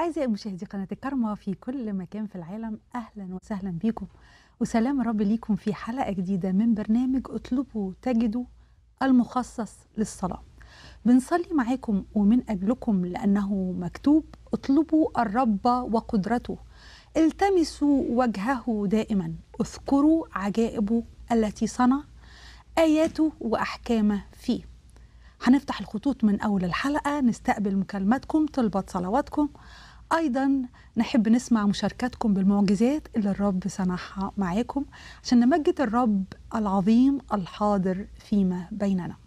أعزائي مشاهدي قناة الكرمة في كل مكان في العالم أهلا وسهلا بكم وسلام الرب ليكم في حلقة جديدة من برنامج اطلبوا تجدوا المخصص للصلاة بنصلي معاكم ومن أجلكم لأنه مكتوب اطلبوا الرب وقدرته التمسوا وجهه دائما اذكروا عجائبه التي صنع آياته وأحكامه فيه هنفتح الخطوط من أول الحلقة نستقبل مكالماتكم طلبات صلواتكم أيضا نحب نسمع مشاركاتكم بالمعجزات اللي الرب صنعها معاكم عشان نمجد الرب العظيم الحاضر فيما بيننا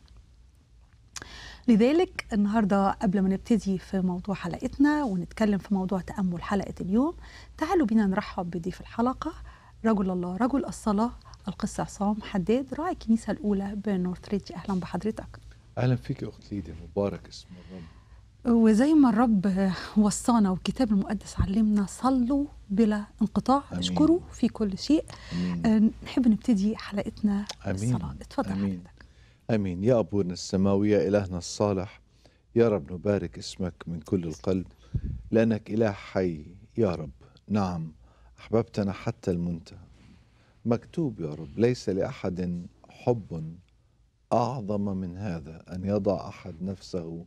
لذلك النهاردة قبل ما نبتدي في موضوع حلقتنا ونتكلم في موضوع تأمل حلقة اليوم تعالوا بينا نرحب بضيف الحلقة رجل الله رجل الصلاة القس عصام حداد راعي الكنيسة الأولى بنورثريدج أهلا بحضرتك اهلا فيك يا اخت ليديا مبارك اسم الرب وزي ما الرب وصانا والكتاب المقدس علمنا صلوا بلا انقطاع آمين. اشكروا في كل شيء امين آه، نحب نبتدي حلقتنا آمين. بالصلاة اتفضل آمين. حضرتك امين يا ابونا السماوي يا الهنا الصالح يا رب نبارك اسمك من كل القلب لانك اله حي يا رب نعم احببتنا حتى المنتهى مكتوب يا رب ليس لاحد حب اعظم من هذا ان يضع احد نفسه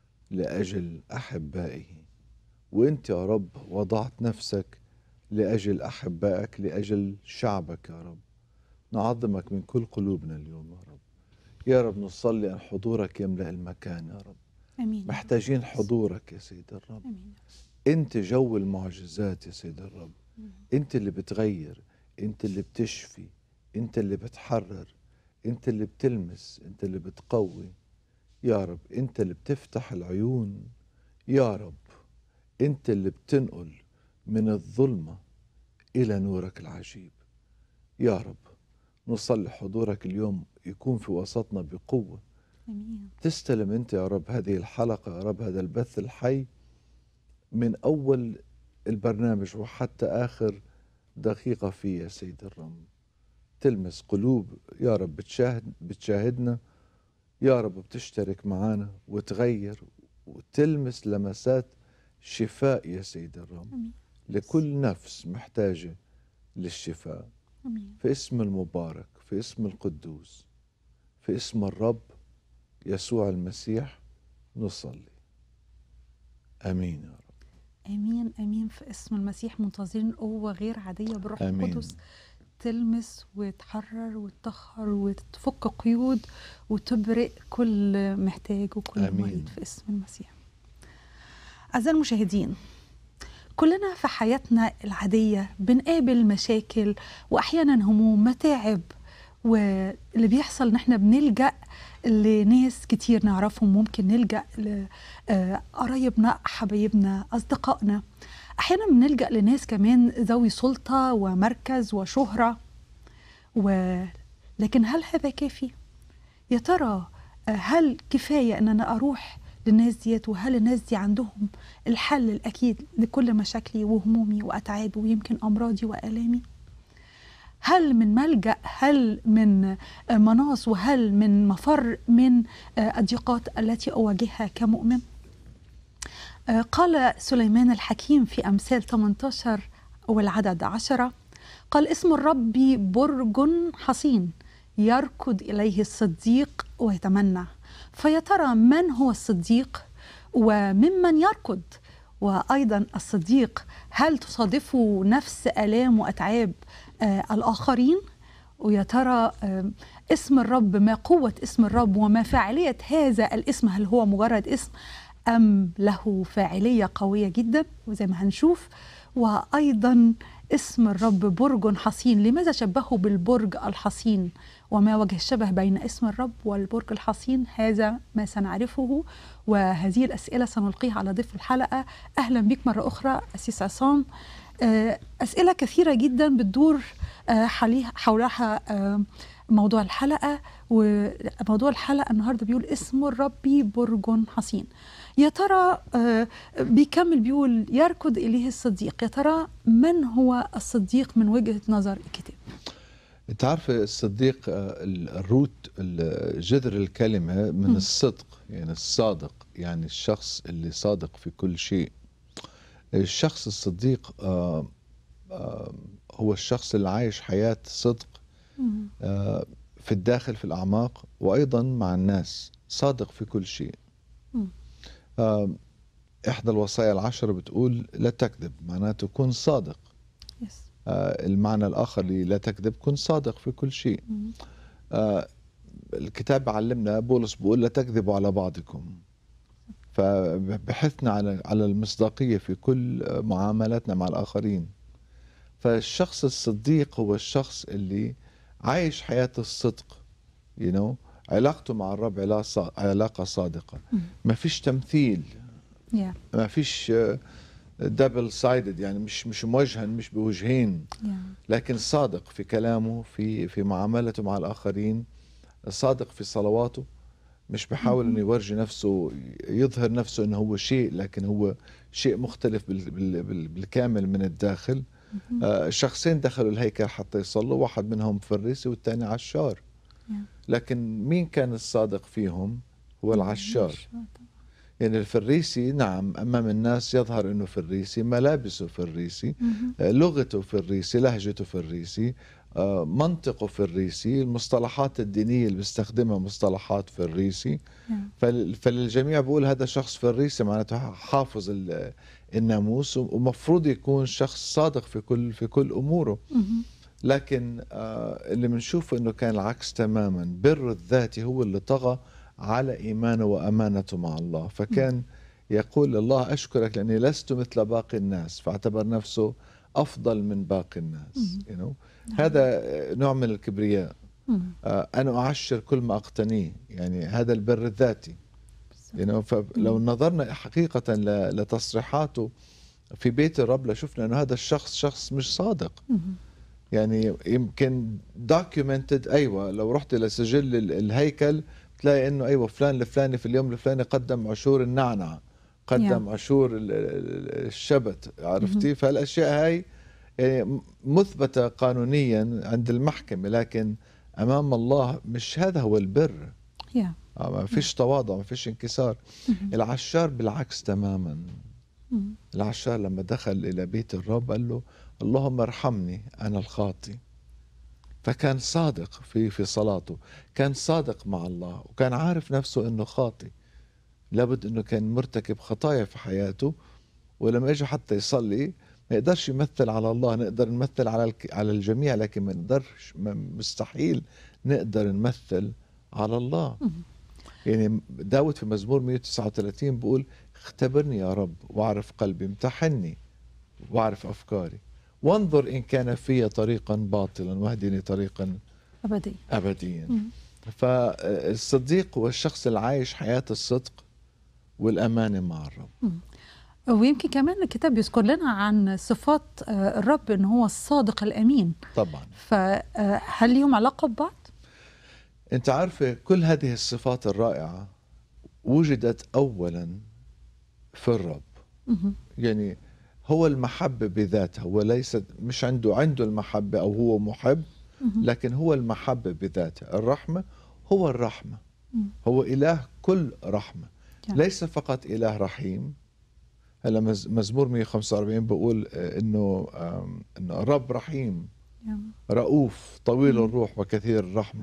لاجل احبائه وانت يا رب وضعت نفسك لاجل احبائك لاجل شعبك يا رب نعظمك من كل قلوبنا اليوم يا رب يا رب نصلي أن حضورك يملأ المكان يا رب امين محتاجين حضورك يا سيد الرب امين أنت جو المعجزات يا سيد الرب مم. أنت اللي بتغير أنت اللي بتشفي أنت اللي بتحرر أنت اللي بتلمس أنت اللي بتقوي يا رب أنت اللي بتفتح العيون يا رب أنت اللي بتنقل من الظلمة إلى نورك العجيب يا رب نصلي حضورك اليوم يكون في وسطنا بقوة امين تستلم انت يا رب هذه الحلقة يا رب هذا البث الحي من أول البرنامج وحتى آخر دقيقة فيه يا سيد الرب تلمس قلوب يا رب بتشاهد بتشاهدنا يا رب بتشترك معنا وتغير وتلمس لمسات شفاء يا سيد الرب امين لكل نفس محتاجة للشفاء امين في اسم المبارك في اسم القدوس في اسم الرب يسوع المسيح نصلي امين يا رب امين امين في اسم المسيح منتظرين قوه غير عاديه بالروح آمين. القدس تلمس وتحرر وتطهر وتفك قيود وتبرئ كل محتاج وكل آمين. مريض في اسم المسيح أعزائي المشاهدين كلنا في حياتنا العادية بنقابل مشاكل وأحيانا هموم متاعب واللي بيحصل إن إحنا بنلجأ لناس كتير نعرفهم ممكن نلجأ لقرايبنا حبايبنا أصدقائنا أحيانا بنلجأ لناس كمان ذوي سلطة ومركز وشهرة و... لكن هل هذا كافي؟ يا ترى آه، هل كفاية أن أنا أروح للناس ديت وهل الناس دي عندهم الحل الأكيد لكل مشاكلي وهمومي وأتعابي ويمكن أمراضي وآلامي؟ هل من ملجأ هل من آه، مناص وهل من مفر من آه، الضيقات التي أواجهها كمؤمن؟ آه، قال سليمان الحكيم في أمثال 18 والعدد عشرة قال اسم الرب برج حصين يركض إليه الصديق ويتمنى فيا ترى من هو الصديق وممن يركض وأيضا الصديق هل تصادفه نفس آلام وأتعاب آه الآخرين ويا ترى آه اسم الرب ما قوة اسم الرب وما فاعلية هذا الاسم هل هو مجرد اسم أم له فاعلية قوية جدا وزي ما هنشوف وأيضا اسم الرب برج حصين لماذا شبهه بالبرج الحصين وما وجه الشبه بين اسم الرب والبرج الحصين هذا ما سنعرفه وهذه الأسئلة سنلقيها على ضيف الحلقة أهلا بك مرة أخرى أسيس عصام آه، أسئلة كثيرة جدا بتدور آه، حليها- حولها آه، موضوع الحلقة وموضوع الحلقة النهاردة بيقول اسم الرب برج حصين يا ترى آه، بيكمل بيقول يركض إليه الصديق يا ترى من هو الصديق من وجهة نظر الكتاب انت عارف الصديق آه، ال- الروت ال- جذر الكلمه من مم. الصدق يعني الصادق يعني الشخص اللي صادق في كل شيء الشخص الصديق آه، آه، هو الشخص اللي عايش حياة صدق مم. آه، في الداخل في الأعماق وأيضا مع الناس صادق في كل شيء مم. آه، إحدى الوصايا العشر بتقول لا تكذب معناته كن صادق يس آه، المعنى الآخر للا تكذب كن صادق في كل شيء مم. آه، الكتاب علمنا بولس بيقول لا تكذبوا على بعضكم فبحثنا على على المصداقية في كل معاملاتنا مع الآخرين فالشخص الصديق هو الشخص اللي عايش حياة الصدق you know علاقته مع الرب علاقة صا- علاقة صادقة مم. ما فيش تمثيل يا ما فيش دبل سايدد يعني مش مش موجها مش بوجهين يا لكن صادق في كلامه في في معاملته مع الآخرين صادق في صلواته مش بحاول انه يورجي نفسه يظهر نفسه انه هو شيء لكن هو شيء مختلف بال بال بال بالكامل من الداخل آه شخصين دخلوا الهيكل حتى يصلوا واحد منهم فريسي والثاني عشار يا. لكن مين كان الصادق فيهم هو العشار يعني الفريسي نعم امام الناس يظهر انه فريسي ملابسه فريسي مهم. آه، لغته فريسي لهجته فريسي آه، منطقه فريسي المصطلحات الدينية اللي بيستخدمها مصطلحات فريسي يا. فل- فالجميع بيقول هذا شخص فريسي معناته حافظ ال- الناموس ومفروض يكون شخص صادق في كل في كل اموره مهم. لكن آه، اللي بنشوفه انه كان العكس تماما بر الذاتي هو اللي طغى على ايمانه وامانته مع الله فكان يقول الله اشكرك لاني لست مثل باقي الناس فاعتبر نفسه افضل من باقي الناس you know? هذا آه، نوع من الكبرياء مم. آه، انا اعشر كل ما اقتنيه يعني هذا البر الذاتي you know? فلو نظرنا حقيقه ل- لتصريحاته في بيت الرب لشفنا انه هذا الشخص شخص مش صادق مهم. يعني يمكن documented ايوه لو رحت لسجل ال- الهيكل تلاقي انه ايوه فلان الفلاني في اليوم الفلاني قدم عشور النعنع قدم Yeah. عشور ال- ال- الشبت عرفتي فالاشياء هاي يعني م- مثبته قانونيا عند المحكمه لكن امام الله مش هذا هو البر يا. آه، ما فيش تواضع ما فيش انكسار مهم. العشار بالعكس تماما مم. العشار لما دخل إلى بيت الرب قال له اللهم ارحمني أنا الخاطي فكان صادق في في صلاته كان صادق مع الله وكان عارف نفسه أنه خاطي لابد أنه كان مرتكب خطايا في حياته ولما اجى حتى يصلي ما يقدرش يمثل على الله نقدر نمثل على الك- على الجميع لكن ما نقدرش ما- مستحيل نقدر نمثل على الله مهم. يعني داود في مزمور 139 بيقول اختبرني يا رب واعرف قلبي امتحني واعرف افكاري وانظر ان كان في طريقا باطلا واهدني طريقا أبدي ابديا مم. فالصديق هو الشخص اللي عايش حياه الصدق والامانه مع الرب ويمكن كمان الكتاب بيذكر لنا عن صفات آه، الرب ان هو الصادق الامين طبعا فهل ليهم علاقه ببعض؟ انت عارفه كل هذه الصفات الرائعه وجدت اولا في الرب مهم. يعني هو المحبة بذاتها هو ليس مش عنده عنده المحبة أو هو محب مهم. لكن هو المحبة بذاتها الرحمة هو الرحمة مم. هو إله كل رحمة نعم. ليس فقط إله رحيم هلا مز- مزمور 145 بقول آه، إنه آم، إنه الرب رحيم يا. رؤوف طويل مم. الروح وكثير الرحمة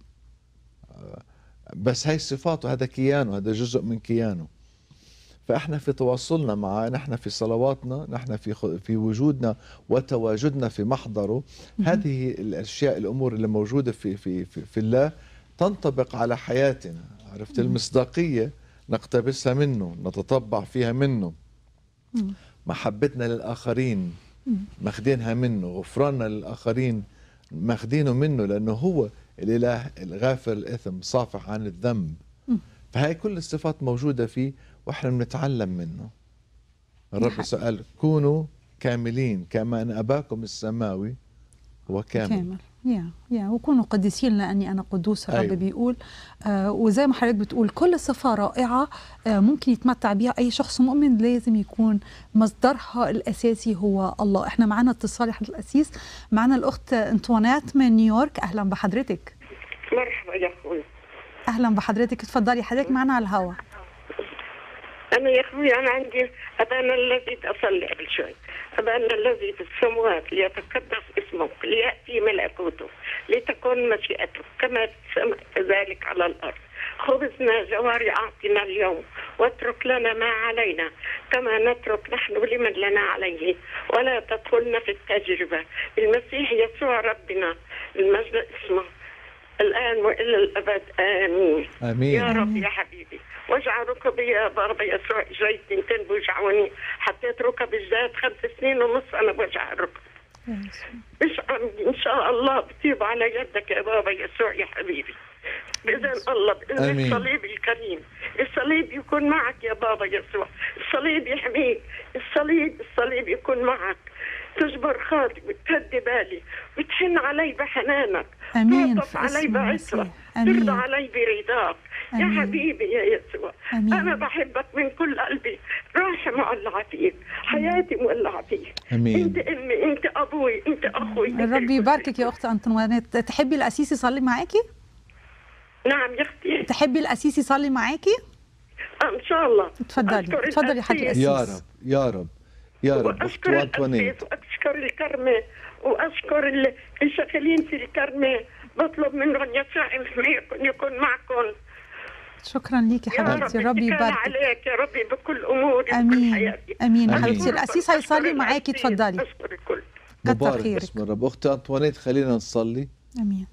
آه، بس هاي صفاته هذا كيانه هذا جزء من كيانه فاحنا في تواصلنا معه نحن في صلواتنا نحن في خ- في وجودنا وتواجدنا في محضره مهم. هذه الاشياء الامور اللي موجوده في في في, في الله تنطبق على حياتنا عرفت مهم. المصداقيه نقتبسها منه نتطبع فيها منه مم. محبتنا للاخرين مم. ماخدينها منه غفراننا للآخرين ماخدينه منه لأنه هو الإله الغافر الإثم صافح عن الذنب مم. فهي كل الصفات موجودة فيه وإحنا بنتعلم منه الرب نعم. سأل كونوا كاملين كما أن أباكم السماوي هو كامل, كامل. كامل يا يا وكونوا قديسين لاني انا قدوس الرب أيوة. بيقول آه وزي ما حضرتك بتقول كل صفه رائعه آه ممكن يتمتع بيها اي شخص مؤمن لازم يكون مصدرها الاساسي هو الله احنا معانا اتصال يا حضرة الاسيس معانا الاخت انطوانيت من نيويورك اهلا بحضرتك مرحبا يا اخوي اهلا بحضرتك اتفضلي حضرتك معانا على الهوا أنا يا أخوي أنا عندي أبانا الذي أصلي قبل شوي أبانا الذي في السماوات ليتقدس اسمك ليأتي ملكوته لتكن مشيئته كما في السماء كذلك على الأرض خبزنا جواري أعطنا اليوم واترك لنا ما علينا كما نترك نحن لمن لنا عليه ولا تدخلنا في التجربة المسيح يسوع ربنا المجد اسمه الآن وإلى الأبد آمين امين يا رب يا حبيبي واجعل ركبي يا بابا يسوع جاي تنتين بوجعوني حطيت ركبي جداد خمس سنين ونص انا بوجع الركب يا يسوع. مش عم- ان شاء الله بطيب على يدك يا بابا يسوع يا حبيبي باذن الله باذن آمين. الصليب الكريم الصليب يكون معك يا بابا يسوع الصليب يحميك الصليب الصليب يكون معك تجبر خاطري وتهدي بالي وتحن علي بحنانك امين تعطف في علي اسم بعزك المسيح ترضى امين علي برضاك يا آمين. حبيبي يا يسوع آمين. أنا بحبك من كل قلبي راحة مولعة فيك حياتي مولعة فيك امين أنت أمي أنت أبوي أنت أخوي أنت الرب الكل. يباركك يا اخت انطوانيت تحبي القسيس يصلي معاكي نعم يا أختي تحبي القسيس يصلي معاكي آه، إن شاء الله اتفضلي. أشكر اتفضلي يا حاج القسيس يا أسيس. رب يا رب يا رب اخت وأشكر وانطوانيت القسيس وأشكر الكرمة وأشكر ال- الشغالين في الكرمة بطلب منهم يسوع يكون يكون معكم شكرا ليكي يا رب حبيبتي الرب اتكل يباركك عليك يا ربي بكل أموري بكل امين حياتي امين يا آمين. حبيبتي القسيس هيصلي معاكي القسيس، اتفضلي أشكر الكل كتر مبارك خيرك. اسم الرب اختي انطوانيت خلينا نصلي امين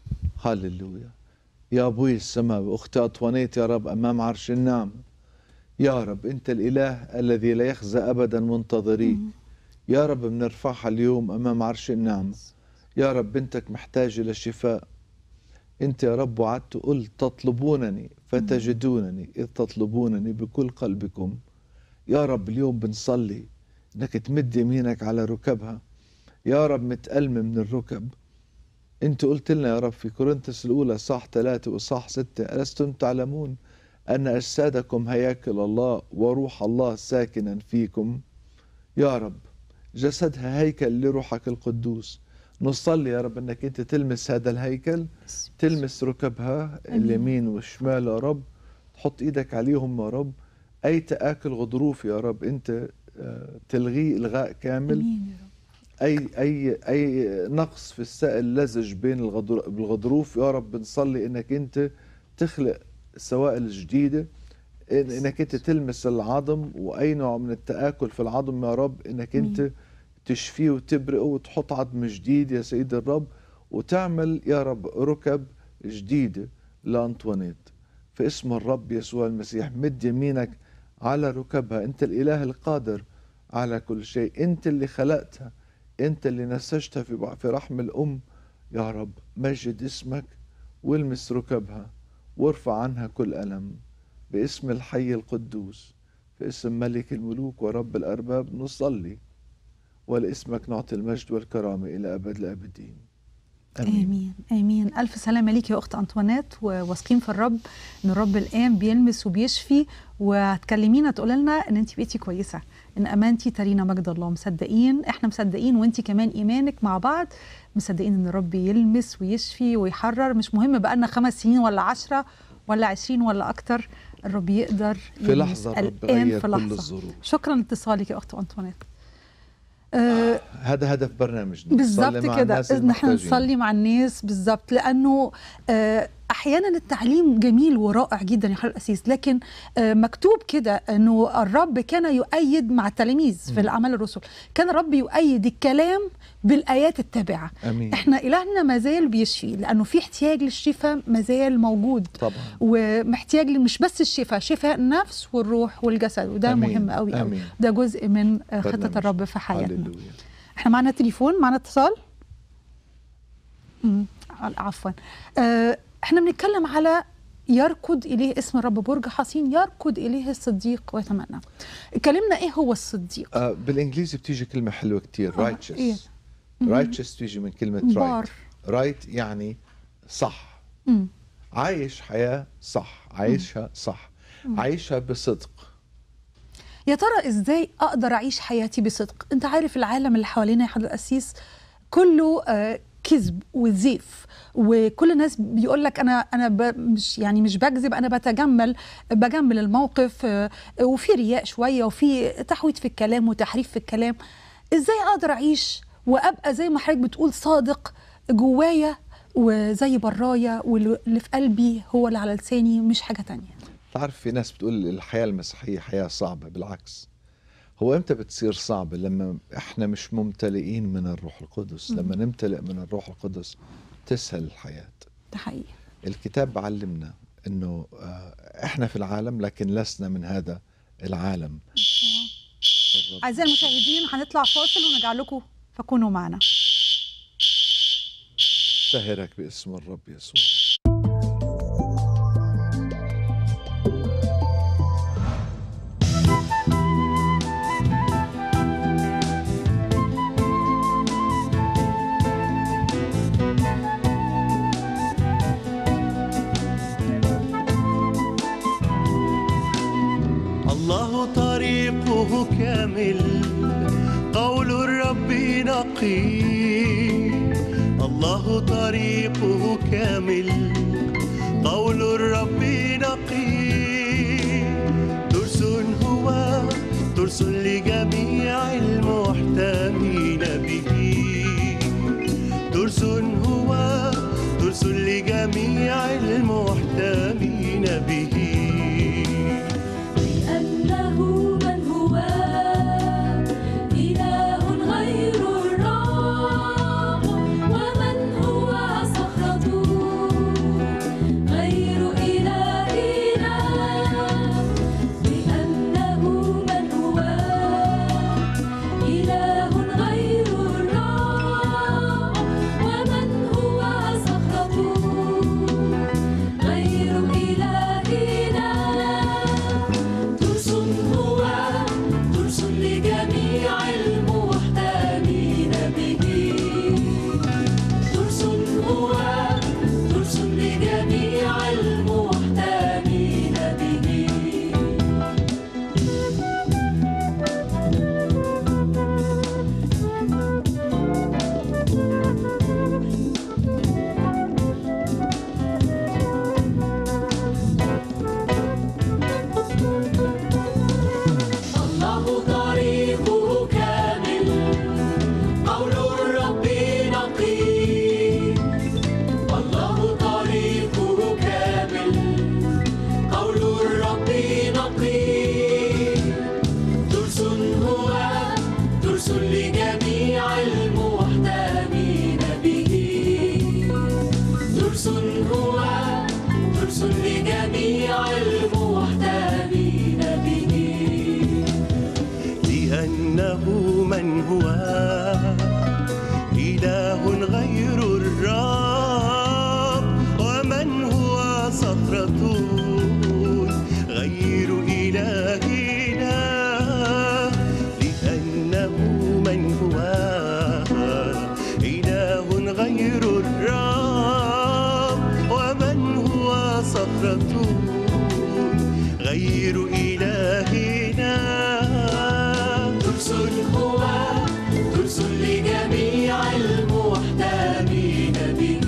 هللويا يا ابوي السماوي اختي انطوانيت يا رب امام عرش النعمه يا رب انت الاله الذي لا يخزى ابدا منتظريك يا رب بنرفعها اليوم امام عرش النعمه يا رب بنتك محتاجه للشفاء انت يا رب وعدت قلت تطلبونني فتجدونني اذ تطلبونني بكل قلبكم يا رب اليوم بنصلي انك تمد يمينك على ركبها يا رب متألمة من الركب انت قلت لنا يا رب في كورنثوس الاولى صح ثلاثة وصح ستة ألستم تعلمون أن أجسادكم هياكل الله وروح الله ساكنا فيكم يا رب جسدها هيكل لروحك القدوس نصلي يا رب أنك أنت تلمس هذا الهيكل تلمس ركبها اليمين والشمال يا رب تحط إيدك عليهم يا رب أي تآكل غضروف يا رب أنت آه، تلغيه إلغاء كامل امين يا رب اي اي اي نقص في السائل اللزج بين الغضر- الغضروف يا رب بنصلي انك انت تخلق سوائل جديده إن- انك انت تلمس العظم واي نوع من التاكل في العظم يا رب انك انت تشفيه وتبرئه وتحط عظم جديد يا سيد الرب وتعمل يا رب ركب جديده لانطوانيت في اسم الرب يسوع المسيح مد يمينك على ركبها انت الاله القادر على كل شيء انت اللي خلقتها انت اللي نسجتها في في رحم الام يا رب مجد اسمك والمس ركبها وارفع عنها كل الم باسم الحي القدوس في اسم ملك الملوك ورب الارباب نصلي ولاسمك نعطي المجد والكرامه الى ابد الابدين امين امين امين الف سلامه ليك يا اخت انطوانيت وواثقين في الرب ان الرب الان بيلمس وبيشفي وهتكلمينا تقول لنا ان انت بقيتي كويسه ان امانتي ترينا مجد الله مصدقين احنا مصدقين وانت كمان ايمانك مع بعض مصدقين ان الرب يلمس ويشفي ويحرر مش مهم بقى لنا خمس سنين ولا عشرة ولا عشرين ولا اكتر الرب يقدر في يلمس لحظه الرب الان غير في كل لحظه الظروف شكرا لاتصالك يا اخت انطوانيت أه هذا هدف برنامجنا بالظبط نصلي مع كده الناس ان احنا المحتاجين. نصلي مع الناس بالظبط لانه آه، احيانا التعليم جميل ورائع جدا يا حضرة الاسيس لكن آه، مكتوب كده انه الرب كان يؤيد مع التلاميذ في الاعمال الرسل كان الرب يؤيد الكلام بالايات التابعه امين احنا الهنا ما زال بيشفي لانه في احتياج للشفاء ما زال موجود طبعا ومحتاج مش بس الشفاء شفاء النفس والروح والجسد وده آمين. مهم قوي قوي آمين. ده جزء من آه، خطه برنامج. الرب في حياتنا هللويا احنا معنا تليفون معنا اتصال امم عفوا اه احنا بنتكلم على يركض اليه اسم الرب برج حصين يركض اليه الصديق ويتمنى اتكلمنا ايه هو الصديق آه بالانجليزي بتيجي كلمه حلوه كتير آه، righteous إيه؟ righteous بتيجي من كلمه بار. right right يعني صح مم. عايش حياه صح عايشها صح عايشها بصدق يا ترى ازاي اقدر اعيش حياتي بصدق انت عارف العالم اللي حوالينا يا حضرة القسيس كله آه كذب وزيف وكل الناس بيقول لك انا انا ب- مش يعني مش بكذب انا بتجمل بجمل الموقف آه، وفي رياء شويه وفي تحويت في الكلام وتحريف في الكلام ازاي اقدر اعيش وابقى زي ما حضرتك بتقول صادق جوايا وزي برايا واللي في قلبي هو اللي على لساني مش حاجه تانية تعرف في ناس بتقول الحياة المسيحية حياة صعبة بالعكس هو امتى بتصير صعبة لما احنا مش ممتلئين من الروح القدس لما نمتلئ من الروح القدس تسهل الحياة ده حقيقي الكتاب علمنا انه آه، احنا في العالم لكن لسنا من هذا العالم الرب اعزائي المشاهدين هنطلع فاصل ونرجع لكم فكونوا معنا طهرك باسم الرب يسوع الله طريقه كامل قول الرب نقي الله طريقه كامل قول الرب نقي ترس هو ترس لجميع المحتمين به ترس هو ترس لجميع المحتمين به لأنه من هو إله غير الرب ومن هو صخرة غير إلهنا لأنه من هو إله غير الرب ومن هو صخرة غير إلهنا ترس هو ترس لجميع المحتمين به ترس هو ترس لجميع المحتمين به الله طريقه كامل قول الرب نقي الله طريقه كامل قول الرب نقي ترس هو ترس لجميع المحتمين به ترس هو ترس لجميع المحتمين به لأنه من هو إله غير الرب ومن هو صخرة غير إلهنا لأنه من هو إله غير الرب ومن هو صخرة غير إلهنا ترس هو ترس لجميع المحتمين به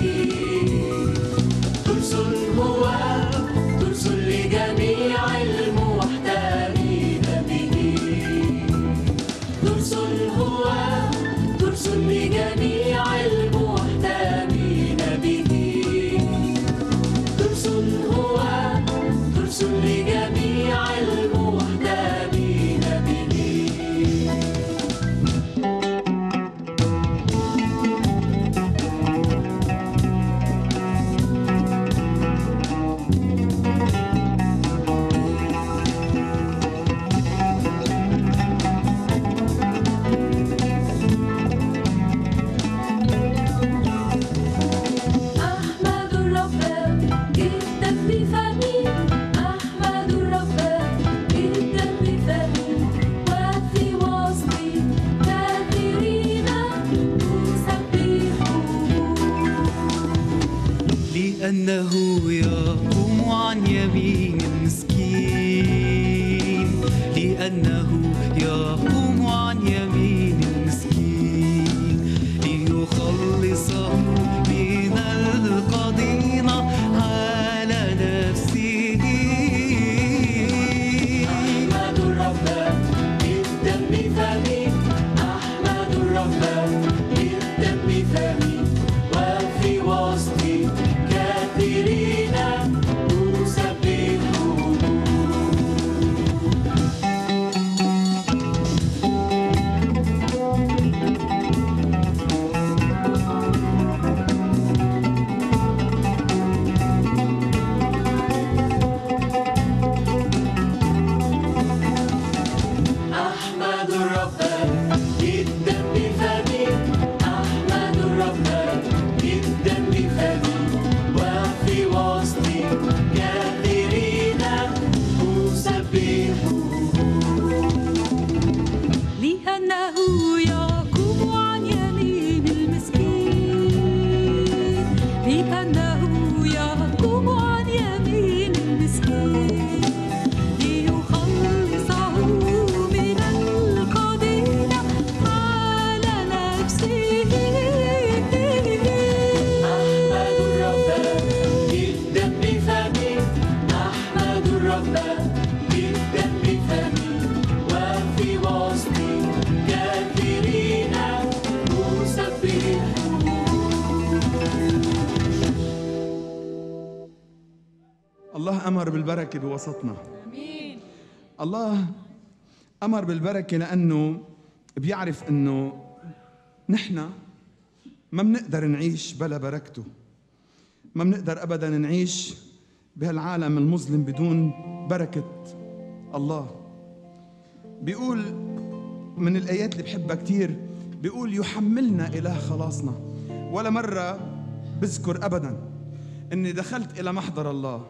ترس هو ترس لجميع المحتمين به ترس هو ترس لجميع المحتمين به ترس هو ترس لجميع المحتمين به أحمد الرب جدا بفمي أحمد الرب جدا بفمي وفي وسطي كثيرين تسبحه لأنه يقوم عن يمين المسكين لأنه يقوم عن يمين المسكين ليخلصه الرب جدا بفمي وفي وسطي كثيرين مسبحون الله أمر بالبركة بوسطنا الله أمر بالبركة لأنه بيعرف أنه نحن ما بنقدر نعيش بلا بركته ما بنقدر أبدا نعيش بهالعالم المظلم بدون بركة الله بيقول من الآيات اللي بحبها كتير بيقول يحملنا إله خلاصنا ولا مرة بذكر أبدا أني دخلت إلى محضر الله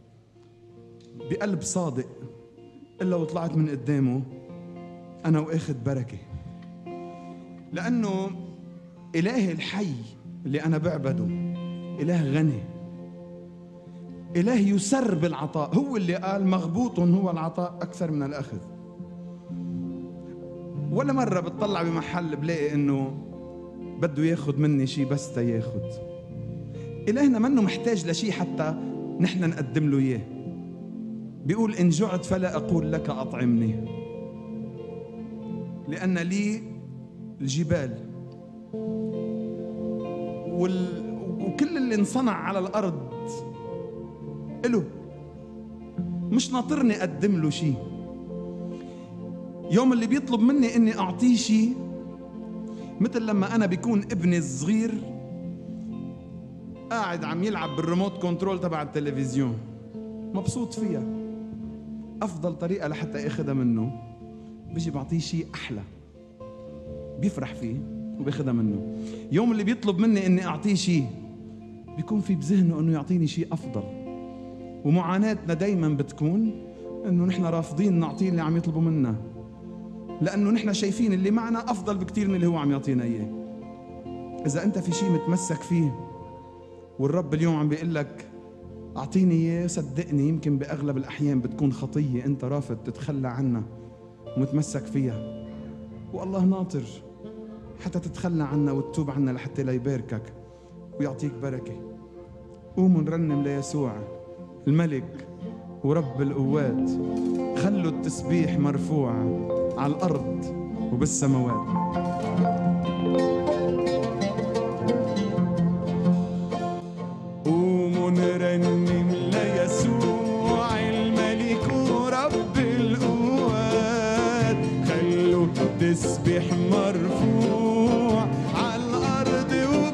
بقلب صادق إلا وطلعت من قدامه أنا وآخذ بركة لأنه إله الحي اللي أنا بعبده إله غني إله يسر بالعطاء هو اللي قال مغبوط هو العطاء أكثر من الأخذ ولا مرة بتطلع بمحل بلاقي إنه بده ياخد مني شيء بس تياخد إلهنا منه محتاج لشيء حتى نحن نقدم له إياه بيقول إن جعت فلا أقول لك أطعمني لأن لي الجبال وال... وكل اللي انصنع على الأرض إله مش ناطرني أقدم له شيء يوم اللي بيطلب مني إني أعطيه شيء مثل لما أنا بيكون ابني الصغير قاعد عم يلعب بالريموت كنترول تبع التلفزيون مبسوط فيها افضل طريقه لحتى اخذها منه بيجي بعطيه شيء احلى بيفرح فيه وبياخذها منه يوم اللي بيطلب مني اني اعطيه شيء بيكون في بذهنه انه يعطيني شيء افضل ومعاناتنا دايما بتكون انه نحن رافضين نعطيه اللي عم يطلبوا منا لانه نحن شايفين اللي معنا افضل بكثير من اللي هو عم يعطينا اياه اذا انت في شيء متمسك فيه والرب اليوم عم بيقول لك اعطيني اياه صدقني يمكن باغلب الاحيان بتكون خطيه انت رافض تتخلى عنها ومتمسك فيها والله ناطر حتى تتخلى عنها وتتوب عنها لحتى لا يباركك ويعطيك بركه قوموا نرنم ليسوع الملك ورب القوات خلوا التسبيح مرفوع على الارض وبالسماوات قوموا نرنم ليسوع الملك ورب القوات خلوا التسبيح مرفوع على الأرض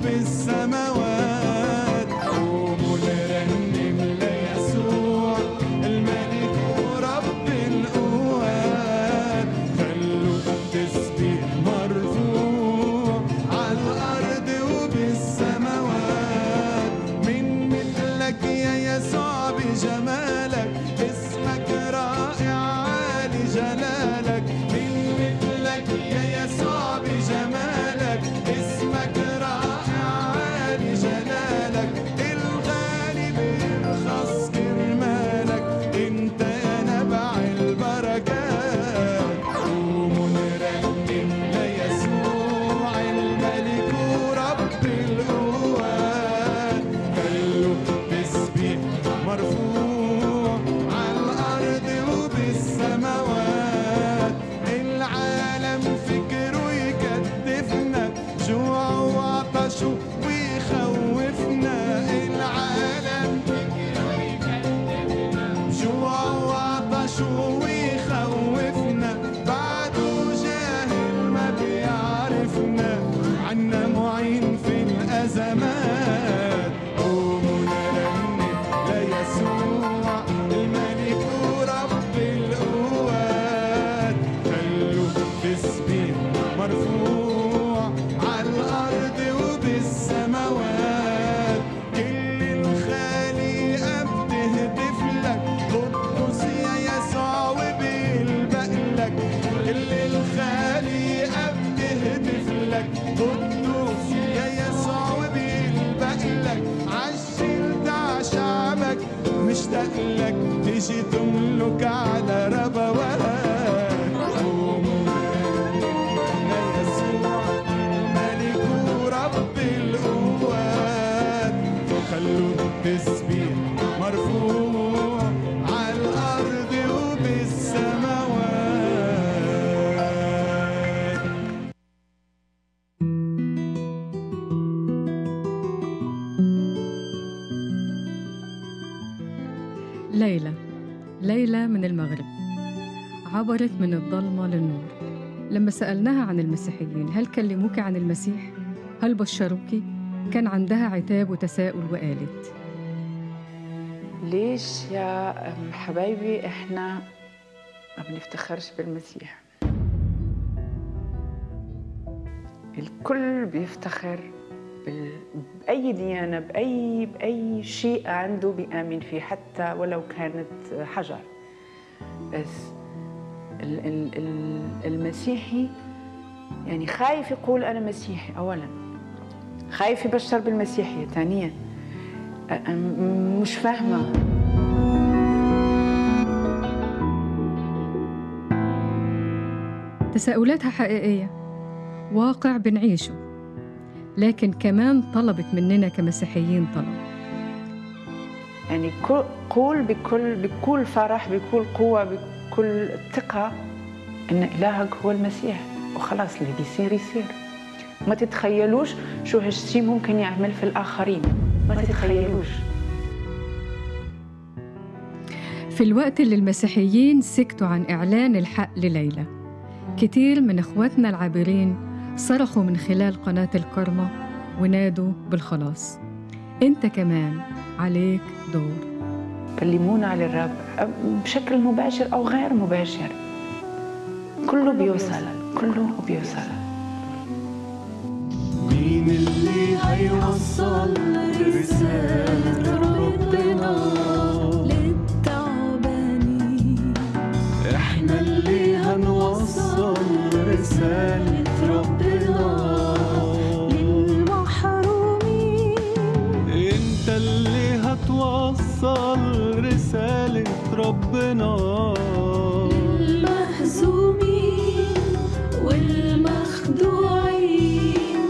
وبالسماوات قوموا نرنم ليسوع الملك ورب القوات خلوا التسبيح مرفوع على الأرض وبالسماوات من مثلك يا يسوع بجمالك اسمك رائع عالي جلالك من مثلك يا يسوع بجمالك اسمك رائع عالي جلالك الغالي بيرخص كرمالك انت يا نبع البركات قوموا نرنم ليسوع الملك ورب القوات خلوا التسبيح مرفوع على الارض وبالسماوات العالم فكره يكتفنا جوع وعطش ويخوفنا العالم فكره يكتفنا جوع وعطش ويخوفنا بعده جاهل ما بيعرفنا عنا معين في الأزمات قوموا نرنم ليسوع الملك ورب القوات خلوا التسبيح مرفوع على الأرض وبالسماوات كل الخالقة بتهتف لك قدوس يا يسوع وبيلبق لك كل الخالقة بتهتف لك قدوس يا يسوع وبيلبق لك عجلت ع شعبك مشتاق لك تيجي تملك على ربوات قوموا يا يسوع ملك ورب القوات خلوا التسبيح مرفوع على الأرض ليلى ليلى من المغرب عبرت من الظلمة للنور لما سألناها عن المسيحيين هل كلموك عن المسيح؟ هل بشروك؟ كان عندها عتاب وتساؤل وقالت ليش يا أم حبايبي احنا ما بنفتخرش بالمسيح الكل بيفتخر بال... بأي ديانة بأي بأي شيء عنده بيآمن فيه حتى ولو كانت حجر بس ال... ال... ال... المسيحي يعني خايف يقول أنا مسيحي أولا خايف يبشر بالمسيحية ثانيا أ- أ- مش فاهمة تساؤلاتها حقيقية واقع بنعيشه لكن كمان طلبت مننا كمسيحيين طلب يعني كل- قول بكل بكل فرح بكل قوة بكل ثقة إن إلهك هو المسيح وخلاص اللي بيصير يصير ما تتخيلوش شو هالشي ممكن يعمل في الآخرين ما تتخيلوش في الوقت اللي المسيحيين سكتوا عن إعلان الحق لليلى كتير من إخواتنا العابرين صرخوا من خلال قناة الكرمة ونادوا بالخلاص أنت كمان عليك دور كلمونا على الرب بشكل مباشر أو غير مباشر كله بيوصل كله بيوصل مين اللي هيوصل رسالة ربنا للتعبانين احنا اللي هنوصل رسالة ربنا للمحرومين انت اللي هتوصل رسالة ربنا للمهزومين والمخدوعين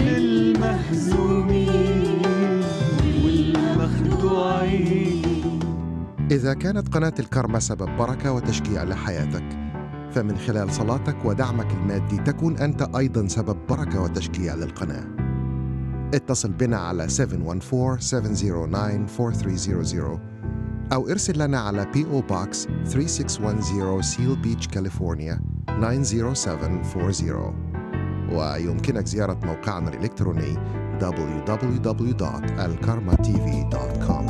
للمهزومين والمخدوعين إذا كانت قناة الكرمة سبب بركة وتشجيع لحياتك فمن خلال صلاتك ودعمك المادي تكون أنت أيضا سبب بركة وتشجيع للقناة اتصل بنا على 714-709-4300 أو ارسل لنا على P.O. Box 3610 Seal Beach, كاليفورنيا 90740 ويمكنك زيارة موقعنا الإلكتروني www.alkarmatv.com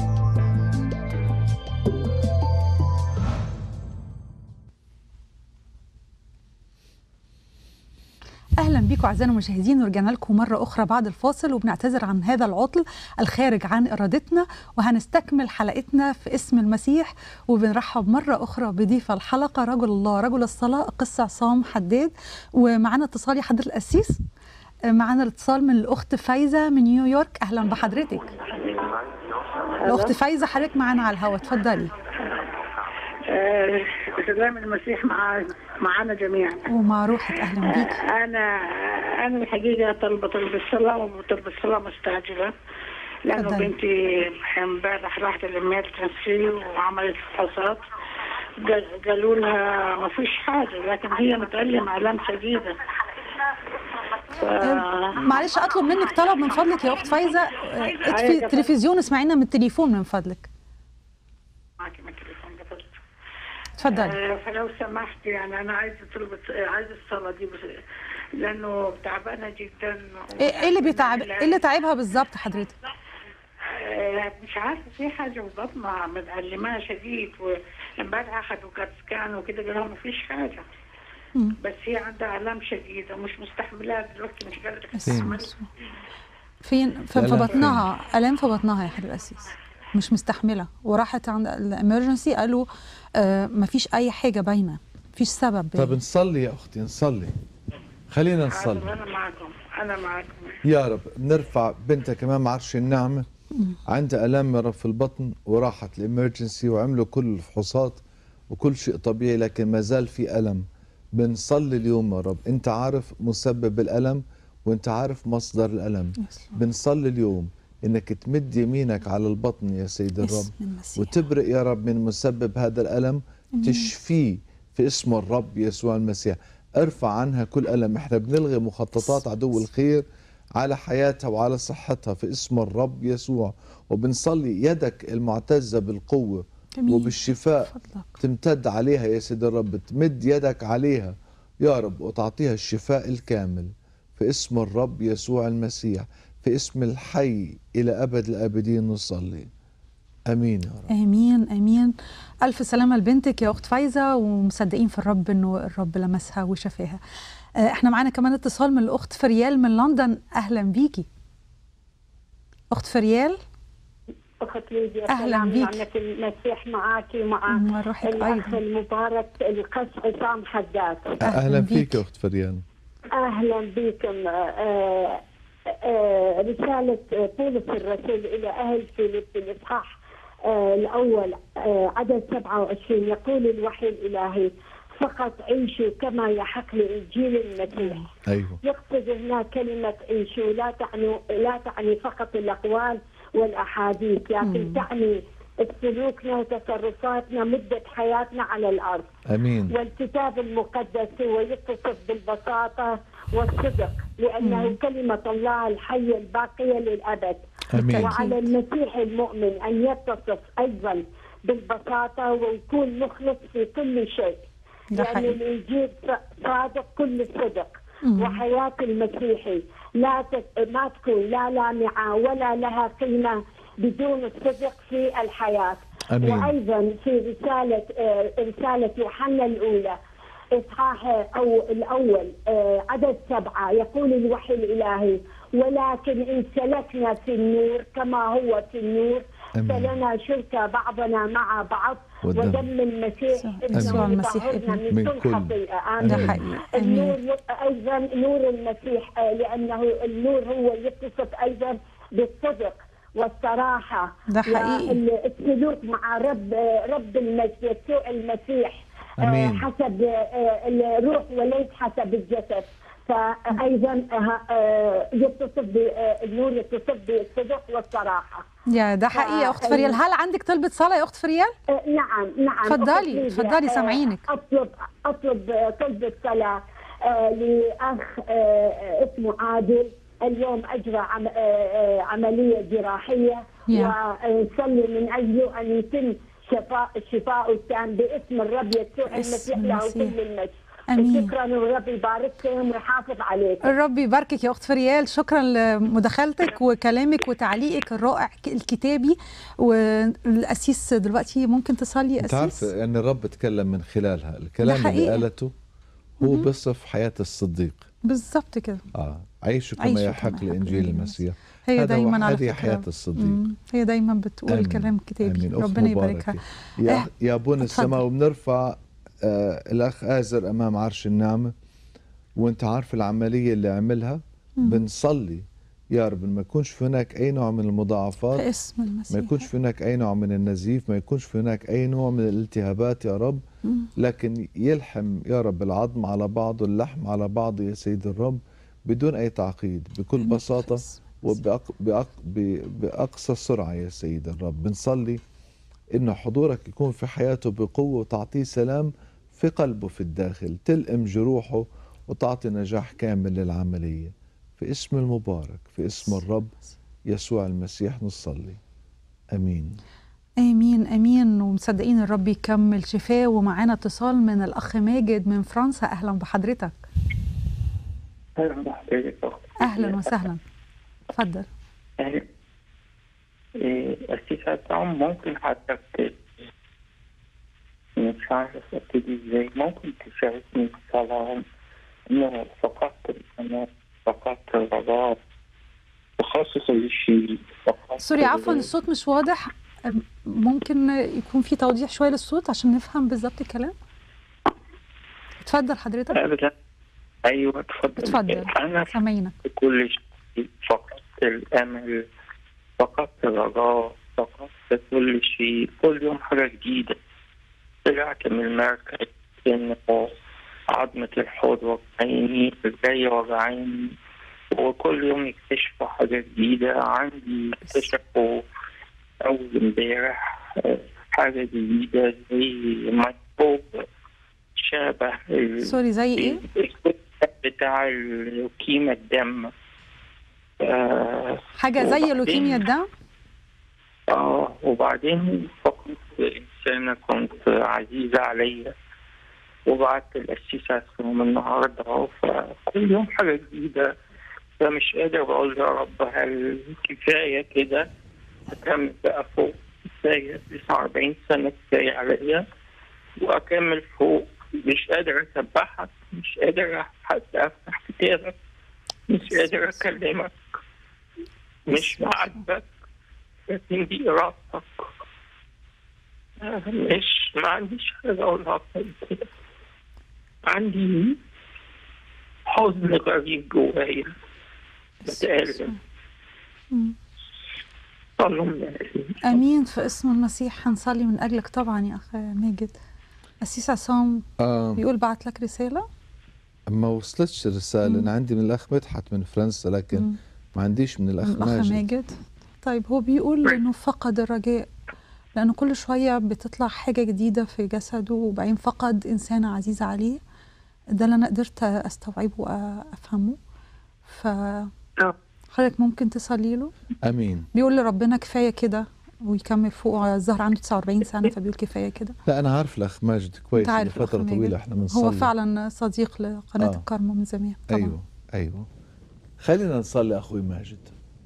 اهلا بكم اعزائنا المشاهدين ورجعنا لكم مره اخرى بعد الفاصل وبنعتذر عن هذا العطل الخارج عن ارادتنا وهنستكمل حلقتنا في اسم المسيح وبنرحب مره اخرى بضيف الحلقه رجل الله رجل الصلاه قس عصام حداد ومعانا اتصال يا حضره القسيس معانا الاتصال من الاخت فايزه من نيويورك اهلا بحضرتك الاخت فايزه حضرتك معانا على الهواء اتفضلي آه، سلام المسيح مع معنا جميعا ومع روحك اهلا بيك انا انا الحقيقه طلبه طلب الصلاه وطلب الصلاه مستعجله لانه تفضلي. بنتي امبارح راحت الاميرجنسي وعملت فحوصات قال- قالوا لها ما فيش حاجه لكن هي متألمة الام شديده ف... معلش اطلب منك طلب من فضلك يا اخت فايزه آه، اطفي التلفزيون اسمعينا من التليفون من فضلك معك من التليفون قفلت اتفضلي آه، فلو سمحت يعني انا عايزه طلبة عايزه الصلاه دي بس لانه تعبانه جدا ايه إيه اللي بيتعب ايه اللي تعبها بالظبط حضرتك آه، مش عارفه في حاجه في بطنها متألمها شديد وامبارح اخذوا كات سكان وكده قالوا ما فيش حاجه مم. بس هي عندها الام شديده ومش مستحملها دلوقتي مش قادره بس- تستحمل فين في, في الآم بطنها الام في بطنها يا حضرة القسيس مش مستحمله وراحت عند الامرجنسي قالوا آه مفيش اي حاجه باينه مفيش سبب طب نصلي يا أختي نصلي خلينا نصلي انا معكم انا معكم يا رب نرفع بنتك امام عرش النعمه عندها الام يا رب في البطن وراحت الامرجنسي وعملوا كل الفحوصات وكل شيء طبيعي لكن ما زال في الم بنصلي اليوم يا رب انت عارف مسبب الالم وانت عارف مصدر الالم بنصلي اليوم انك تمد يمينك على البطن يا سيد الرب اسم المسيح وتبرئ يا رب من مسبب هذا الالم أمين. تشفيه في اسم الرب يسوع المسيح ارفع عنها كل الم احنا بنلغي مخططات عدو الخير على حياتها وعلى صحتها في اسم الرب يسوع وبنصلي يدك المعتزه بالقوه جميل وبالشفاء فضلك تمتد عليها يا سيد الرب تمد يدك عليها يا رب وتعطيها الشفاء الكامل في اسم الرب يسوع المسيح في اسم الحي إلى أبد الآبدين نصلي أمين يا رب امين امين الف سلامه لبنتك يا اخت فايزه ومصدقين في الرب انه الرب لمسها وشفاها آه، احنا معانا كمان اتصال من الاخت فريال من لندن اهلا بيكي اخت فريال اخت ليديا أهلاً سلام بيك. نعمة المسيح معك ومع مع روحك الاخ أيضاً. المبارك القس عصام حداد أهلا فيك يا أخت فريان اهلا بكم آه، آه، رسالة بولس الرسول إلى أهل فيليب في الإصحاح آه، الأول آه، عدد 27 يقول الوحي الإلهي فقط عيشوا كما يحق لإنجيل المسيح أيوه يقصد هنا كلمة عيشوا لا تعني لا تعني فقط الأقوال والأحاديث لكن مم. تعني سلوكنا وتصرفاتنا مدة حياتنا على الأرض أمين والكتاب المقدس هو يتصف بالبساطة والصدق لأنه مم. كلمة الله الحية الباقية للأبد أمين. وعلى المسيح المؤمن أن يتصف أيضا بالبساطة ويكون مخلص في كل شيء ده لأن حقيقي. الإنجيل ص- صادق كل الصدق مم. وحياة المسيحي لا ت- ما تكون لا لامعة ولا لها قيمة بدون الصدق في الحياة أمين. وأيضا في رسالة آه، رسالة يوحنا الأولى إصحاح أو الأول آه، عدد سبعة يقول الوحي الإلهي ولكن إن سلكنا في النور كما هو في النور أمين. فلنا شركة بعضنا مع بعض ودم. ودم المسيح يسوع ابنه المسيح يطهرنا ابنه. من من كل كل. خطيئة ده آمين حقيقي امين النور ايضا نور المسيح آه، لانه النور هو يتصف ايضا بالصدق والصراحه ده حقيقي. والسلوك مع رب آه، رب المسيح يسوع المسيح آه، أمين. حسب آه، الروح وليس حسب الجسد فايضا آه، آه، يتصف ب- آه، النور يتصف بالصدق والصراحه يا ده حقيقي يا اخت فريال هل عندك طلبة صلاة يا اخت فريال آه، نعم نعم اتفضلي، أخت ليديا، اتفضلي، آه، سامعينك. اطلب اطلب آه، طلب الصلاه آه، لاخ آه، اسمه عادل اليوم اجرى عم- آه، آه، عمليه جراحيه يا. ونصلي من اجله ان يتم شفاء الشفاء التام باسم الرب يسوع باسم المسيح له المسيح. كل المجد آمين. شكرا والرب يبارككم ويحافظ عليكم الرب يباركك يا اخت فريال شكرا لمداخلتك وكلامك وتعليقك الرائع الكتابي والاسيس دلوقتي ممكن تصلي أنت عارف اسيس أن الرب تكلم من خلالها الكلام اللي حقيقي. قالته هو بصف حياة الصديق بالظبط كده آه عيشوا كما عيشوا كما يحق يحق لإنجيل لإنجيل المسيح هي هذا هو دايما على هذه فكرة حياة الصديق مم. هي دايما بتقول آمين. كلام كتابي آمين. أخت ربنا مباركة. يباركها يا, آه، يا ابونا اتفضل. السماء وبنرفع آه الأخ آزر أمام عرش النعمة وانت عارف العملية اللي عملها مم. بنصلي يا رب ما يكونش في هناك أي نوع من المضاعفات في اسم ما المسيح يكونش في هناك أي نوع من النزيف ما يكونش في هناك أي نوع من الالتهابات يا رب مم. لكن يلحم يا رب العظم على بعضه اللحم على بعضه يا سيد الرب بدون أي تعقيد بكل بساطة وبأق... بأق... ب- بأقصى سرعة يا سيد الرب بنصلي إنه حضورك يكون في حياته بقوة وتعطيه سلام في قلبه في الداخل تلئم جروحه وتعطي نجاح كامل للعملية في اسم المبارك في اسم الرب يسوع المسيح نصلي أمين امين امين ومصدقين الرب يكمل شفاه ومعانا اتصال من الاخ ماجد من فرنسا اهلا بحضرتك اهلا بحضرتك يا أخت. اهلا وسهلا اتفضل يعني إيه، أسيس عصام ممكن حضرتك مش عارف ابتدي ازاي ممكن تشاركني بصلاة انه فقدت الأمان فقدت الرجاء تخصص الشيء فقدت سوري عفوا الصوت مش واضح أم، ممكن يكون في توضيح شويه للصوت عشان نفهم بالظبط الكلام اتفضل حضرتك أبدا أيوه اتفضل اتفضل أنا سامعينك كل شيء فقدت الأمل فقدت الرجاء فقدت كل شيء كل يوم حاجة جديدة طلعت من المركز إنه عظمة الحوض وجعاني رجلي وجعاني وكل يوم يكتشفوا حاجة جديدة عندي اكتشفوا أول امبارح آه، حاجة جديدة زي ميكروب شبه ال- سوري زي ايه الكتاب بتاع اللوكيميا الدم آه حاجه زي وبعدين- لوكيميا الدم اه وبعدين فقدت إنسانة كنت عزيزة عليا وبعت القسيس عصام النهاردة فكل يوم حاجة جديدة فمش قادر أقول يا رب هل كفاية كده أكمل بقى فوق كفاية 49 سنة كفاية عليا وأكمل فوق مش قادر أسبحك مش قادر حتى أفتح كتابك مش قادر أكلمك مش بعاتبك لكن دي إرادتك آه، مش ما عنديش حاجة أقولها أكتر من كده عندي حزن غريب جوايا بتألم مم. صلوا من أجلي امين في اسم المسيح هنصلي من اجلك طبعا يا اخ ماجد قسيس عصام آه بيقول بعت لك رساله ما وصلتش رسالة أنا عندي من الأخ مدحت من فرنسا لكن مم. ما عنديش من الأخ الاخ ماجد ماجد طيب هو بيقول انه فقد الرجاء لانه كل شويه بتطلع حاجه جديده في جسده وبعدين فقد انسانه عزيزه عليه ده اللي انا قدرت استوعبه وافهمه ف حضرتك ممكن تصلي له أمين بيقول لربنا كفايه كده ويكمل فوق الظهر عنده 49 سنه فبيقول كفايه كده لا أنا عارف الأخ ماجد كويس انت عارف لفترة الأخ طويلة ماجد. إحنا بنصلي هو فعلا صديق لقناه آه. الكرمه من زمان طبعا أيوه أيوه خلينا نصلي أخوي ماجد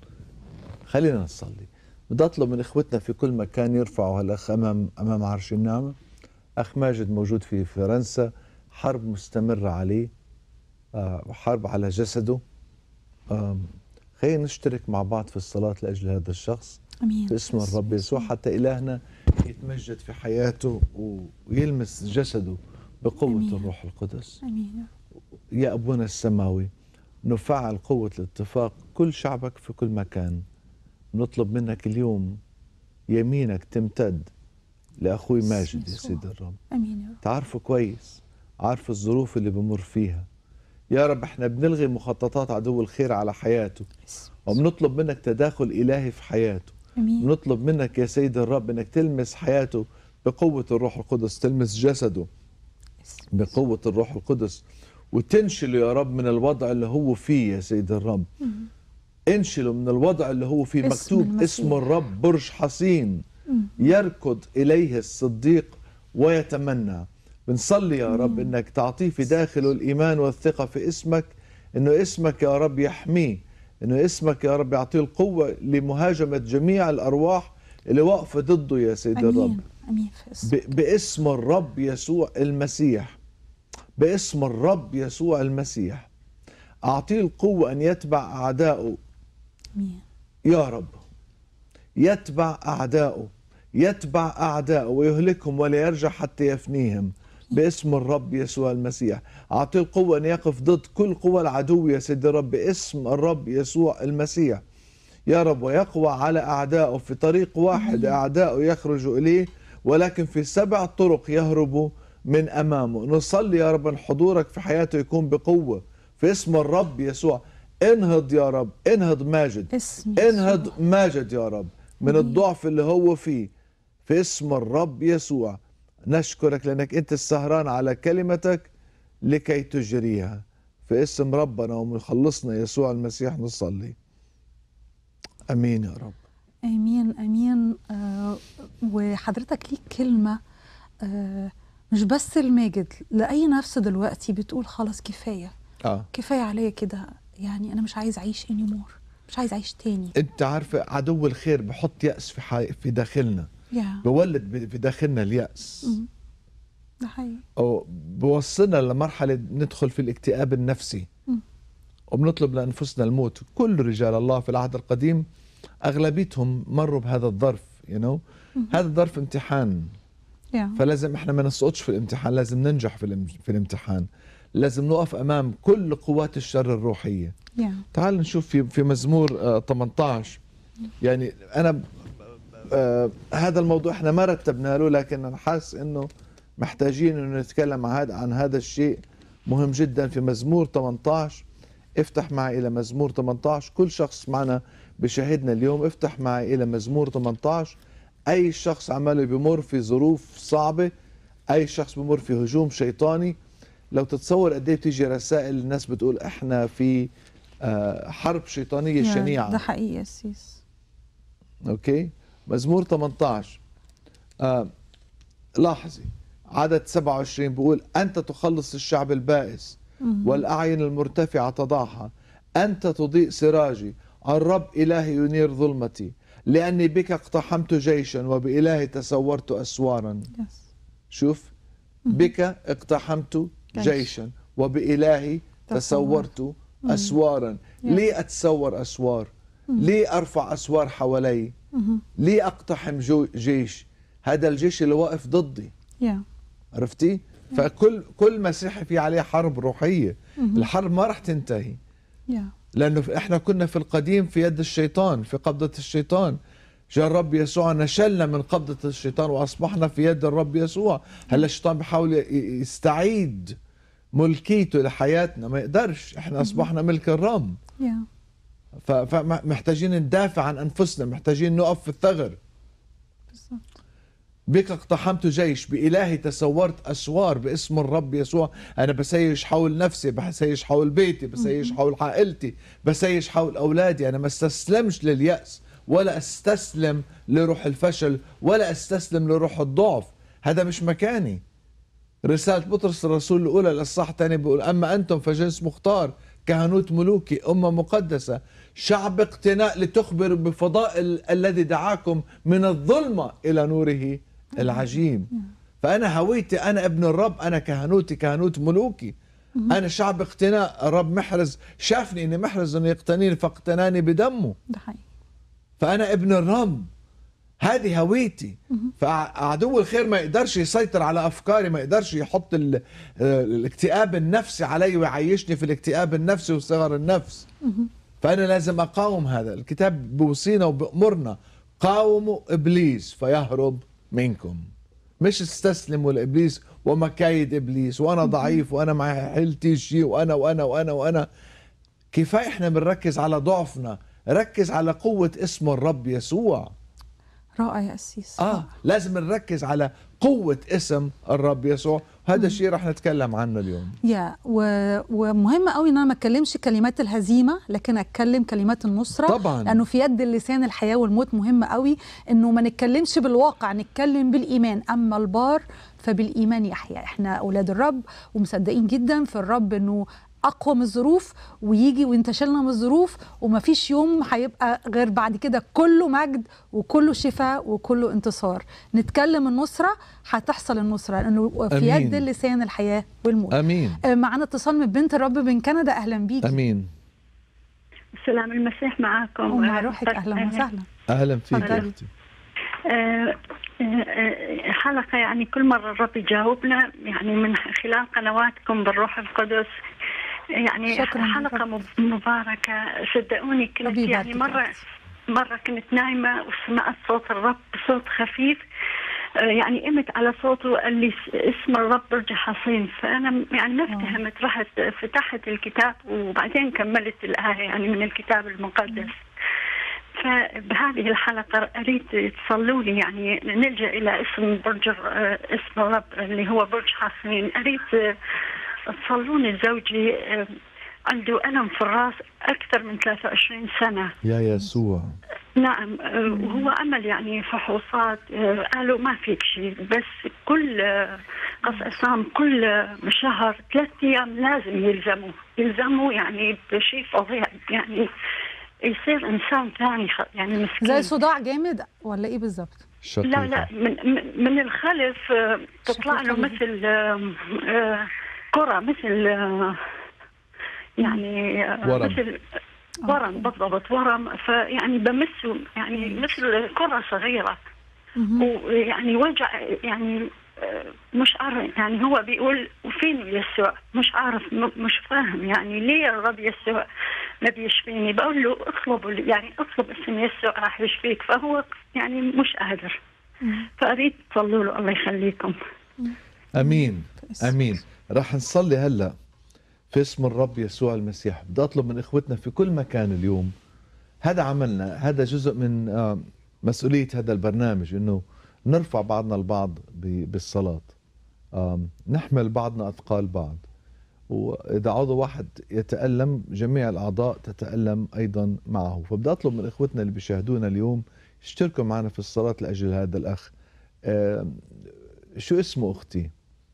خلينا نصلي بدي أطلب من إخوتنا في كل مكان يرفعوا هالأخ أمام أمام عرش النعمة أخ ماجد موجود في فرنسا حرب مستمرة عليه آه، حرب على جسده آم، خلينا نشترك مع بعض في الصلاة لأجل هذا الشخص امين في اسم الرب يسوع حتى إلهنا يتمجد في حياته و- ويلمس جسده بقوة أمين. الروح القدس امين يا أبونا السماوي نفعل قوة الاتفاق كل شعبك في كل مكان نطلب منك اليوم يمينك تمتد لأخوي ماجد يا سيد الرب امين يا رب تعرفه كويس عارف الظروف اللي بمر فيها يا رب احنا بنلغي مخططات عدو الخير على حياته وبنطلب منك تداخل إلهي في حياته امين بنطلب منك يا سيد الرب انك تلمس حياته بقوة الروح القدس تلمس جسده بقوة الروح القدس وتنشله يا رب من الوضع اللي هو فيه يا سيد الرب انشله من الوضع اللي هو فيه اسم مكتوب المسيح. اسم الرب برج حصين مم. يركض إليه الصديق ويتمنى بنصلي يا رب انك تعطيه في داخله الايمان والثقه في اسمك انه اسمك يا رب يحميه انه اسمك يا رب يعطيه القوه لمهاجمه جميع الارواح اللي واقفه ضده يا سيد الرب امين امين في اسم ب- باسم الرب يسوع المسيح باسم الرب يسوع المسيح أعطيه القوة أن يتبع أعدائه امين يا رب يتبع أعدائه يتبع أعدائه ويهلكهم ولا يرجع حتى يفنيهم باسم الرب يسوع المسيح أعطيه القوة أن يقف ضد كل قوى العدو يا سيد الرب باسم الرب يسوع المسيح يا رب ويقوى على أعدائه في طريق واحد أعدائه يخرجوا إليه ولكن في سبع طرق يهربوا من أمامه نصلي يا رب أن حضورك في حياته يكون بقوة في اسم الرب يسوع انهض يا رب انهض ماجد اسم انهض ماجد يا رب من الضعف اللي هو فيه في اسم الرب يسوع نشكرك لأنك أنت السهران على كلمتك لكي تجريها في اسم ربنا ومخلصنا يسوع المسيح نصلي أمين يا رب امين امين آه وحضرتك ليك كلمه آه مش بس الماجد لاي نفس دلوقتي بتقول خلاص كفايه آه. كفايه عليا كده يعني انا مش عايز اعيش انيمور مش عايز اعيش تاني أنت عارفة عدو الخير بحط يأس في حي... في داخلنا يا بولد ب- في داخلنا اليأس مم. ده حقيقي أو بوصلنا لمرحلة ندخل في الاكتئاب النفسي مم. وبنطلب لأنفسنا الموت كل رجال الله في العهد القديم أغلبيتهم مروا بهذا الظرف you know? هذا ظرف امتحان يا فلازم احنا ما نسقطش في الامتحان لازم ننجح في, الام... في الامتحان لازم نقف أمام كل قوات الشر الروحية يا تعال نشوف في في مزمور آه، 18 يعني انا آه هذا الموضوع احنا ما رتبنا له لكن انا حاسس انه محتاجين انه نتكلم عن عن هذا الشيء مهم جدا في مزمور 18 افتح معي الى مزمور 18 كل شخص معنا بشاهدنا اليوم افتح معي الى مزمور 18 اي شخص عماله بيمر في ظروف صعبه اي شخص بيمر في هجوم شيطاني لو تتصور قد ايه بتيجي رسائل الناس بتقول احنا في آه، حرب شيطانيه يا شنيعه ده حقيقي يا سيس اوكي مزمور 18 آه لاحظي عدد 27 بيقول أنت تخلص الشعب البائس مهم. والأعين المرتفعة تضعها أنت تضيء سراجي الرب إلهي ينير ظلمتي لأني بك اقتحمت جيشا وبإلهي تسورت أسوارا شوف بك اقتحمت جيش. جيشا وبإلهي تسورت أسوارا ليه أتسور أسوار ليه أرفع أسوار حوالي مهم. ليه أقتحم جو جيش هذا الجيش اللي واقف ضدي يا عرفتي فكل كل مسيحي في عليه حرب روحية مهم. الحرب ما راح تنتهي يا لانه احنا كنا في القديم في يد الشيطان في قبضة الشيطان جاء الرب يسوع نشلنا من قبضة الشيطان واصبحنا في يد الرب يسوع هلا الشيطان بيحاول ي- يستعيد ملكيته لحياتنا ما يقدرش احنا اصبحنا ملك الرب يا ف- فمحتاجين ندافع عن انفسنا محتاجين نقف في الثغر بك اقتحمت جيش بإلهي تسورت أسوار باسم الرب يسوع أنا بسيش حول نفسي بسيش حول بيتي بسيش حول عائلتي بسيش حول أولادي أنا ما استسلمش لليأس ولا استسلم لروح الفشل ولا استسلم لروح الضعف هذا مش مكاني رسالة بطرس الرسول الأولى الإصحاح الثاني بيقول أما أنتم فجنس مختار كهنوت ملوكي أمة مقدسة شعب اقتناء لتخبر بفضائل الذي دعاكم من الظلمة إلى نوره العجيب فأنا هويتي أنا ابن الرب أنا كهنوتي كهنوت ملوكي أنا شعب اقتناء الرب محرز شافني إني محرز إنه يقتنيني فاقتناني بدمه ده حقيقي فأنا ابن الرب هذه هويتي فعدو الخير ما يقدرش يسيطر على أفكاري ما يقدرش يحط ال- آه، الاكتئاب النفسي علي ويعيشني في الاكتئاب النفسي وصغر النفس مهم. فأنا لازم أقاوم هذا الكتاب بيوصينا وبأمرنا قاوموا إبليس فيهرب منكم مش استسلموا لإبليس ومكايد إبليس وأنا ضعيف وأنا معي حيلتي شيء وأنا وأنا وأنا وأنا كفاية إحنا بنركز على ضعفنا ركز على قوة اسم الرب يسوع رائع يا أسيس آه لازم نركز على قوة اسم الرب يسوع هذا الشيء رح نتكلم عنه اليوم يا و... ومهم قوي ان انا ما اتكلمش كلمات الهزيمه لكن اتكلم كلمات النصره طبعاً. لانه في يد اللسان الحياه والموت مهم قوي انه ما نتكلمش بالواقع نتكلم بالايمان اما البار فبالايمان يحيى احنا اولاد الرب ومصدقين جدا في الرب انه اقوى من الظروف ويجي وينتشلنا من الظروف ومفيش يوم هيبقى غير بعد كده كله مجد وكله شفاء وكله انتصار نتكلم النصره هتحصل النصره لانه في أمين. يد اللسان الحياه والموت أمين آه، معانا اتصال من بنت الرب من كندا اهلا بيكي أمين سلام المسيح معكم ومع روحك اهلا وسهلا أهلا فيك يا تفضل. أختي آه، آه، آه، حلقة يعني كل مرة الرب يجاوبنا يعني من خلال قنواتكم بالروح القدس يعني شكراً حلقة مب- مباركة صدقوني كنت ربي يعني يباركك مرة مرة كنت نايمة وسمعت صوت الرب بصوت خفيف آه، يعني قمت على صوته وقال لي س- اسم الرب برج حصين فأنا م- يعني ما افتهمت رحت فتحت الكتاب وبعدين كملت الآية يعني من الكتاب المقدس فبهذه الحلقة أريد تصلوا لي يعني نلجأ إلى اسم برج آه، اسم الرب اللي هو برج حصين أريد آه، تصلوني زوجي آه، عنده ألم في الرأس أكثر من 23 سنة يا يسوع نعم آه، وهو عمل يعني فحوصات آه، قالوا ما فيك شيء بس كل آه، قص عصام كل آه، شهر ثلاث أيام لازم يلزموا يلزموا يعني بشيء فظيع يعني يصير إنسان ثاني خ- يعني مسكين زي صداع جامد ولا ايه بالظبط لا لا من من- من الخلف آه، تطلع له مثل آه، آه، كرة مثل آه، يعني آه، ورم. مثل ورم بالضبط ورم فيعني بمسه يعني مثل كرة صغيرة ويعني وجع يعني آه، مش عارف يعني هو بيقول وفين يسوع مش عارف م- مش فاهم يعني ليه الرب يسوع ما بيشفيني بقول له اطلبوا لي- يعني اطلب اسم يسوع راح يشفيك فهو يعني مش قادر فاريد تصلوا له الله يخليكم امين امين راح نصلي هلا في اسم الرب يسوع المسيح بدي اطلب من اخوتنا في كل مكان اليوم هذا عملنا هذا جزء من آه، مسؤوليه هذا البرنامج انه نرفع بعضنا البعض ب- بالصلاه آم، نحمل بعضنا اثقال بعض واذا عضو واحد يتالم جميع الاعضاء تتالم ايضا معه فبدي اطلب من اخوتنا اللي بيشاهدونا اليوم يشتركوا معنا في الصلاه لاجل هذا الاخ آم، شو اسمه اختي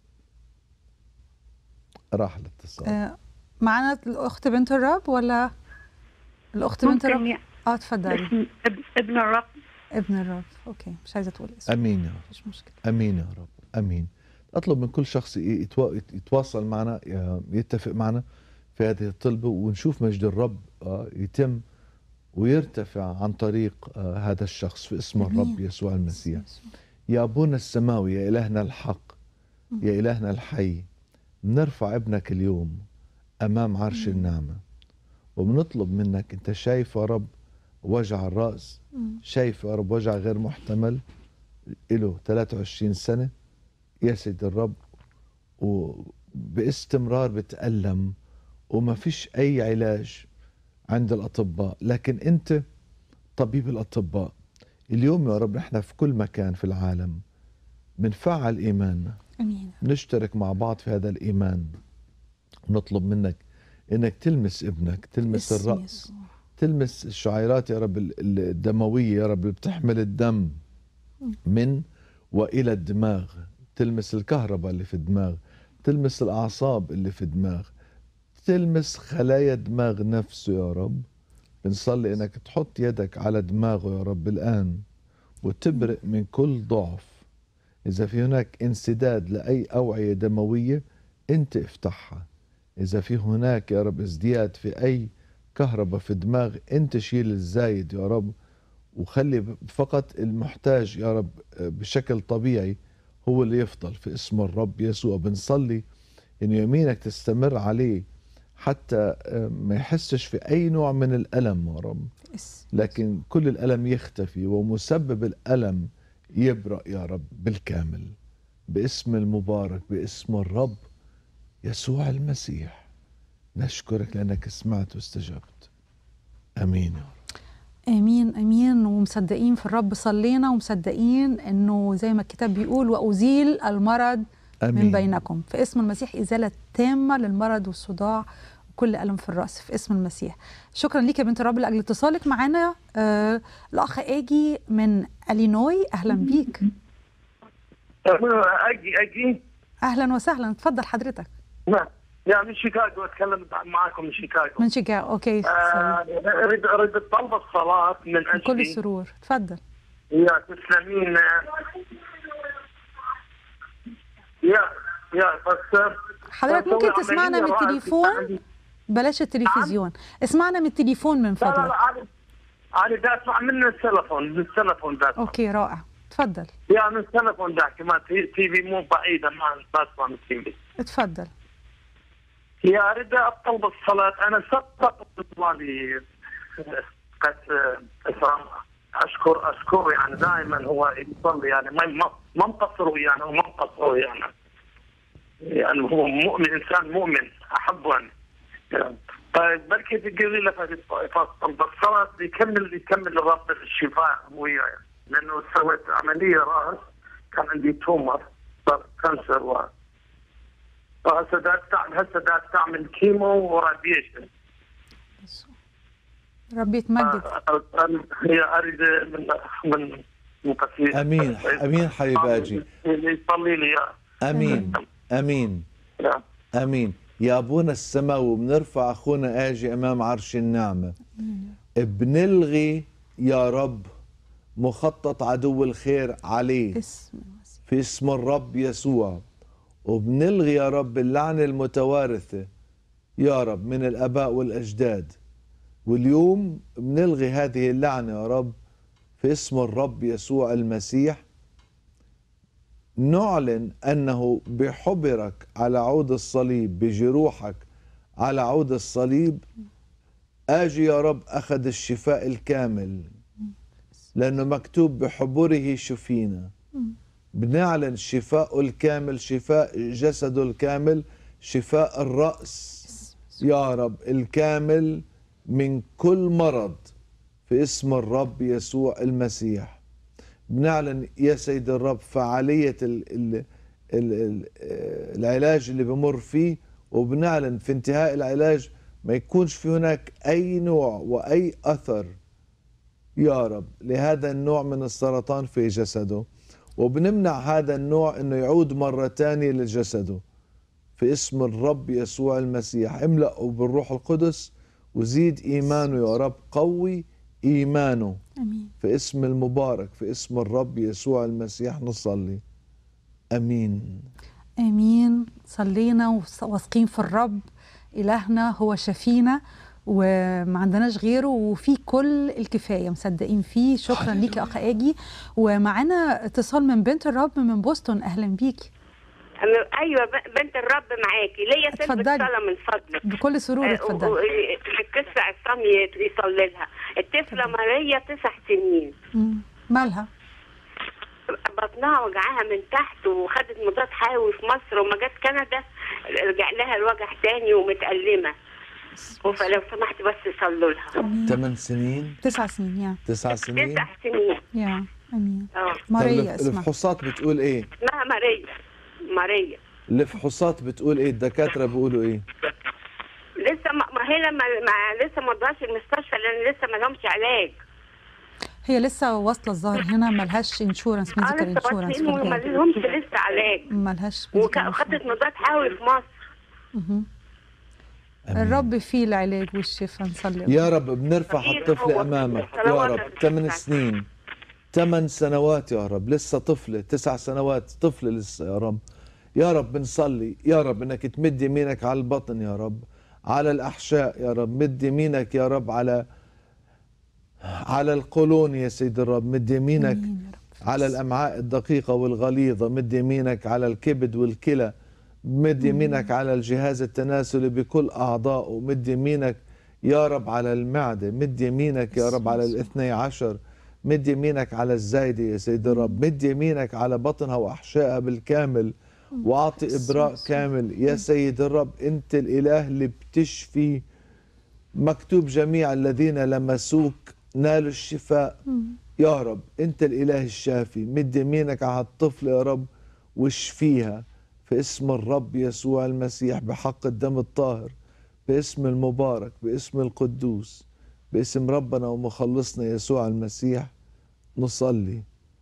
راح الاتصال آه، معنا الاخت بنت الرب ولا الاخت بنت ممكن الرب ي- اه اتفضلي اسم اب- ابن الرب ابن الرب اوكي مش عايزه تقول اسمه امين يا رب مش مشكله امين يا رب امين اطلب من كل شخص ي- يتوا- يتواصل معنا ي- يتفق معنا في هذه الطلبه ونشوف مجد الرب آه، يتم ويرتفع عن طريق آه، هذا الشخص في اسم آمين. الرب يسوع المسيح يا ابونا السماوي يا الهنا الحق يا الهنا الحي بنرفع ابنك اليوم امام عرش النعمه وبنطلب منك انت شايف يا رب وجع الراس شايف يا رب وجع غير محتمل له 23 سنة يا سيد الرب وباستمرار بتألم وما فيش أي علاج عند الأطباء لكن أنت طبيب الأطباء اليوم يا رب نحن في كل مكان في العالم بنفعل إيماننا امين نشترك مع بعض في هذا الإيمان نطلب منك انك تلمس ابنك تلمس باسم الرأس يسوع. تلمس الشعيرات يا رب ال- ال- الدموية يا رب اللي بتحمل الدم من وإلى الدماغ تلمس الكهرباء اللي في الدماغ تلمس الأعصاب اللي في الدماغ تلمس خلايا دماغ نفسه يا رب بنصلي انك تحط يدك على دماغه يا رب الآن وتبرئ من كل ضعف إذا في هناك انسداد لأي أوعية دموية أنت افتحها إذا في هناك يا رب ازدياد في أي كهرباء في الدماغ أنت شيل الزايد يا رب وخلي فقط المحتاج يا رب بشكل طبيعي هو اللي يفضل في اسم الرب يسوع بنصلي إن يمينك تستمر عليه حتى ما يحسش في أي نوع من الألم يا رب لكن كل الألم يختفي ومسبب الألم يبرأ يا رب بالكامل باسم المبارك باسم الرب يسوع المسيح نشكرك لأنك سمعت واستجبت أمين يا رب امين امين ومصدقين في الرب صلينا ومصدقين انه زي ما الكتاب بيقول وازيل المرض آمين. من بينكم في اسم المسيح ازاله تامه للمرض والصداع وكل الم في الراس في اسم المسيح شكرا ليك يا بنت الرب لاجل اتصالك معانا آه الاخ اجي من الينوي اهلا بيك اجي اجي اهلا وسهلا اتفضل حضرتك نعم يعني من شيكاغو اتكلم معاكم من شيكاغو من شيكاغو اوكي آه، سوري. اريد اريد طلب الصلاه من من كل اجلي السرور اتفضل يا تسلمين يا يا بس حضرتك بسوي ممكن تسمعنا من عملية رأس التليفون عندي- بلاش التلفزيون اسمعنا من التليفون من لا لا فضلك لا انا انا دا اسمع من التلفون من التلفون دا أسمع. اوكي رائع اتفضل يا من التلفون دا ما تي تي في مو بعيده ما ما اسمع من التي في اتفضل يا اريد اطلب الصلاه انا سبق مالي قد اسلام اشكر اشكر يعني دائما هو يصلي يعني ما ما ما مقصر ويانا وما مقصر ويانا يعني هو مؤمن انسان مؤمن احبه انا يعني. طيب بلكي تقولي له فطلب الصلاه يكمل يكمل الرب الشفاء وياي لانه سويت عمليه راس كان عندي تومر صار كانسر و هسه دا تعمل هسه دا تعمل كيمو وراديشن ربي يتمجد هي اريد من من من قصير أمين أمين حبيب أجي يصلي لي إياه. أمين أمين نعم. أمين يا أبونا السماوي بنرفع أخونا آجي أمام عرش النعمة بنلغي يا رب مخطط عدو الخير عليه في اسم الرب يسوع وبنلغي يا رب اللعنة المتوارثة يا رب من الآباء والأجداد واليوم بنلغي هذه اللعنة يا رب في اسم الرب يسوع المسيح نعلن أنه بحبرك على عود الصليب بجروحك على عود الصليب آجي يا رب أخذ الشفاء الكامل لأنه مكتوب بحبره شفينا بنعلن شفاء الكامل شفاء جسده الكامل شفاء الرأس يا رب الكامل من كل مرض في اسم الرب يسوع المسيح بنعلن يا سيد الرب فعالية ال ال ال ال العلاج اللي بمر فيه وبنعلن في انتهاء العلاج ما يكونش في هناك أي نوع وأي أثر يا رب لهذا النوع من السرطان في جسده وبنمنع هذا النوع انه يعود مرة تانية لجسده في اسم الرب يسوع المسيح املأه بالروح القدس وزيد ايمانه يا رب قوي ايمانه امين في اسم المبارك في اسم الرب يسوع المسيح نصلي امين امين صلينا وص- واثقين في الرب الهنا هو شفينا وما عندناش غيره وفي كل الكفايه مصدقين فيه شكرا ليك يا اخ اجي ومعانا اتصال من بنت الرب من بوسطن اهلا بيكي أنا- ايوه ب- بنت الرب معاكي ليا سلبة اتفضلي. صلاه من فضلك بكل سرور آه، اتفضلي و- و- القصه عصام ي- يصلي لها الطفله ماريا تسع سنين مم. مالها بطنها وجعها من تحت وخدت مضاد حيوي في مصر وما جت كندا رجع لها الوجع تاني ومتألمة فلو سمحت بس صلوا لها ثمان سنين تسع سنين يا تسع سنين تسع سنين يا امين اه طب ماريا الف- اسمها الفحوصات بتقول ايه اسمها ماريا ماريا الفحوصات بتقول ايه الدكاترة بيقولوا ايه لسه ما ما هي لما ما لسه ما ادوهاش المستشفى لان لسه ما لهمش علاج هي لسه واصله الظاهر هنا ملهاش انشورنس اه ميديكال لسه انشورنس واصلين وما لهمش لسه علاج ملهاش وك- medical وخدت مضاد حيوي في مصر مهم. الرب فيه العلاج والشفاء نصلي يا رب بنرفع الطفل امامك يا رب ثمان سنين ثمان سنوات يا رب لسه طفلة تسع سنوات طفلة لسه يا رب يا رب بنصلي يا رب انك تمد يمينك على البطن يا رب على الاحشاء يا رب مد يمينك يا رب على على القولون يا سيد الرب مد يمينك على الامعاء الدقيقة والغليظة مد يمينك على الكبد والكلى مد يمينك على الجهاز التناسلي بكل اعضائه مد يمينك يا رب على المعدة مد يمينك يا رب على الاثني عشر مد يمينك على الزايدة يا سيد الرب مد يمينك على بطنها وأحشائها بالكامل وأعطي إبراء كامل يا سيد الرب أنت الإله اللي بتشفي مكتوب جميع الذين لمسوك نالوا الشفاء يا رب أنت الإله الشافي مد يمينك على الطفل يا رب واشفيها في اسم الرب يسوع المسيح بحق الدم الطاهر باسم المبارك باسم القدوس باسم ربنا ومخلصنا يسوع المسيح نصلي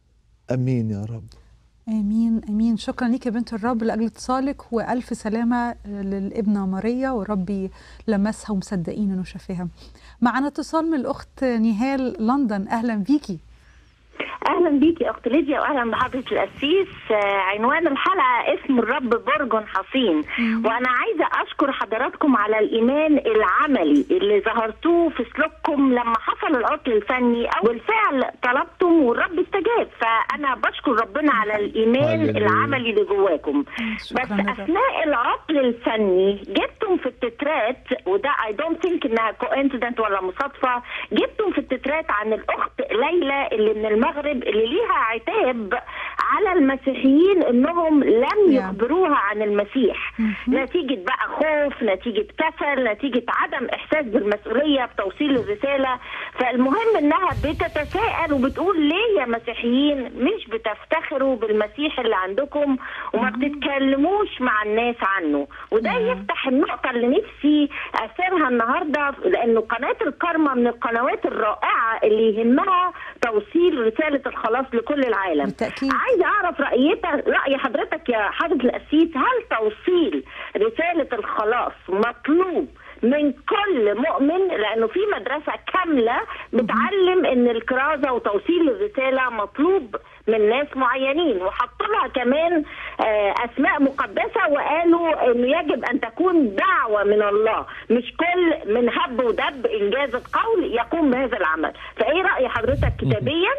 امين يا رب امين امين شكرا ليك يا بنت الرب لاجل اتصالك والف سلامه للابنه ماريا وربي لمسها ومصدقين انه شافاها معنا اتصال من الاخت نهال لندن اهلا بيكي اهلا بيكي اخت ليديا واهلا بحضره القسيس آه، عنوان الحلقه اسم الرب برج حصين وانا عايزه اشكر حضراتكم على الايمان العملي اللي ظهرتوه في سلوككم لما حصل العطل الفني او بالفعل طلبتم والرب استجاب فانا بشكر ربنا على الايمان هللويا. العملي اللي جواكم بس اثناء العطل الفني جبتم في التترات وده اي دونت ثينك انها كوينسيدنت ولا مصادفه جبتم في التترات عن الاخت ليلى اللي من المغرب اللي ليها عتاب على المسيحيين انهم لم يخبروها عن المسيح نتيجه بقى خوف نتيجه كسل نتيجه عدم احساس بالمسؤوليه بتوصيل الرساله فالمهم انها بتتساءل وبتقول ليه يا مسيحيين مش بتفتخروا بالمسيح اللي عندكم وما بتتكلموش مع الناس عنه وده يفتح النقطه اللي نفسي اسيرها النهارده لانه قناه الكرمه من القنوات الرائعه اللي يهمها توصيل رساله الخلاص لكل العالم بالتأكيد. عايزه اعرف رايتك راي حضرتك يا حضره القسيس هل توصيل رساله الخلاص مطلوب من كل مؤمن لانه في مدرسه كامله بتعلم ان الكرازه وتوصيل الرساله مطلوب من ناس معينين وحطوا لها كمان آه، اسماء مقدسه وقالوا انه يجب ان تكون دعوه من الله مش كل من هب ودب انجاز القول يقوم بهذا العمل فايه راي حضرتك كتابيا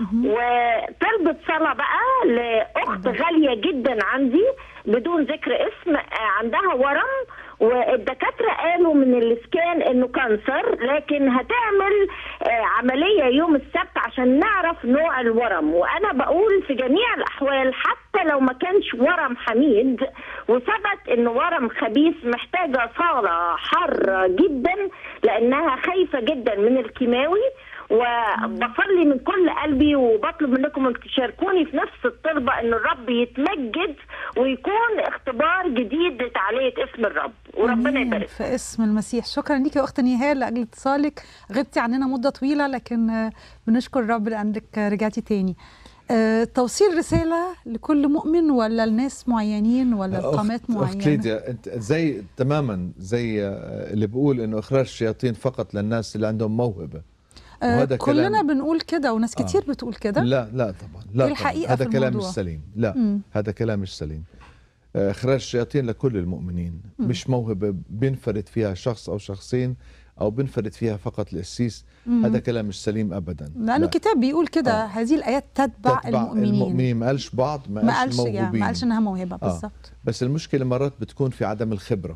وطلبت صلاه بقى لاخت غاليه جدا عندي بدون ذكر اسم آه، عندها ورم والدكاتره قالوا من الاسكان انه كانسر لكن هتعمل آه، عمليه يوم السبت عشان نعرف نوع الورم وانا بقول في جميع الاحوال حتى لو ما كانش ورم حميد وثبت انه ورم خبيث محتاجه صاله حاره جدا لانها خايفه جدا من الكيماوي وبصلي من كل قلبي وبطلب منكم انك تشاركوني في نفس الطلبه ان الرب يتمجد ويكون اختبار جديد لتعليه اسم الرب وربنا آمين. يبارك في اسم المسيح شكرا ليكي يا اخت نهال لاجل اتصالك غبتي عننا مده طويله لكن آه، بنشكر الرب لانك رجعتي تاني آه، توصيل رسالة لكل مؤمن ولا لناس معينين ولا أخت- لقامات اخت معينة ليديا انت زي تماما زي آه، اللي بيقول انه اخراج الشياطين فقط للناس اللي عندهم موهبه آه، وهذا كلنا كلام- بنقول كده وناس آه. كتير بتقول كده لا لا طبعا لا طبعاً. الحقيقة هذا في كلام مش الموضوع. سليم لا مم. هذا كلام مش سليم آه، اخراج الشياطين لكل المؤمنين مم. مش موهبه بينفرد فيها شخص او شخصين او بينفرد فيها فقط القسيس مم. هذا كلام مش سليم ابدا لأنه لا. الكتاب بيقول كده هذه الآيات تتبع, تتبع المؤمنين, المؤمنين ما قالش بعض ما ما قالش قالش يعني موهوبين ما قالش إنها موهبة آه. بالظبط بس المشكله مرات بتكون في عدم الخبره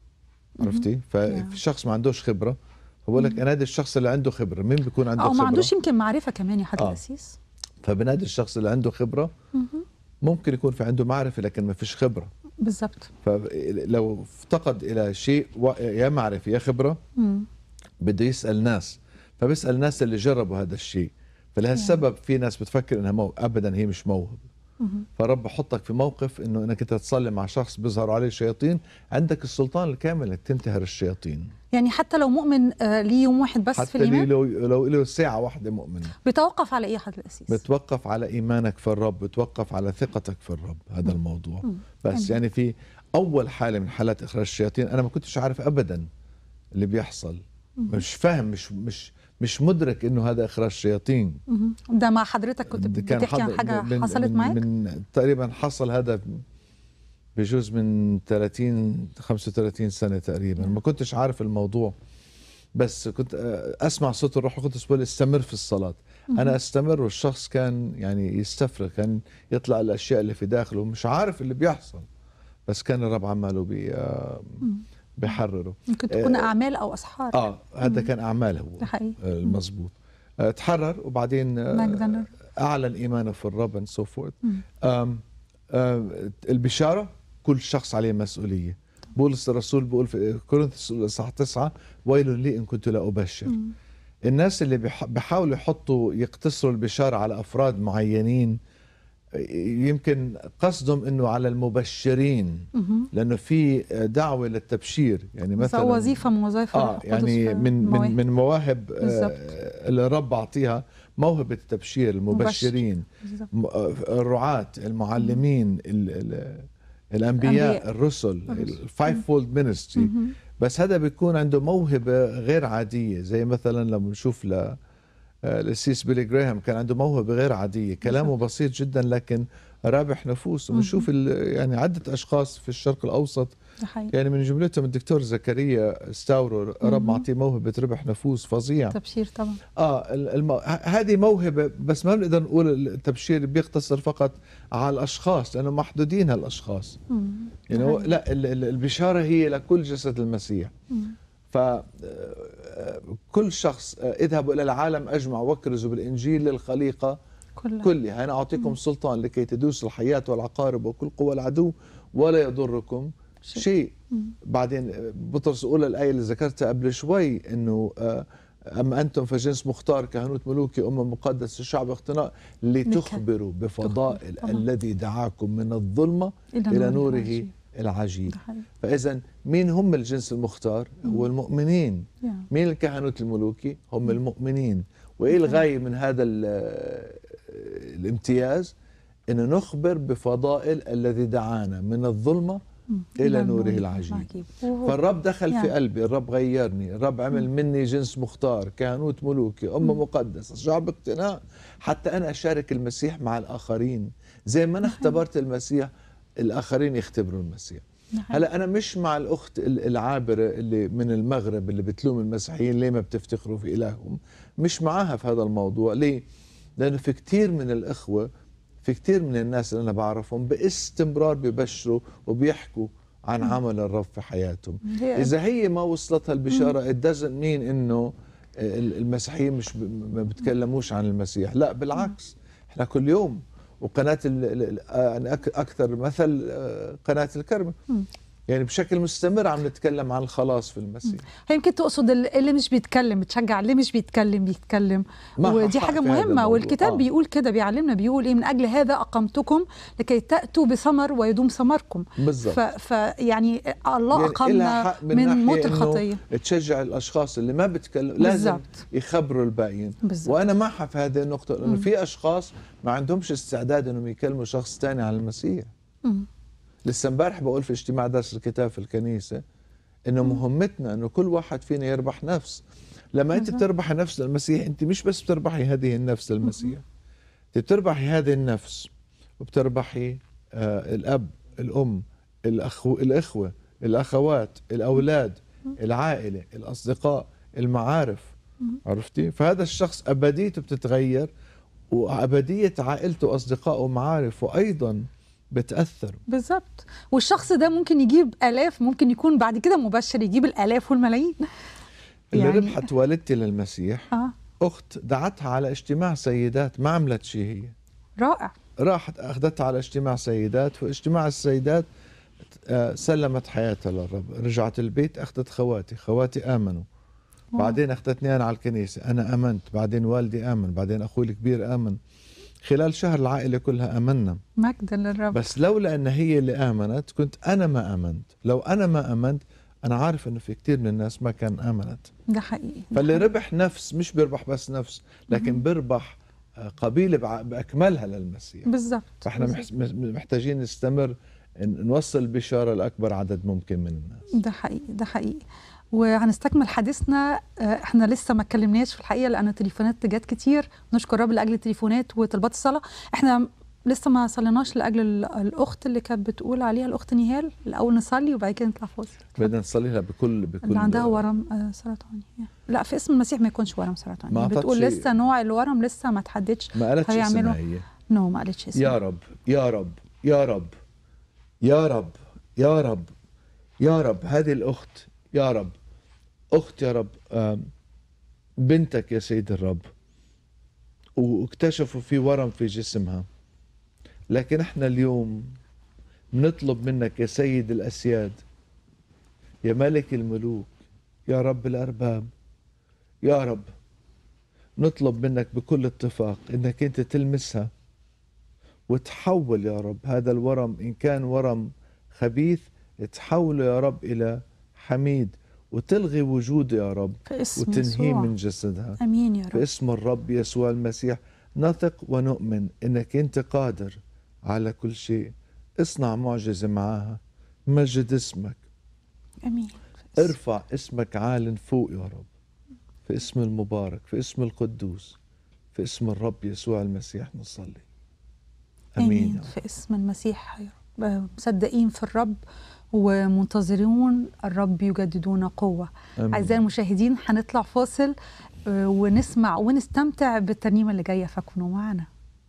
عرفتي ففي شخص ما عندوش خبره فبقول لك انادي الشخص اللي عنده خبره مين بيكون عنده أو خبره ما عندوش يمكن معرفة كمان يا حضرة آه. القسيس فبنادي الشخص اللي عنده خبره مهم. ممكن يكون في عنده معرفه لكن ما فيش خبره بالظبط فلو افتقد الى شيء و- يا معرفه يا خبره مم. بده يسال ناس فبيسال الناس اللي جربوا هذا الشيء فلهالسبب في ناس بتفكر انها مو... ابدا هي مش موهبه مهم. فرب حطك في موقف انه انك انت تصلي مع شخص بيظهر عليه شياطين عندك السلطان الكامل انك تنتهر الشياطين يعني حتى لو مؤمن آه، ليه يوم واحد بس في حتى لي الإيمان لو لو له ساعه واحده مؤمن بيتوقف على إيه يا حضرة القسيس بتوقف على ايمانك في الرب بتوقف على ثقتك في الرب هذا الموضوع مم. بس جميل. يعني في اول حاله من حالات اخراج الشياطين انا ما كنتش عارف ابدا اللي بيحصل مم. مش فاهم مش مش مش مدرك انه هذا اخراج شياطين مهم. ده مع حضرتك كنت بتحكي عن حضر- حاجة من حصلت من معاك من تقريبا حصل هذا بجوز من 30 35 سنه تقريبا ما كنتش عارف الموضوع بس كنت آه، اسمع صوت الروح القدس بيقول استمر في الصلاه مهم. انا استمر والشخص كان يعني يستفرغ كان يطلع الاشياء اللي في داخله مش عارف اللي بيحصل بس كان الرب عماله بي آه، مم. بيحرره ممكن تكون آه، أعمال أو أسحار اه هذا مم. كان اعمال هو ده حقيقي آه، المظبوط آه، تحرر وبعدين آه، ماجدنر اعلن ايمانه في الرب and so forth مم. آم، آم، البشاره كل شخص عليه مسؤوليه بولس الرسول بيقول في كورنثوس الاصحاح 9 ويل لي ان كنت لا ابشر مم. الناس اللي بيح- بيحاولوا يحطوا يقتصروا البشاره على افراد معينين يمكن قصدهم انه على المبشرين مهم. لانه في دعوه للتبشير يعني بس مثلا هو وظيفة من وظائف اه الروح القدس يعني في من المواهب. من من مواهب آه، بالظبط. اللي الرب اعطيها موهبه التبشير المبشرين بالظبط. م- آه، الرعاة المعلمين ال ال الانبياء الأنبياء. الرسل الرسل. الفايف فولد مينستري مهم. بس هذا بيكون عنده موهبه غير عاديه زي مثلا لما نشوف ل آه، القسيس بيلي جراهام كان عنده موهبه غير عاديه كلامه بسيط جدا لكن رابح نفوس وبنشوف ال- يعني عده اشخاص في الشرق الاوسط ده حقيقي يعني من جملتهم الدكتور زكريا ستاورو رب مهم. معطيه موهبه ربح نفوس فظيع تبشير طبعا اه ال- الم... ه- هذه موهبه بس ما بنقدر نقول التبشير بيقتصر فقط على الاشخاص لانه محدودين هالاشخاص مم. يعني هو لا ال- ال- البشاره هي لكل جسد المسيح مم. ف آه، كل شخص آه، اذهبوا الى العالم اجمع وكرزوا بالانجيل للخليقه كلها كلها انا اعطيكم سلطان لكي تدوسوا الحياه والعقارب وكل قوى العدو ولا يضركم شيء. شيء مم. بعدين بطرس اولى الايه اللي ذكرتها قبل شوي انه آه، اما انتم فجنس مختار كهنوت ملوكي امه مقدسه شعب اقتناء لتخبروا بفضائل طبعا. الذي دعاكم من الظلمه إلى الى نوره نوره العجيب. العجيب ده حقيقي فاذا مين هم الجنس المختار هو المؤمنين يا. مين الكهنوت الملوكي هم المؤمنين وايه الغايه من هذا ال- الامتياز ان نخبر بفضائل الذي دعانا من الظلمه مم. الى نوره العجيب وهو- فالرب دخل في يا. قلبي الرب غيرني الرب عمل مني جنس مختار كهنوت ملوكي أمة مقدسة شعب اقتناء حتى أنا أشارك المسيح مع الآخرين زي ما أنا اختبرت المسيح الآخرين يختبروا المسيح ده حقيقي. هلا أنا مش مع الأخت ال- العابرة اللي من المغرب اللي بتلوم المسيحيين ليه ما بتفتخروا في إلههم مش معاها في هذا الموضوع ليه؟ لأنه في كتير من الإخوة في كتير من الناس اللي أنا بعرفهم باستمرار بيبشروا وبيحكوا عن عمل الرب في حياتهم هي- إذا هي ما وصلتها البشارة it doesn't mean إنه ال- المسيحيين مش ب- ما بيتكلموش عن المسيح لا بالعكس احنا كل يوم وقناة ال- ال- ال- يعني أك- أكثر مثل آه، قناة الكرمة مم. يعني بشكل مستمر عم نتكلم عن الخلاص في المسيح هي يمكن تقصد ال- اللي مش بيتكلم بتشجع اللي مش بيتكلم بيتكلم معها ودي حق حاجه في هذا مهمه الموضوع. والكتاب آه. بيقول كده بيعلمنا بيقول ايه من اجل هذا اقمتكم لكي تاتوا بثمر ويدوم ثمركم بالضبط. ف... فيعني الله يعني إلها اقامنا حق من, ناحية موت إنه الخطيه تشجع الاشخاص اللي ما بتكلم لازم بالظبط. يخبروا الباقيين بالظبط. وانا معها في هذه النقطه لانه مم. في اشخاص ما عندهمش استعداد انهم يكلموا شخص تاني عن المسيح مم. لسه امبارح بقول في اجتماع درس الكتاب في الكنيسه انه مهمتنا انه كل واحد فينا يربح نفس لما انت بالظبط. بتربحي نفس للمسيح انت مش بس بتربحي هذه النفس للمسيح انت بتربحي هذه النفس وبتربحي آه الاب الام الاخو الاخوه الاخوات الاولاد العائله الاصدقاء المعارف عرفتي فهذا الشخص ابديته بتتغير وابديه عائلته واصدقائه ومعارفه ايضا بتاثر بالظبط والشخص ده ممكن يجيب الاف ممكن يكون بعد كده مبشر يجيب الالاف والملايين اللي يعني- ربحت والدتي للمسيح اه اخت دعتها على اجتماع سيدات ما عملت شيء هي رائع راحت اخذتها على اجتماع سيدات في اجتماع السيدات آه، سلمت حياتها للرب رجعت البيت اخذت خواتي خواتي امنوا واو. بعدين اخذتني انا على الكنيسه انا امنت بعدين والدي امن بعدين اخوي الكبير امن خلال شهر العائله كلها امنا مجدا للرب بس لولا ان هي اللي امنت كنت انا ما امنت لو انا ما امنت انا عارف انه في كثير من الناس ما كان امنت ده حقيقي فاللي ربح نفس مش بيربح بس نفس لكن بيربح آه، قبيله بع- باكملها للمسيح بالظبط فاحنا بالظبط. محس- محتاجين نستمر ن- نوصل البشاره لاكبر عدد ممكن من الناس ده حقيقي ده حقيقي وهنستكمل حديثنا آه، احنا لسه ما اتكلمناش في الحقيقه لان التليفونات جت كتير نشكر رب لاجل التليفونات وطلبات الصلاه احنا لسه ما صليناش لاجل ال- الاخت اللي كانت بتقول عليها الاخت نهال الاول نصلي وبعد كده نطلع فاصل بدنا نصلي لها بكل بكل اللي عندها ورم آه، سرطاني لا في اسم المسيح ما يكونش ورم سرطاني ما بتقول أعطتش- لسه نوع الورم لسه ما تحددش ما قالتش هيعملوا- اسمها هي نو ما قالتش اسمها يا رب يا رب يا رب يا رب يا رب يا رب هذه الأخت يا رب أخت يا رب آم، بنتك يا سيد الرب واكتشفوا في ورم في جسمها لكن احنا اليوم بنطلب منك يا سيد الأسياد يا ملك الملوك يا رب الأرباب يا رب نطلب منك بكل اتفاق انك انت تلمسها وتحول يا رب هذا الورم ان كان ورم خبيث تحوله يا رب الى حميد وتلغي وجوده يا رب في اسم وتنهيه يسوع. من جسدها امين يا رب باسم الرب يسوع المسيح نثق ونؤمن انك انت قادر على كل شيء اصنع معجزه معاها مجد اسمك امين ارفع اسمك عال فوق يا رب في اسم المبارك في اسم القدوس في اسم الرب يسوع المسيح نصلي امين يا امين رب. في اسم المسيح يا رب آه، مصدقين في الرب ومنتظرون الرب يجددون قوه آمين. اعزائي المشاهدين هنطلع فاصل آه، ونسمع ونستمتع بالترنيمه اللي جايه فكونوا معنا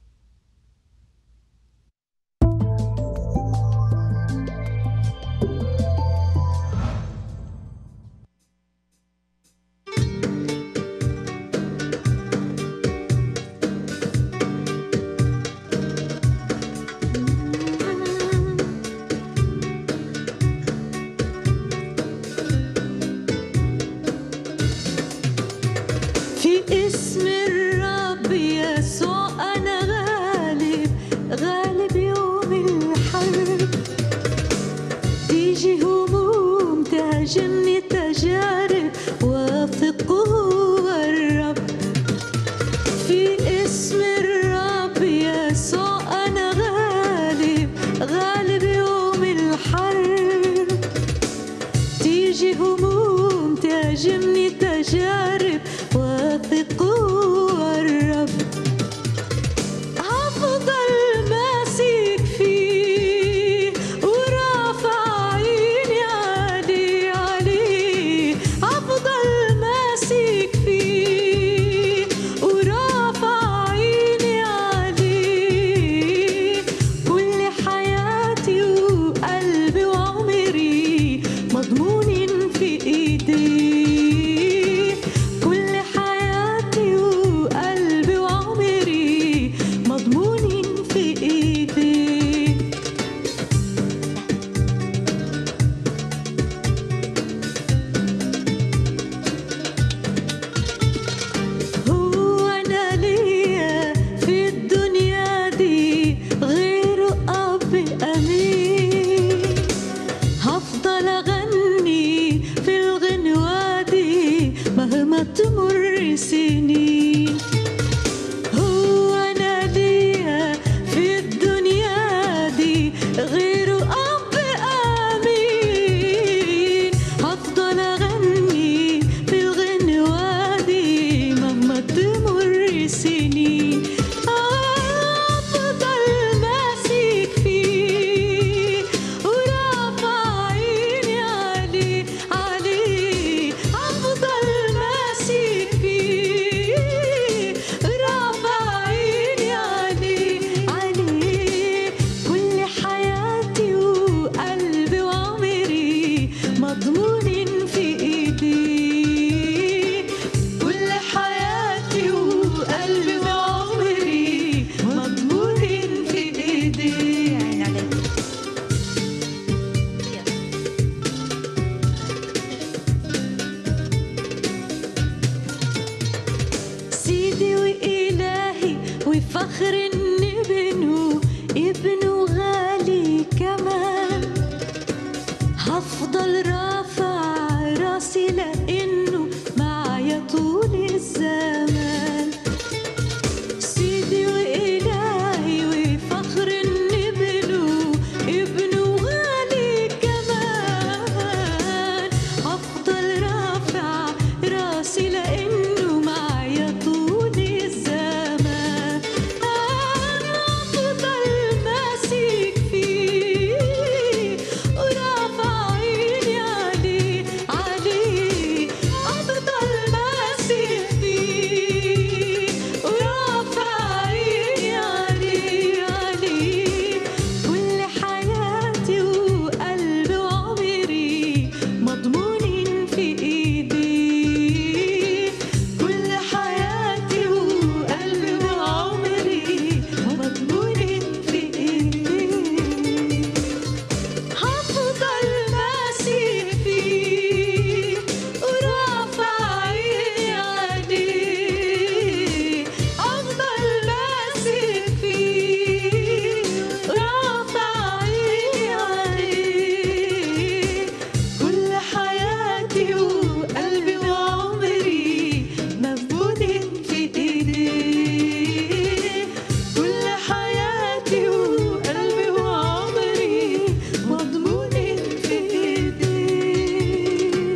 في اسم الرب يسوع أنا غالب غالب يوم الحرب تيجي هموم تهاجمني تجارب واثق هو الرب في اسم الرب يسوع أنا غالب غالب يوم الحرب تيجي هموم تهاجمني تجارب واثق هو الرب هفضل ماسك فيه ورافع عيني عليه عليه هفضل ماسك فيه ورافع عيني عليه كل حياتي وقلبي وعمري مضمونين في ايديه كل حياتي وقلبي وعمري مضمونين في ايديه سنين هو أنا ليا في الدنيا دي غير أب آمين هفضل أغني بالغنوة دي مهما تمر سنين أفضل ماسك فيه ورافع عيني عليه عليه أفضل ماسك فيه رافع عيني عليه عليه كل حياتي وقلبي وعمري مضمونين في ايديه كل حياتي وقلبي وعمري مضمونين في ايديه عيني عليك سيدي وإلهي وفخر إن ابنه ابنه غالي كمان هفضل رافع راسي لأنه معايا طول الزمان سيدي وإلهي وفخر إن ابنه ابنه غالي كمان هفضل رافع راسي لأنه معايا طول الزمان أنا أفضل ماسك فيه ورافع عيني عليه عليه أفضل ماسك فيه ورافع عيني عليه عليه كل حياتي وقلبي وعمري مضمونين في ايديه كل حياتي وقلبي وعمري مضمونين في ايديه هفضل ماسك فيه ورافع عيني عليه أفضل ماسك فيه ورافع عيني عليه كل حياتي وقلبي وعمري مفقودين في ايديه كل حياتي وقلبي وعمري مضمونين في ايديه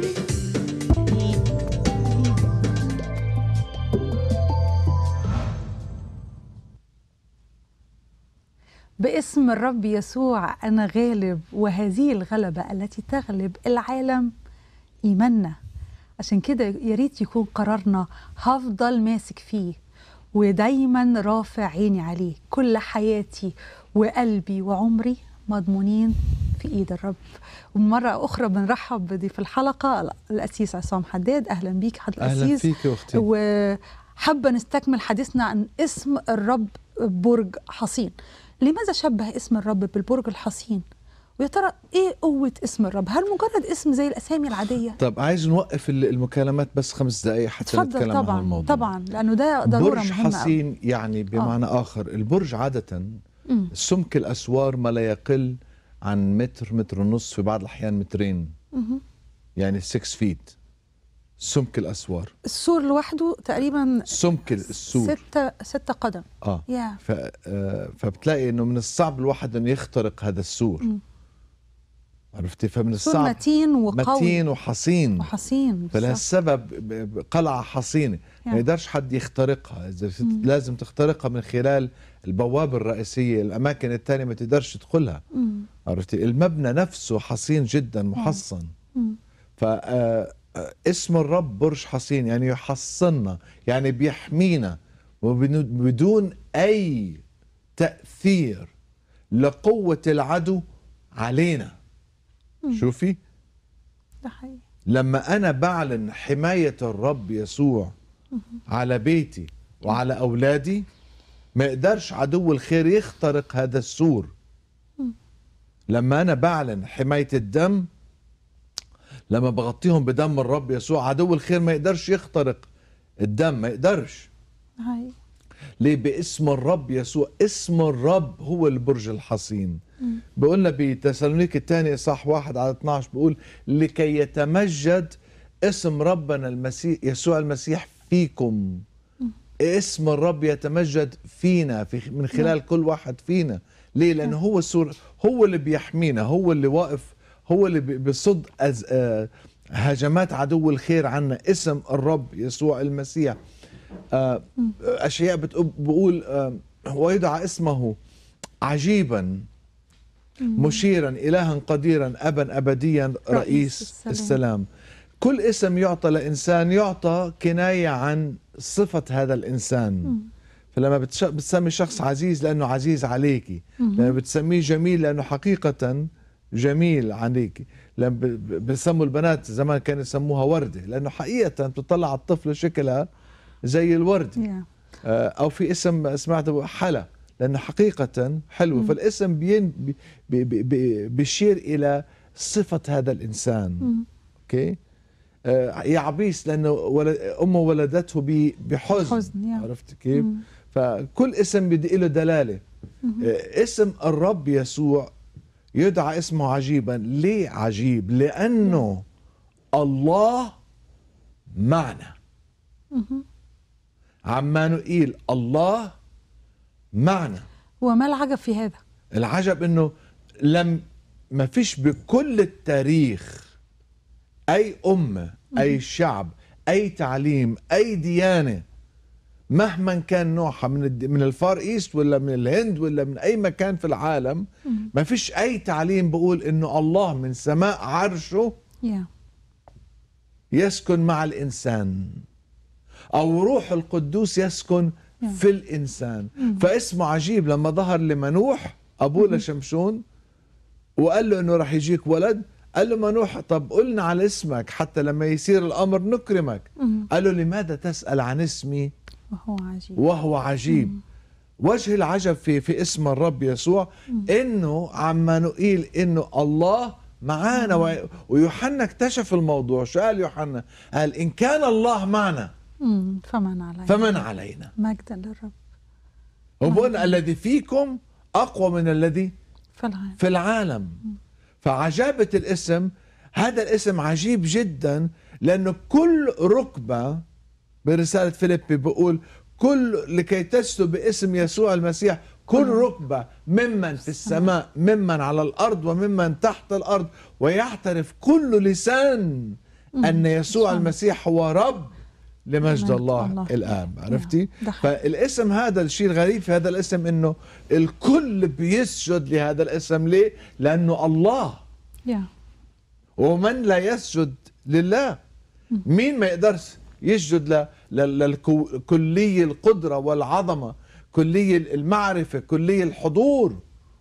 باسم الرب يسوع أنا غالب وهذه الغلبة التي تغلب العالم إيماننا عشان كده يا ريت يكون قرارنا هفضل ماسك فيه ودايما رافع عيني عليه كل حياتي وقلبي وعمري مضمونين في ايد الرب ومره اخرى بنرحب بضيف الحلقه الاسيس عصام حداد اهلا بيك حضرتك أهلاً الاسيس فيك يا أختي. وحابه نستكمل حديثنا عن اسم الرب برج حصين لماذا شبه اسم الرب بالبرج الحصين ويا ترى ايه قوه اسم الرب هل مجرد اسم زي الاسامي العاديه طب عايز نوقف ال- المكالمات بس خمس دقائق حتى اتفضل نتكلم عن طبعا الموضوع طبعا لانه ده ضروره برج مهمه أوي. حصين يعني بمعنى آخر البرج عادة مم. سمك الأسوار ما لا يقل عن متر متر ونص في بعض الأحيان مترين مهم. يعني 6 فيت سمك الأسوار السور لوحده تقريبا سمك السور ستة ستة قدم اه يا ف... آه، فبتلاقي انه من الصعب الواحد انه يخترق هذا السور مم. عرفتي فمن سور الصعب متين وقوي متين وحصين وحصين بالظبط. فلهالسبب ب- ب- قلعة حصينة ما يعني. يقدرش حد يخترقها إذا فت- مم. لازم تخترقها من خلال البوابة الرئيسية الأماكن الثانية ما تقدرش تدخلها مم. عرفتي المبنى نفسه حصين جدا محصن مم. فاسم الرب برج حصين يعني يحصننا يعني بيحمينا وبدون أي تأثير لقوة العدو علينا مم. شوفي ده حقيقي لما أنا بعلن حماية الرب يسوع مهم. على بيتي وعلى أولادي ما يقدرش عدو الخير يخترق هذا السور مم. لما أنا بعلن حماية الدم لما بغطيهم بدم الرب يسوع عدو الخير ما يقدرش يخترق الدم ما يقدرش ده حقيقي ليه باسم الرب يسوع اسم الرب هو البرج الحصين مم. بقولنا بتسالونيك الثاني صح واحد على 12 بيقول لكي يتمجد اسم ربنا المسيح يسوع المسيح فيكم اسم الرب يتمجد فينا في من خلال كل واحد فينا ليه لانه هو السور هو اللي بيحمينا هو اللي واقف هو اللي بي- بيصد أز آه، هجمات عدو الخير عنا اسم الرب يسوع المسيح آه، اشياء بتقول بقول آه، ويدعى اسمه عجيبا مشيرا إلها قديرا أبا أبديا رئيس السلام. السلام كل اسم يعطى لإنسان يعطى كناية عن صفة هذا الإنسان فلما بتش... بتسمي شخص عزيز لأنه عزيز عليكي مم. لما بتسميه جميل لأنه حقيقة جميل عليكي لما ب- ب- بسموا البنات زمان كانوا يسموها وردة لأنه حقيقة بتطلع على الطفل شكلها زي الورد يا. آه، او في اسم سمعته حلا لانه حقيقه حلو مم. فالاسم بين بي بي بي بيشير الى صفه هذا الانسان مم. اوكي آه، يعبيس لانه ولد امه ولدته ب- بحزن حزن، يا. عرفت كيف مم. فكل اسم بدي له دلاله مم. آه، اسم الرب يسوع يدعى اسمه عجيبا ليه عجيب لانه الله معنا مهم. عمانوئيل الله معنا وما العجب في هذا العجب انه لم ما فيش بكل التاريخ اي امه اي شعب اي تعليم اي ديانه مهما كان نوعها من الد- من الفار ايست ولا من الهند ولا من اي مكان في العالم ما فيش اي تعليم بقول انه الله من سماء عرشه يا يسكن مع الانسان او روح القدوس يسكن في الانسان فاسمه عجيب لما ظهر لمنوح ابوه لشمشون وقال له انه راح يجيك ولد قال له منوح طب قلنا على اسمك حتى لما يصير الامر نكرمك مم. قال له لماذا تسال عن اسمي وهو عجيب وهو عجيب وجه العجب في في اسم الرب يسوع انه عمانوئيل انه الله معانا و- ويوحنا اكتشف الموضوع شو قال يوحنا قال ان كان الله معنا مم. فمن علينا فمن علينا مجدا للرب وبقول الذي فيكم اقوى من الذي في العالم في العالم فعجابة الاسم هذا الاسم عجيب جدا لأنه كل ركبة برسالة فيليبي بيقول كل لكي تسلو باسم يسوع المسيح كل ركبة ممن في السماء ممن على الأرض وممن تحت الأرض ويعترف كل لسان أن يسوع المسيح هو رب لمجد لمجد الله, الله. الآب عرفتي ده حقيقي. فالاسم هذا الشيء الغريب في هذا الاسم انه الكل بيسجد لهذا الاسم ليه لانه الله يا ومن لا يسجد لله مين ما يقدرش يسجد ل- ل- للكلي القدرة والعظمة كلي المعرفة كلي الحضور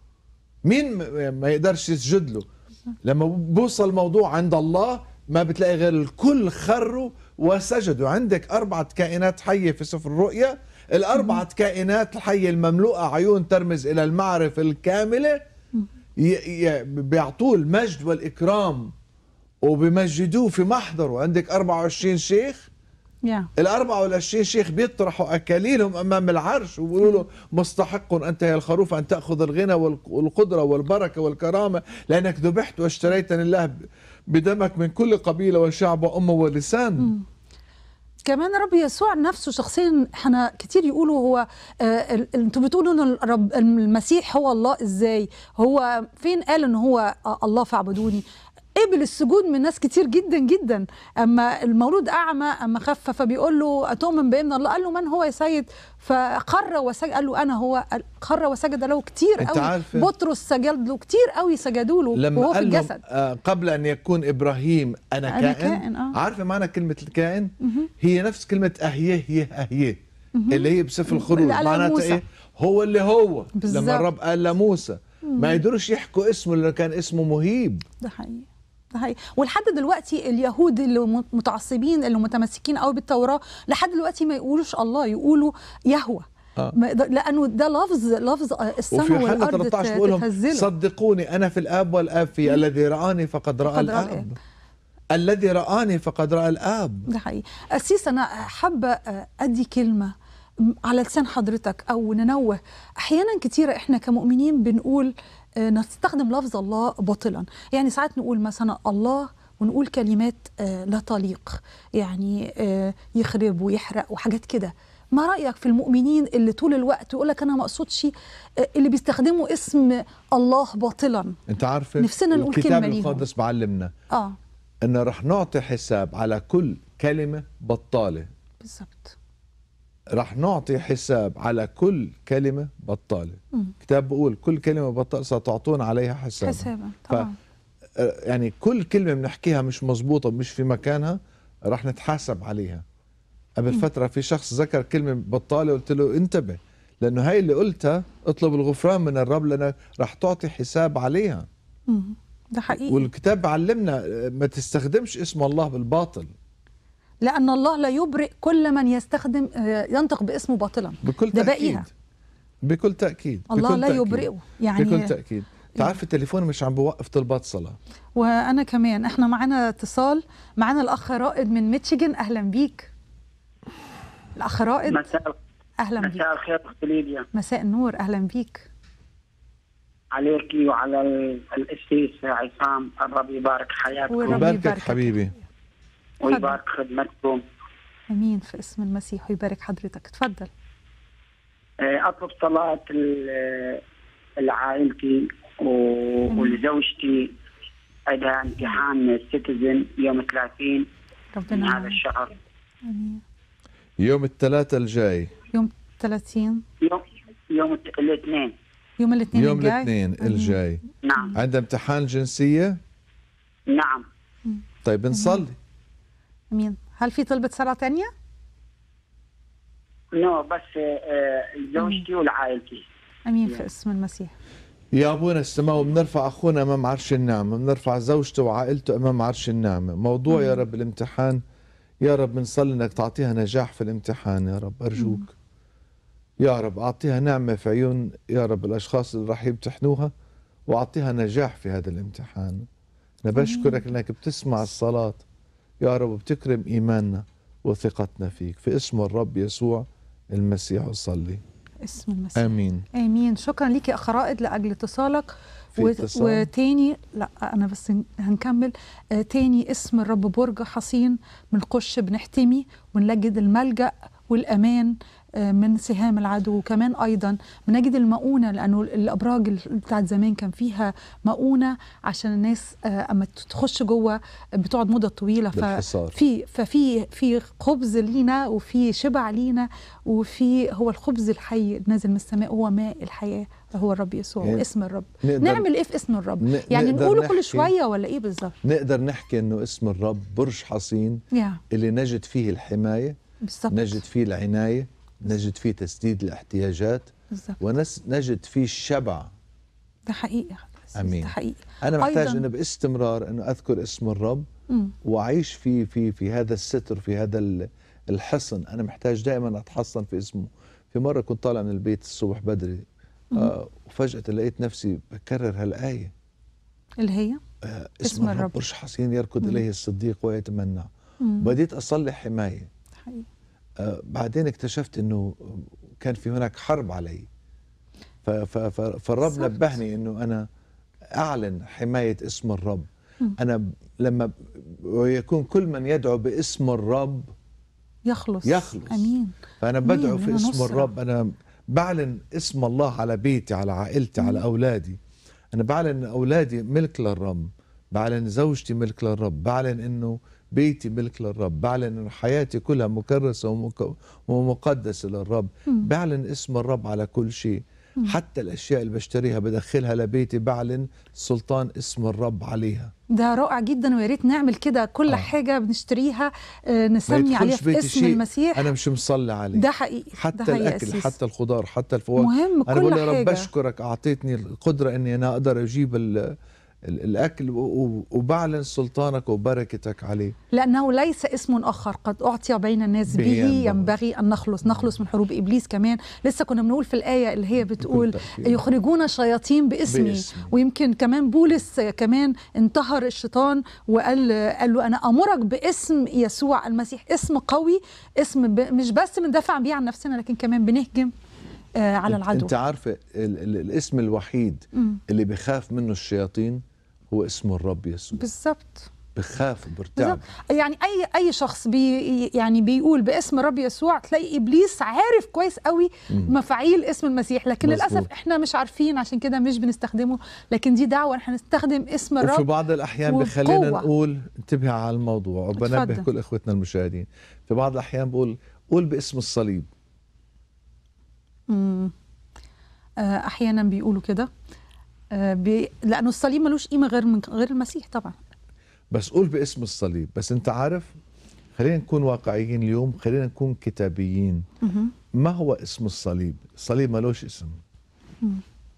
مين ما- ما يقدرش يسجد له لما بوصل الموضوع عند الله ما بتلاقي غير الكل خروا وسجدوا عندك أربعة كائنات حية في سفر الرؤيا الأربعة كائنات الحية المملوءة عيون ترمز إلى المعرفة الكاملة ي- ي- بيعطوه المجد والإكرام وبيمجدوه في محضره عندك 24 شيخ يا ال 24 شيخ بيطرحوا اكاليلهم امام العرش وبيقولوا له مستحق انت يا الخروف ان تاخذ الغنى والق- والقدره والبركه والكرامه لانك ذبحت واشتريتني الله ب- بدمك من كل قبيله وشعب وامه ولسان كمان رب يسوع نفسه شخصيا احنا كتير يقولوا هو آه، ال- ال- انتوا بتقولوا ان الرب المسيح هو الله ازاي هو فين قال ان هو آه، الله فاعبدوني قبل السجود من ناس كتير جدا جدا اما المولود اعمى اما خف فبيقول له اتؤمن بابن الله قال له من هو يا سيد فقر وسجد قال له انا هو قال- قر وسجد له كتير أنت قوي عارفة؟ بطرس سجد له كتير قوي سجدوا له لما وهو في قال لهم الجسد آه، قبل ان يكون ابراهيم انا, أنا كائن, كائن، آه. عارفه معنى كلمه الكائن مهم. هي نفس كلمه اهيه هي اهيه مهم. اللي هي بسفر الخروج اللي قالها معناتها موسى. ايه هو اللي هو بالظبط. لما الرب قال لموسى ما يقدروش يحكوا اسمه لانه كان اسمه مهيب ده حقيقي ده حقيقي ولحد دلوقتي اليهود اللي م- متعصبين اللي متمسكين قوي بالتوراه لحد دلوقتي ما يقولوش الله يقولوا يهوى آه. ما يقدر- لانه ده لفظ لفظ آه، السماء وفي يوحنا والارض 13 بقول لهم تهزله صدقوني انا في الاب والاب في الذي رآني فقد رأى فقد رأى الاب الآب. الذي رآني فقد رأى الاب ده حقيقي أسيس أنا حابة آه، أدي كلمة م- على لسان حضرتك أو ننوه أحيانا كتيرة إحنا كمؤمنين بنقول آه، نستخدم لفظ الله باطلا يعني ساعات نقول مثلا الله ونقول كلمات آه، لا تليق يعني آه، يخرب ويحرق وحاجات كده ما رايك في المؤمنين اللي طول الوقت يقول لك انا ما اقصدش آه، اللي بيستخدموا اسم الله باطلا انت عارفه نفسنا نقول الكتاب كلمة ليهم. المقدس بعلمنا اه ان رح نعطي حساب على كل كلمه بطاله بالظبط رح نعطي حساب على كل كلمه بطاله مم. الكتاب بيقول كل كلمه بطاله ستعطون عليها حساب حسابا ف طبعا يعني كل كلمه بنحكيها مش مزبوطه مش في مكانها رح نتحاسب عليها قبل مم. فتره في شخص ذكر كلمه بطاله قلت له انتبه لانه هاي اللي قلتها اطلب الغفران من الرب لانك رح تعطي حساب عليها مم. ده حقيقي والكتاب بعلمنا ما تستخدمش اسم الله بالباطل لان الله لا يبرئ كل من يستخدم آه، ينطق باسمه باطلا بكل ده تأكيد باقيها بكل تأكيد الله بكل لا تأكيد. يبرئه يعني بكل تأكيد تعرف التليفون مش عم بوقف طلبات صلاة وانا كمان احنا معانا اتصال معانا الاخ رائد من ميتشيجن اهلا بيك الاخ رائد مساء اهلا بيك مساء الخير اخت ليديا مساء النور اهلا بيك عليك وعلى ال- القسيس عصام الرب يبارك حياتكم وباركك حبيبي ويبارك خدمتكم امين في اسم المسيح ويبارك حضرتك اتفضل آه، اطلب صلاه ال- لعائلتي و- ولزوجتي عندها امتحان سيتيزن يوم 30 من ربنا هذا يعين. الشهر امين يوم الثلاثاء الجاي يوم 30 يوم يوم الت- الاثنين يوم الاثنين يوم الجاي الاثنين الجاي نعم عندها امتحان جنسية نعم طيب نصلي امين هل في طلبة صلاة تانية؟ نو بس آه، زوجتي ولعائلتي امين في اسم المسيح يا ابونا السماوي بنرفع اخونا امام عرش النعمه بنرفع زوجته وعائلته امام عرش النعمه موضوع يا رب الامتحان يا رب بنصلي انك تعطيها نجاح في الامتحان يا رب ارجوك يا رب اعطيها نعمه في عيون يا رب الاشخاص اللي راح يمتحنوها واعطيها نجاح في هذا الامتحان انا بشكرك انك بتسمع الصلاه يا رب بتكرم ايماننا وثقتنا فيك في اسم الرب يسوع المسيح اصلي اسم المسيح امين امين شكرا ليك يا اخ رائد لاجل اتصالك في اتصال؟ وتاني لا انا بس هنكمل آه تاني اسم الرب برج حصين بنخش بنحتمي ونجد الملجا والامان آه من سهام العدو وكمان ايضا بنجد المؤونه لانه الابراج بتاعت زمان كان فيها مؤونه عشان الناس آه اما تخش جوه بتقعد مده طويله بالحصار. ففي ففي في خبز لينا وفي شبع لينا وفي هو الخبز الحي نازل من السماء هو ماء الحياه هو الرب يسوع يعني واسم الرب نقدر- نعمل ايه في اسم الرب ن- يعني نقدر نقوله نحكي- كل شويه ولا ايه بالظبط نقدر نحكي انه اسم الرب برج حصين يا اللي نجد فيه الحمايه بالظبط نجد فيه العنايه نجد فيه تسديد الاحتياجات بالظبط ونجد فيه الشبع ده حقيقي امين ده حقيقي انا محتاج أيضاً- انه باستمرار انه اذكر اسم الرب مم. واعيش في في في هذا الستر في هذا ال- الحصن انا محتاج دائما اتحصن في اسمه في مره كنت طالع من البيت الصبح بدري آه وفجاه لقيت نفسي بكرر هالايه اللي هي آه اسم اسم الرب الرب. برج حصين يركض مم. اليه الصديق ويتمنى مم. بديت اصلي حمايه حقيقي. آه بعدين اكتشفت انه كان في هناك حرب علي ف- ف- ف- فالرب بالظبط. نبهني انه انا اعلن حمايه اسم الرب مم. انا ب- لما ب- ويكون كل من يدعو باسم الرب يخلص يخلص. امين فانا أمين، بدعو في لنا اسم نصرة. الرب انا بعلن اسم الله على بيتي على عائلتي مم. على اولادي انا بعلن ان اولادي ملك للرب بعلن زوجتي ملك للرب بعلن انه بيتي ملك للرب بعلن انه حياتي كلها مكرسه ومك- ومقدسه للرب مم. بعلن اسم الرب على كل شيء مم. حتى الاشياء اللي بشتريها بدخلها لبيتي بعلن سلطان اسم الرب عليها ده رائع جدا ويا ريت نعمل كده كل آه. حاجه بنشتريها آه، ما نسمي عليها يدخلش في بيتي اسم شيء المسيح انا مش مصلي عليه ده حقيقي ده حتى حقيقي يا الاكل أسيس. حتى الخضار حتى الفواكه مهم انا كل بقول يا رب حاجة. بشكرك اعطيتني القدره اني انا اقدر اجيب ال ال الاكل و- و- وبعلن سلطانك وبركتك عليه لأنه ليس اسم آخر قد أعطي بين الناس به به ينبغي. ينبغي أن نخلص نخلص من حروب إبليس كمان لسه كنا بنقول في الآية اللي هي بتقول تأكيد. يخرجون شياطين باسمي باسمي. ويمكن كمان بولس كمان انتهر الشيطان وقال قال له أنا أمرك باسم يسوع المسيح اسم قوي اسم ب مش بس بندافع بيه عن نفسنا لكن كمان بنهجم آه على أنت- العدو انت عارفه ال ال الاسم الوحيد مم. اللي بخاف منه الشياطين هو اسم الرب يسوع بالظبط بخاف وبرتعب يعني اي اي شخص بي يعني بيقول باسم الرب يسوع تلاقي ابليس عارف كويس قوي مم. مفاعيل اسم المسيح لكن مظبوط. للاسف احنا مش عارفين عشان كده مش بنستخدمه لكن دي دعوه احنا نستخدم اسم الرب وفي بعض الاحيان وبقوة. بخلينا نقول انتبه على الموضوع وبنبه اتفضل. كل اخوتنا المشاهدين في بعض الاحيان بقول قول باسم الصليب مم. آه، احيانا بيقولوا كده آه، بي... لانه الصليب ملوش قيمه غير من غير المسيح طبعا بس قول باسم الصليب بس انت عارف خلينا نكون واقعيين اليوم خلينا نكون كتابيين مهم. ما هو اسم الصليب الصليب ملوش اسم مم.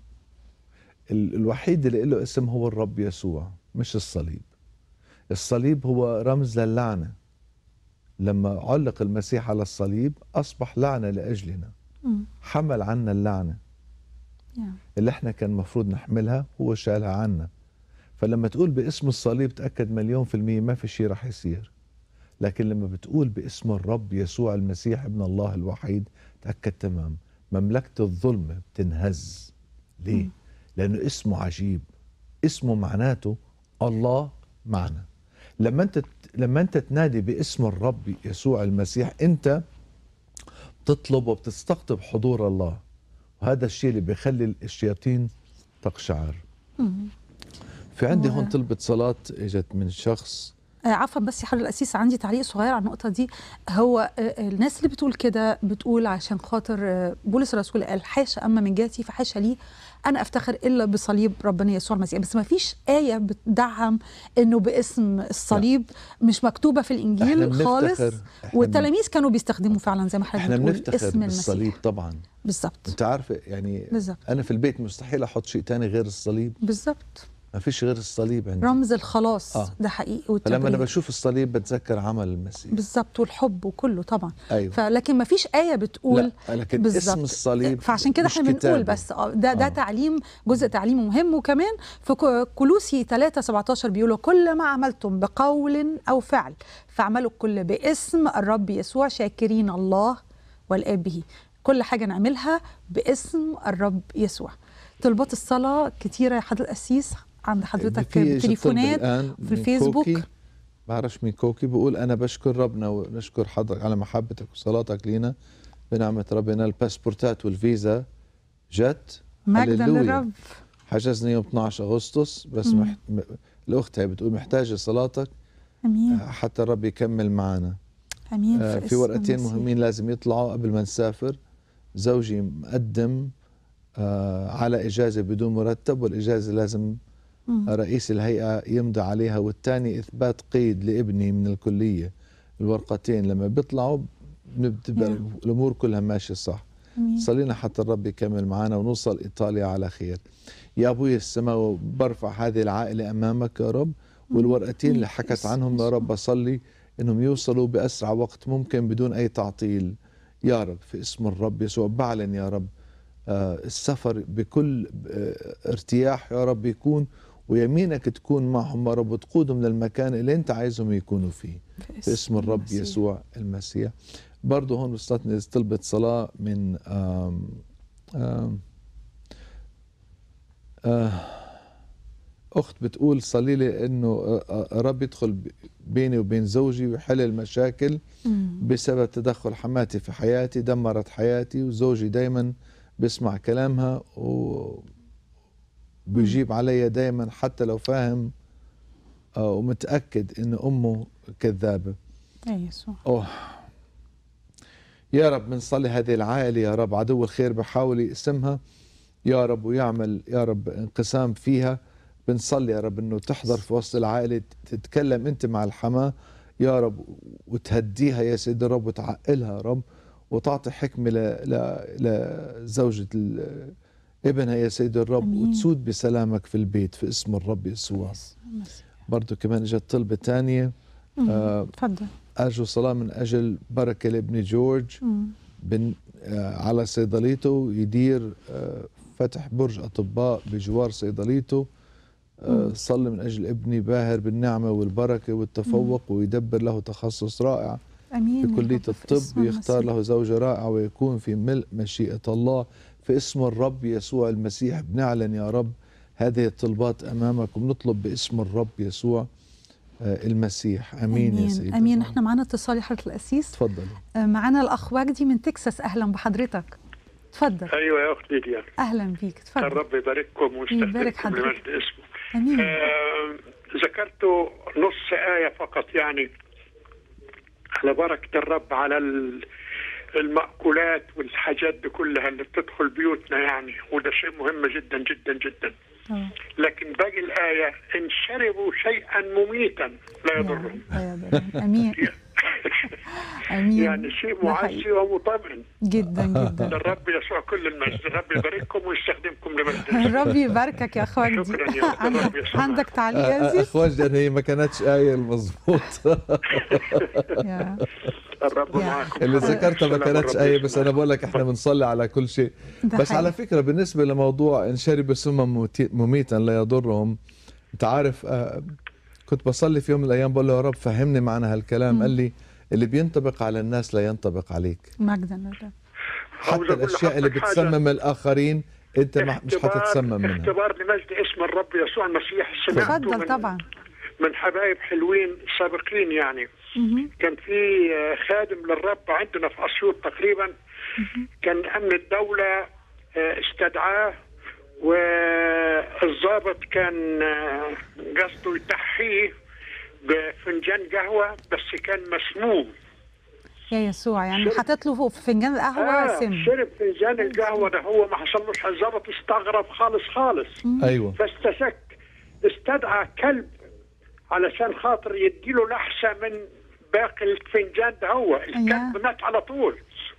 ال- الوحيد اللي له اسم هو الرب يسوع مش الصليب الصليب هو رمز للعنة لما علق المسيح على الصليب أصبح لعنة لأجلنا مم. حمل عنا اللعنة يعني. اللي احنا كان المفروض نحملها هو شالها عنا فلما تقول باسم الصليب تأكد مليون في المية ما في شيء رح يصير لكن لما بتقول باسم الرب يسوع المسيح ابن الله الوحيد تأكد تمام مملكة الظلم بتنهز ليه؟ لأنه اسمه عجيب اسمه معناته الله معنا لما انت لما انت تنادي باسم الرب يسوع المسيح انت بتطلب وبتستقطب حضور الله وهذا الشيء اللي بيخلي الشياطين تقشعر مم. في عندي و- هون طلبة صلاة اجت من شخص آه، عفوا بس يا حضرة الأسيس عندي تعليق صغير على النقطة دي هو آه، آه، الناس اللي بتقول كده بتقول عشان خاطر آه، بولس الرسول قال حاشا أما من جهتي فحاشا لي أنا أفتخر إلا بصليب ربنا يسوع المسيح بس ما فيش آية بتدعم إنه باسم الصليب مش مكتوبة في إحنا الإنجيل بنفتخر- خالص إحنا والتلاميذ كانوا بيستخدموا فعلا زي ما حضرتك احنا بتقول بنفتخر اسم المسيح بالصليب طبعا بالظبط انت عارفه يعني بالظبط. انا في البيت مستحيل احط شيء تاني غير الصليب بالظبط ما فيش غير الصليب عندي رمز الخلاص آه. ده حقيقي فلما انا والتبرير بشوف الصليب بتذكر عمل المسيح بالظبط والحب وكله طبعا ايوه فلكن ما فيش آية بتقول لا لكن بالظبط. اسم الصليب فعشان كده مش احنا بنقول كتابي. بس اه ده ده آه. تعليم جزء تعليمي مهم وكمان في كو- كولوسي 3 17 بيقولوا كل ما عملتم بقول او فعل فاعملوا الكل باسم الرب يسوع شاكرين الله والاب به كل حاجه نعملها باسم الرب يسوع طلبات الصلاه كتيره يا حضره القسيس عند حضرتك في إجت تليفونات طلب الآن في من الفيسبوك كوكي بعرفش مين كوكي بقول أنا بشكر ربنا ونشكر حضرتك على محبتك وصلاتك لينا بنعمة ربنا الباسبورتات والفيزا جت مجدا هللويا. للرب حجزني يوم 12 أغسطس بس مم. مح... م- الأخت هي بتقول محتاجة صلاتك امين حتى الرب يكمل معنا امين آه، في اسم ورقتين المسيح. مهمين لازم يطلعوا قبل ما نسافر زوجي مقدم آه، على إجازة بدون مرتب والإجازة لازم مم. رئيس الهيئة يمضي عليها والثاني إثبات قيد لابني من الكلية الورقتين لما بيطلعوا بتبقى نعم. الأمور كلها ماشية صح أمين. صلينا حتى الرب يكمل معنا ونوصل إيطاليا على خير يا أبوي السماء برفع هذه العائلة أمامك يا رب والورقتين اللي حكت عنهم يا رب بصلي إنهم يوصلوا بأسرع وقت ممكن بدون أي تعطيل يا رب في اسم الرب يسوع بعلن يا رب آه، السفر بكل آه، ارتياح يا رب يكون ويمينك تكون معهم يا رب وتقودهم للمكان اللي انت عايزهم يكونوا فيه في اسم الرب المسيح. يسوع المسيح برضه هون وصلتني طلبة صلاة من آم آم آه أخت بتقول صلي لي إنه آه، آه، رب يدخل ب- بيني وبين زوجي ويحل المشاكل مم. بسبب تدخل حماتي في حياتي دمرت حياتي وزوجي دايما بيسمع كلامها وبيجيب علي دايما حتى لو فاهم آه، ومتأكد إن أمه كذابة يا يسوع أوه يا رب بنصلي هذه العائلة يا رب عدو الخير بحاول يقسمها يا رب ويعمل يا رب انقسام فيها بنصلي يا رب انه تحضر في وسط العائلة تتكلم انت مع الحماة يا رب وتهديها يا سيد الرب وتعقلها يا رب وتعطي حكمة ل... ل... لزوجة ال... ابنها يا سيد الرب أمين. وتسود بسلامك في البيت في اسم الرب يسوع المسيح. برضو كمان اجت طلبة تانية مم. آه اتفضل أرجو صلاة من أجل بركة لابني جورج مم. بن آه على صيدليته يدير آه فتح برج أطباء بجوار صيدليته آه مم. صلي من أجل ابني باهر بالنعمة والبركة والتفوق ويدبر له تخصص رائع امين في يا كلية رب، في اسم الطب يختار المسيح. له زوجة رائعة ويكون في ملء مشيئة الله في اسم الرب يسوع المسيح بنعلن يا رب هذه الطلبات أمامك وبنطلب باسم الرب يسوع آه، المسيح امين, يا سيدي امين احنا معانا اتصال يا حضره القسيس تفضلي آه، معانا الاخ وجدي من تكساس اهلا بحضرتك اتفضل ايوه يا اخت ليديا اهلا بيك اتفضل الرب يبارككم يبارك ويستخدمكم حضرتك. لمجد اسمه امين آه، ذكرت نص آية فقط يعني على بركة الرب على ال- المأكولات والحاجات دي كلها اللي بتدخل بيوتنا يعني وده شيء مهم جدا جدا جدا آه. لكن باقي الآية إن شربوا شيئا مميتا لا يضرهم امين امين يعني شيء ده حقيقي. معزي ومطمئن جدا جدا الرب يسوع كل المجد الرب يبارككم ويستخدمكم لمجد الرب يباركك يا اخ وجدي شكراً يا أخت. الرب عندك, يسلمك. عندك تعليق يا أسيس؟ اخوان لان هي ما كانتش ايه المضبوط يا الرب معكم اللي ذكرتها ما سلام كانتش الرب ايه بس انا بقول لك احنا بنصلي على كل شيء ده بس على حقيقي. فكره بالنسبه لموضوع ان شربوا سما مميت- مميتا لا يضرهم انت عارف آه، كنت بصلي في يوم من الايام بقول له يا رب فهمني معنى هالكلام مم. قال لي اللي بينطبق على الناس لا ينطبق عليك مجدا لله حتى الاشياء اللي بتسمم الاخرين انت ما- مش اختبار- حتتسمم منها اختبار لمجد اسم الرب يسوع المسيح سمعته اتفضل من, طبعا من حبايب حلوين سابقين يعني مهم. كان في آه، خادم للرب عندنا في اسيوط تقريبا كان امن الدوله آه، استدعاه والضابط كان آه، قصده يتحيه بفنجان قهوه بس كان مسموم يا يسوع يعني حاطط له في فنجان القهوه آه سم شرب فنجان القهوه ده هو ما حصلوش الضابط استغرب خالص خالص ايوه فاستشك استدعى كلب علشان خاطر يديله لحسه من باقي الفنجان ده هو الكلب مات على طول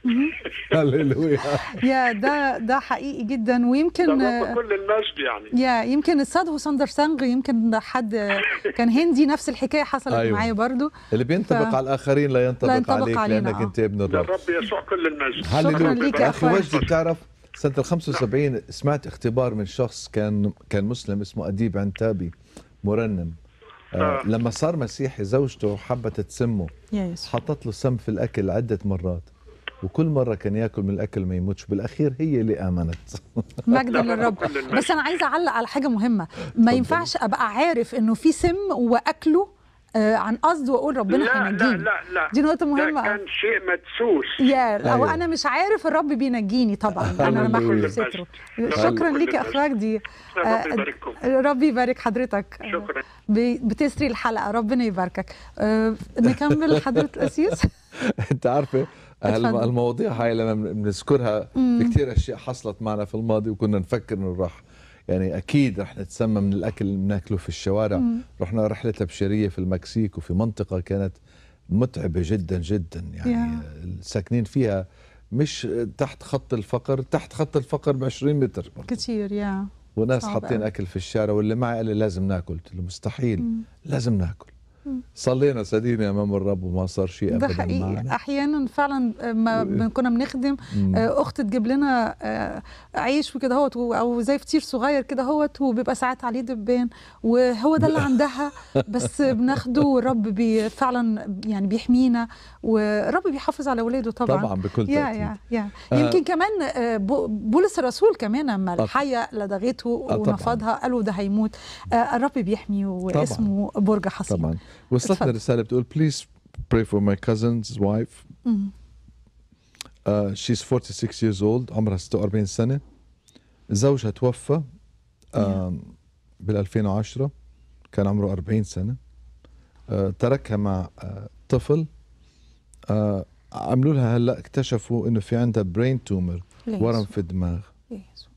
هللويا يا ده ده حقيقي جدا ده ويمكن الرب كل المجد يعني يا يمكن الصاد ساندر سانغ يمكن حد كان هندي نفس الحكايه حصلت أيوة. معايا برضو اللي بينطبق ف- على الاخرين لا ينطبق, لا ينطبق عليك علينا، لانك آه. انت ابن ده الرب الرب يسوع كل المجد هللويا ليك يا اخي أخوان. وجدي بتعرف سنه ال 75 سمعت اختبار من شخص كان كان مسلم اسمه اديب عنتابي مرنم آه لما صار مسيحي زوجته حبت تسمه يا يسوع حطت له سم في الاكل عده مرات وكل مره كان ياكل من الاكل ما يموتش بالاخير هي اللي امنت مجدا للرب بس انا عايزه اعلق على حاجه مهمه ما ينفعش ابقى عارف انه في سم واكله آه، عن قصد واقول ربنا لا لا هينجيني لا لا دي نقطه ده مهمه كان شيء مدسوس يا او أيوة. انا مش عارف الرب بينجيني طبعا انا لما هللويا. احب ستره هللويا. شكرا كل ليك يا المجد. اخ وجدي ربنا آه، يبارككم. ربي يبارك حضرتك آه، شكرا ب- بتسري الحلقه ربنا يباركك آه، نكمل حضره القسيس انت عارفه اتفضل. هالم- المواضيع هاي لما بن- بنذكرها مم. في كثير اشياء حصلت معنا في الماضي وكنا نفكر انه راح يعني اكيد رح نتسمى من الاكل اللي بناكله في الشوارع مم. رحنا رحله تبشيريه في المكسيك وفي منطقه كانت متعبه جدا جدا يعني يا. الساكنين فيها مش تحت خط الفقر تحت خط الفقر ب 20 متر كتير يا وناس صعب حاطين أوي. اكل في الشارع واللي معي قال لي لازم ناكل قلت له مستحيل مم. لازم ناكل مم. صلينا صديقنا امام الرب وما صار شيء ده ابدا حقيقي معنا احيانا فعلا ما بن- كنا بنخدم مم. آه، اخت تجيب لنا آه، عيش وكده هوت و- او زي فطير صغير كده هوت وبيبقى ساعات عليه دبان وهو ده اللي عندها بس بناخده والرب بي فعلا يعني بيحمينا والرب بيحافظ على اولاده طبعا طبعاً، بكل يا تأكيد. يا يا آه. يمكن كمان آه، بو- بولس الرسول كمان لما الحيه لدغته آه، طبعاً. ونفضها قالوا ده هيموت آه، الرب بيحمي واسمه برج حصين طبعا وصلتنا اتفضل. رساله بتقول please pray for my cousin's wife مم. uh, she's 46 years old عمرها 46 سنه زوجها توفى uh, بال 2010 كان عمره 40 سنه uh, تركها مع uh, طفل uh, عملوا لها هلا اكتشفوا انه في عندها برين تومر ليه ورم يسوع؟ في الدماغ يا يسوع.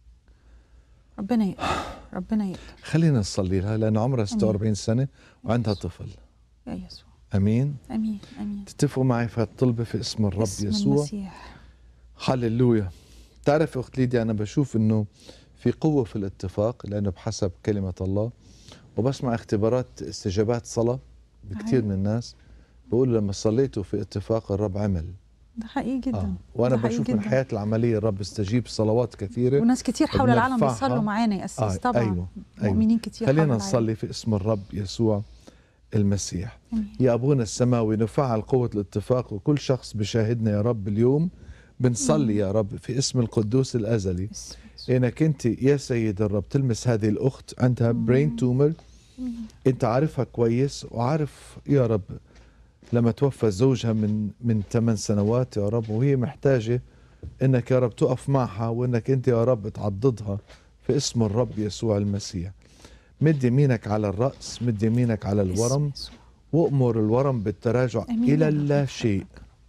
ربنا يقدر ربنا يقدر خلينا نصلي لها لانه عمرها 46 سنه وعندها طفل يا يسوع امين امين امين تتفقوا معي في هالطلبه في اسم الرب اسم يسوع المسيح هللويا تعرف اخت ليديا انا بشوف انه في قوه في الاتفاق لانه بحسب كلمه الله وبسمع اختبارات استجابات صلاه بكثير أيوة. من الناس بقول لما صليتوا في اتفاق الرب عمل ده حقيقي جدا آه. وانا ده حقيقي بشوف من جدا. حياتي العمليه الرب استجيب صلوات كثيره وناس كتير حول العالم وبنرفعها. بيصلوا معانا يا أسيس آه. طبعا ايوه مؤمنين كتير خلينا حول العالم. نصلي في اسم الرب يسوع المسيح آمين. يا ابونا السماوي نفعل قوه الاتفاق وكل شخص بشاهدنا يا رب اليوم بنصلي يا رب في اسم القدوس الازلي انك انت يا سيد الرب تلمس هذه الاخت عندها برين تومر انت عارفها كويس وعارف يا رب لما توفى زوجها من من ثمان سنوات يا رب وهي محتاجه انك يا رب تقف معها وانك انت يا رب تعضدها في اسم الرب يسوع المسيح مد يمينك على الراس مد يمينك على الورم وامر الورم بالتراجع آمين الى يا رب. اللا شيء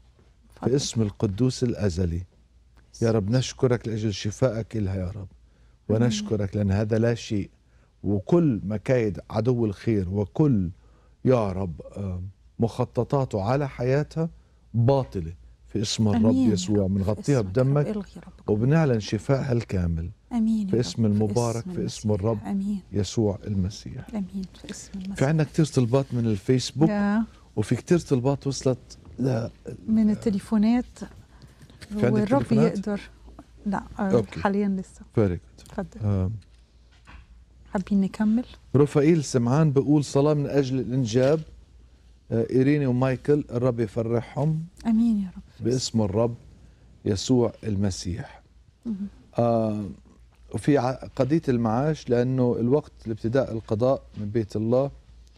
في اسم القدوس الازلي يا رب نشكرك لاجل شفائك لها يا رب ونشكرك لان هذا لا شيء وكل مكايد عدو الخير وكل يا رب آه، مخططاته على حياتها باطله في اسم الرب آمين يا يسوع رب. بنغطيها في اسمك يا رب. بدمك الغي يا رب. وبنعلن شفائها الكامل امين يا في رب. اسم المبارك في اسم الرب امين يسوع المسيح امين في اسم المسيح في عندنا كتير طلبات من الفيسبوك يا. وفي كتير طلبات وصلت لا من التليفونات في عندك والرب تليفونات؟ يقدر لا آه، أوكي. حاليا لسه فيري اتفضل جود حابين نكمل رفائيل سمعان بيقول صلاة من أجل الإنجاب آه، إيريني ومايكل الرب يفرحهم امين يا رب باسم الرب يسوع المسيح مهم. آه وفي ع- قضية المعاش لأنه الوقت لابتداء القضاء من بيت الله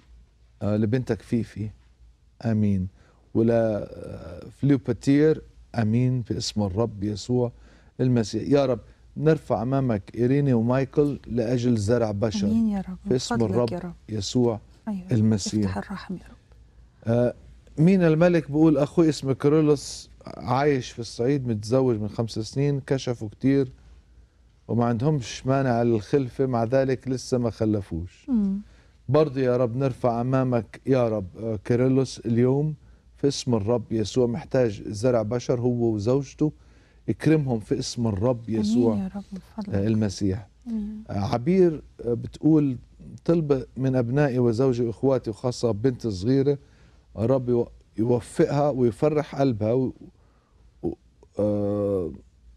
آه لبنتك فيفي آمين ولا آه، فليوباتير آمين باسم الرب يسوع المسيح يا رب نرفع أمامك إيريني ومايكل لأجل زرع بشر امين يا رب في اسم من فضلك الرب يا رب يسوع أيوة. المسيح افتح الرحم يا رب آه، مين الملك بيقول اخوي اسمه كيرلس عايش في الصعيد متزوج من خمس سنين كشفوا كتير وما عندهمش مانع للخلفة مع ذلك لسه ما خلفوش مم. برضه يا رب نرفع أمامك يا رب آه، كيرلس اليوم في اسم الرب يسوع محتاج زرع بشر هو وزوجته اكرمهم في اسم الرب يسوع امين يا رب من فضلك آه، المسيح امين آه، عبير آه، بتقول طلب من أبنائي وزوجي وإخواتي وخاصة بنت صغيرة رب يو- يوفقها ويفرح قلبها و... و... آه،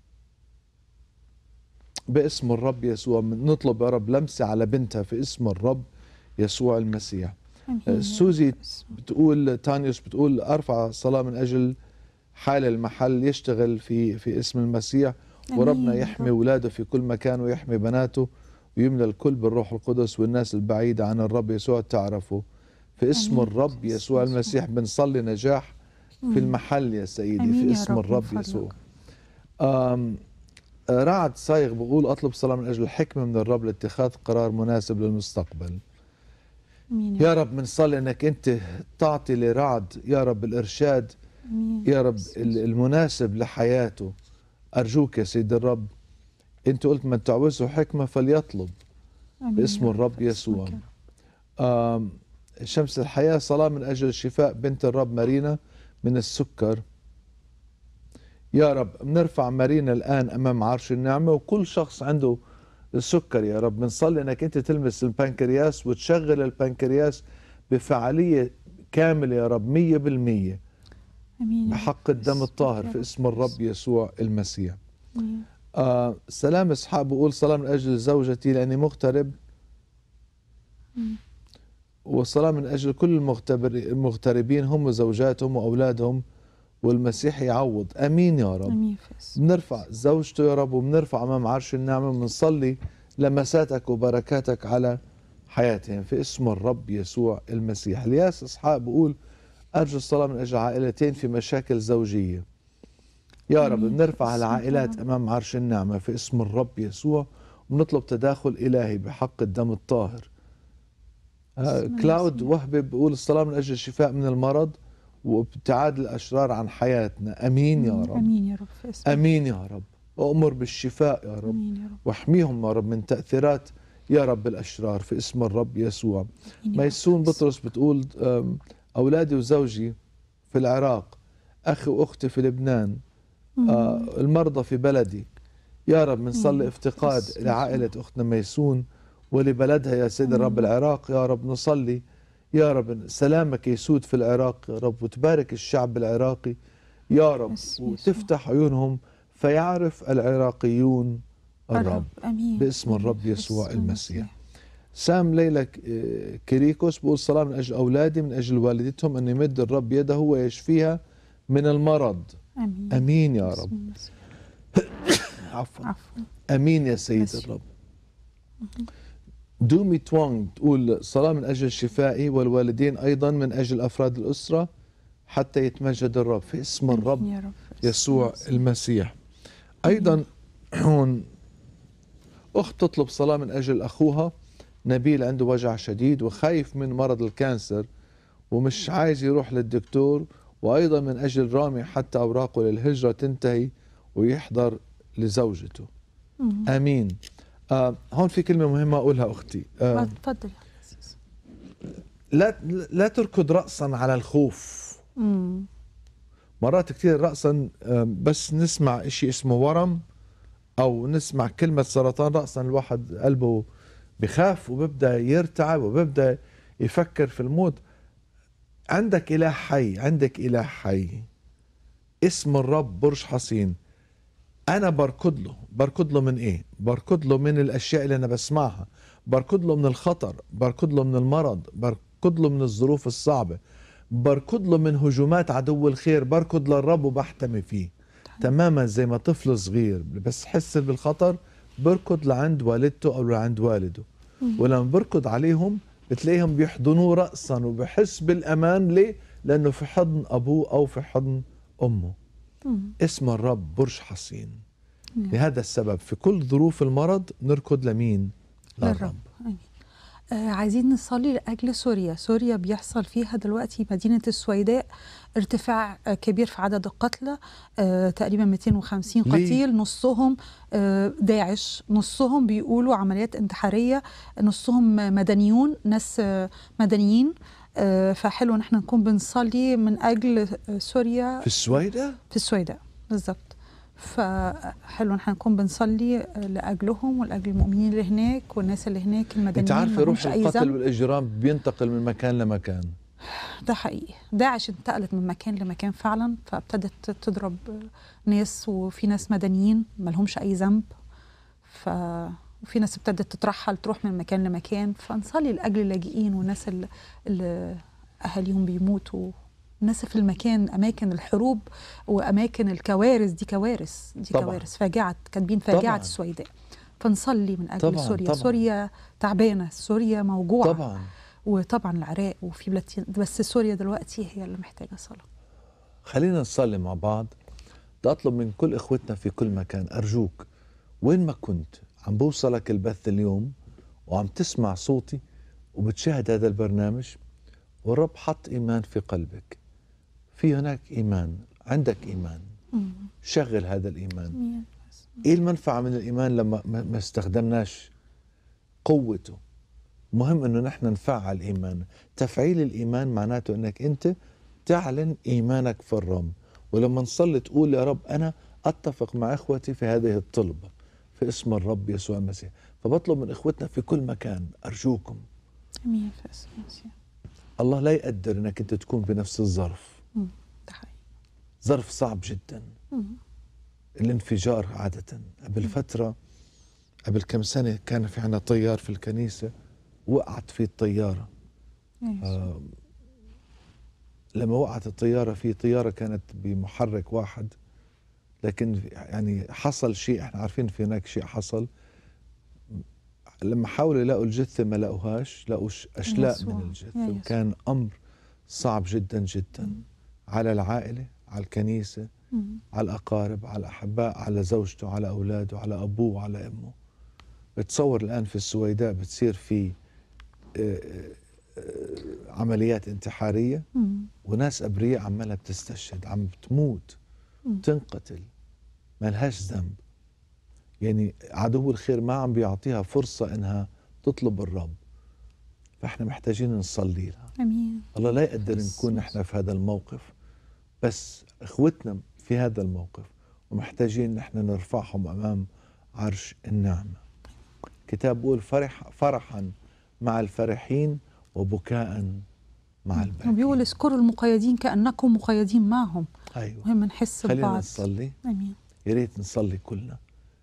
باسم الرب يسوع نطلب يا رب لمسة على بنتها في اسم الرب يسوع المسيح آمين آه، يا سوزي بتقول تانيوس بتقول أرفع صلاة من أجل حال المحل يشتغل في في اسم المسيح آمين وربنا يا يحمي رب. اولاده في كل مكان ويحمي بناته ويملى الكل بالروح القدس والناس البعيدة عن الرب يسوع تعرفه في اسم آمين. الرب يسوع المسيح بنصلي نجاح مم. في المحل يا سيدي آمين في يا اسم رب، من الرب فضلك. يسوع آم، آه، رعد صايغ بقول أطلب صلاة من أجل الحكمة من الرب لاتخاذ قرار مناسب للمستقبل امين يا رب بنصلي انك انت تعطي لرعد يا رب الارشاد امين يا رب ال- المناسب لحياته ارجوك يا سيد الرب انت قلت من تعوزه حكمه فليطلب آمين باسم يا رب، الرب باسمك يسوع يا رب. آم، شمس الحياه صلاه من اجل شفاء بنت الرب مارينا من السكر يا رب بنرفع مارينا الان امام عرش النعمه وكل شخص عنده السكر يا رب بنصلي انك انت تلمس البنكرياس وتشغل البنكرياس بفعاليه كامله يا رب مية بالمية امين يا رب. بحق الدم الطاهر يا في رب. اسم الرب يسوع المسيح آمين. آه سلام اسحاق بقول صلاة من أجل زوجتي لأني مغترب مم. وصلاة من أجل كل المغتبر المغتربين هم وزوجاتهم وأولادهم والمسيح يعوض أمين يا رب امين في اسم بنرفع زوجته يا رب وبنرفع أمام عرش النعمة بنصلي لمساتك وبركاتك على حياتهم في اسم الرب يسوع المسيح الياس إسحاق بقول أرجو الصلاة من أجل عائلتين في مشاكل زوجية يا رب آمين. بنرفع باسمك يا العائلات رب. أمام عرش النعمة في اسم الرب يسوع وبنطلب تداخل إلهي بحق الدم الطاهر آه باسم كلاود المسيح. وهبي بيقول الصلاة من أجل الشفاء من المرض وابتعاد الأشرار عن حياتنا أمين يا رب امين يا رب في اسم امين يا رب وامر بالشفاء يا رب امين يا رب واحميهم يا رب من تاثيرات يا رب الاشرار في اسم الرب يسوع آمين يا رب. ميسون بطرس بتقول أم، اولادي وزوجي في العراق اخي واختي في لبنان آه، المرضى في بلدي يا رب بنصلي مم. افتقاد بس- لعائله اختنا ميسون ولبلدها يا سيد الرب العراق يا رب نصلي يا رب سلامك يسود في العراق يا رب وتبارك الشعب العراقي يا رب باسم وتفتح عيونهم فيعرف العراقيون الرب الرب امين باسم آمين. الرب في يسوع اسم المسيح سام ليلى ك- آه، كريكوس بقول صلاة من أجل أولادي من أجل والدتهم أن يمد الرب يده ويشفيها من المرض امين أمين يا باسم رب المسيح. عفوا عفوا أمين يا سيد مسيح. الرب دومي توانغ تقول صلاة من أجل شفائي والوالدين أيضا من أجل أفراد الأسرة حتى يتمجد الرب في اسم الرب يا رب يسوع المسيح أيضا هون أخت تطلب صلاة من أجل أخوها نبيل عنده وجع شديد وخايف من مرض الكانسر ومش عايز يروح للدكتور وأيضا من أجل رامي حتى أوراقه للهجرة تنتهي ويحضر لزوجته مم. آمين آه هون في كلمة مهمة أقولها أختي آه تفضل لا لا تركض رأسا على الخوف مم. مرات كثير رأسا آه، بس نسمع إشي اسمه ورم أو نسمع كلمة سرطان رأسا الواحد قلبه بخاف وببدأ يرتعب وببدأ يفكر في الموت عندك إله حي عندك إله حي اسم الرب برج حصين أنا بركض له بركض له من إيه بركض له من الأشياء اللي أنا بسمعها بركض له من الخطر بركض له من المرض بركض له من الظروف الصعبة بركض له من هجومات عدو الخير بركض للرب وبحتمي فيه تماما زي ما طفل صغير بس حس بالخطر بركض لعند والدته او لعند والده مم. ولما بركض عليهم بتلاقيهم بيحضنوه رأسا وبحس بالأمان ليه؟ لأنه في حضن أبوه أو في حضن أمه مم. اسم الرب برج حصين نعم. لهذا السبب في كل ظروف المرض نركض لمين؟ للرب آمين. آه عايزين نصلي لأجل سوريا سوريا بيحصل فيها دلوقتي مدينة السويداء ارتفاع آه كبير في عدد القتلى آه تقريبا 250 ليه؟ قتيل نصهم آه داعش نصهم بيقولوا عمليات انتحارية نصهم مدنيون ناس آه مدنيين آه فحلو ان احنا نكون بنصلي من اجل آه، سوريا في السويداء؟ في السويداء بالظبط فحلو ان احنا نكون بنصلي لاجلهم ولاجل المؤمنين اللي هناك والناس اللي هناك المدنيين انت عارفه ما روح لهمش أي القتل ذنب. والاجرام بينتقل من مكان لمكان ده حقيقي داعش انتقلت من مكان لمكان فعلا فابتدت تضرب ناس وفي ناس مدنيين ما لهمش اي ذنب ف وفي ناس ابتدت تترحل تروح من مكان لمكان فنصلي لاجل اللاجئين والناس اللي, اللي اهاليهم بيموتوا الناس في المكان اماكن الحروب واماكن الكوارث دي كوارث دي طبعاً. كوارث فاجعه كاتبين فاجعه طبعاً. السويداء فنصلي من اجل طبعاً، سوريا طبعاً. سوريا تعبانه سوريا موجوعه طبعا وطبعا العراق وفي بلاد بس سوريا دلوقتي هي اللي محتاجه صلاه خلينا نصلي مع بعض بدي اطلب من كل اخوتنا في كل مكان ارجوك وين ما كنت عم بوصلك البث اليوم وعم تسمع صوتي وبتشاهد هذا البرنامج والرب حط ايمان في قلبك في هناك ايمان عندك ايمان شغل هذا الايمان ايه المنفعه من الايمان لما ما ما استخدمناش قوته مهم انه نحن نفعل ايمان تفعيل الايمان معناته انك انت تعلن ايمانك في الرب ولما نصلي تقول يا رب انا اتفق مع اخوتي في هذه الطلبه في اسم الرب يسوع المسيح فبطلب من اخوتنا في كل مكان ارجوكم امين في اسم المسيح الله لا يقدر انك انت تكون بنفس الظرف مم. ده حقيقي ظرف صعب جدا مم. الانفجار عادة قبل فترة قبل كم سنة كان في عنا طيار في الكنيسة وقعت فيه الطيارة آه لما وقعت الطيارة في طيارة كانت بمحرك واحد لكن يعني حصل شيء احنا عارفين في هناك شيء حصل لما حاولوا يلاقوا الجثة ما لقوهاش لقوا ش- أشلاء يسوع. من يا الجثة يسوع. وكان أمر صعب جدا جدا على العائلة على الكنيسة مم. على الأقارب على الأحباء على زوجته على أولاده على أبوه على أمه بتصور الآن في السويداء بتصير في آه، آه، عمليات انتحارية مم. وناس أبرياء عمالها بتستشهد عم بتموت مم. تنقتل ما لهاش ذنب يعني عدو الخير ما عم بيعطيها فرصة إنها تطلب الرب فإحنا محتاجين نصلي لها امين الله لا يقدر نكون نحن في هذا الموقف بس اخوتنا في هذا الموقف ومحتاجين نحن نرفعهم امام عرش النعمه كتاب بيقول فرح فرحا مع الفرحين وبكاء مع الباكين وبيقول اذكروا المقيدين كانكم مقيدين معهم ايوه مهم نحس خلينا ببعض نصلي امين يا ريت نصلي كلنا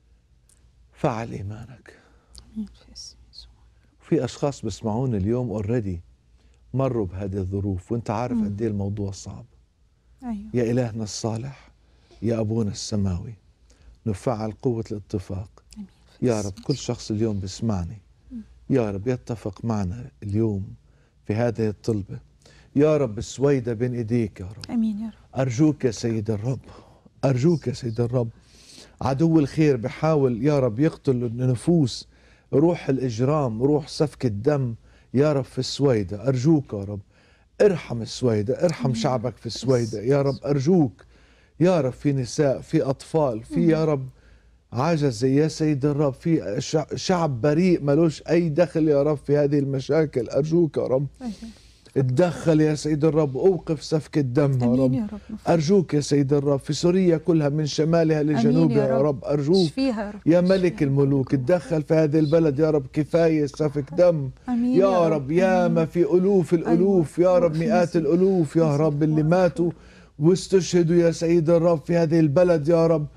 فعل ايمانك امين في اسم يسوع في اشخاص بيسمعوني اليوم اوريدي مروا بهذه الظروف وانت عارف مم. قد ايه الموضوع صعب ايوه يا إلهنا الصالح يا أبونا السماوي نفعل قوة الاتفاق يا رب كل شخص اليوم بيسمعني يا رب يتفق معنا اليوم في هذه الطلبة يا رب السويدة بين إيديك يا رب امين يا رب أرجوك يا سيد الرب أرجوك يا سيد الرب عدو الخير بحاول يا رب يقتل النفوس روح الإجرام روح سفك الدم يا رب في السويدة أرجوك يا رب ارحم السويدة ارحم شعبك في السويدة يا رب أرجوك يا رب في نساء في أطفال في يا رب عجز يا سيد الرب في شع- شعب بريء ملوش أي دخل يا رب في هذه المشاكل أرجوك يا رب اتدخل يا سيد الرب اوقف سفك الدم يا امين رب يا رب أرجوك يا سيد الرب في سوريا كلها من شمالها لجنوبها يا يا رب. رب أرجوك اشفيها يا رب يا ملك الملوك اتدخل في هذه البلد يا رب كفاية سفك دم امين يا رب يا ما في ألوف الألوف يا رب مئات الألوف يا رب اللي ماتوا واستشهدوا يا سيد الرب في هذه البلد يا رب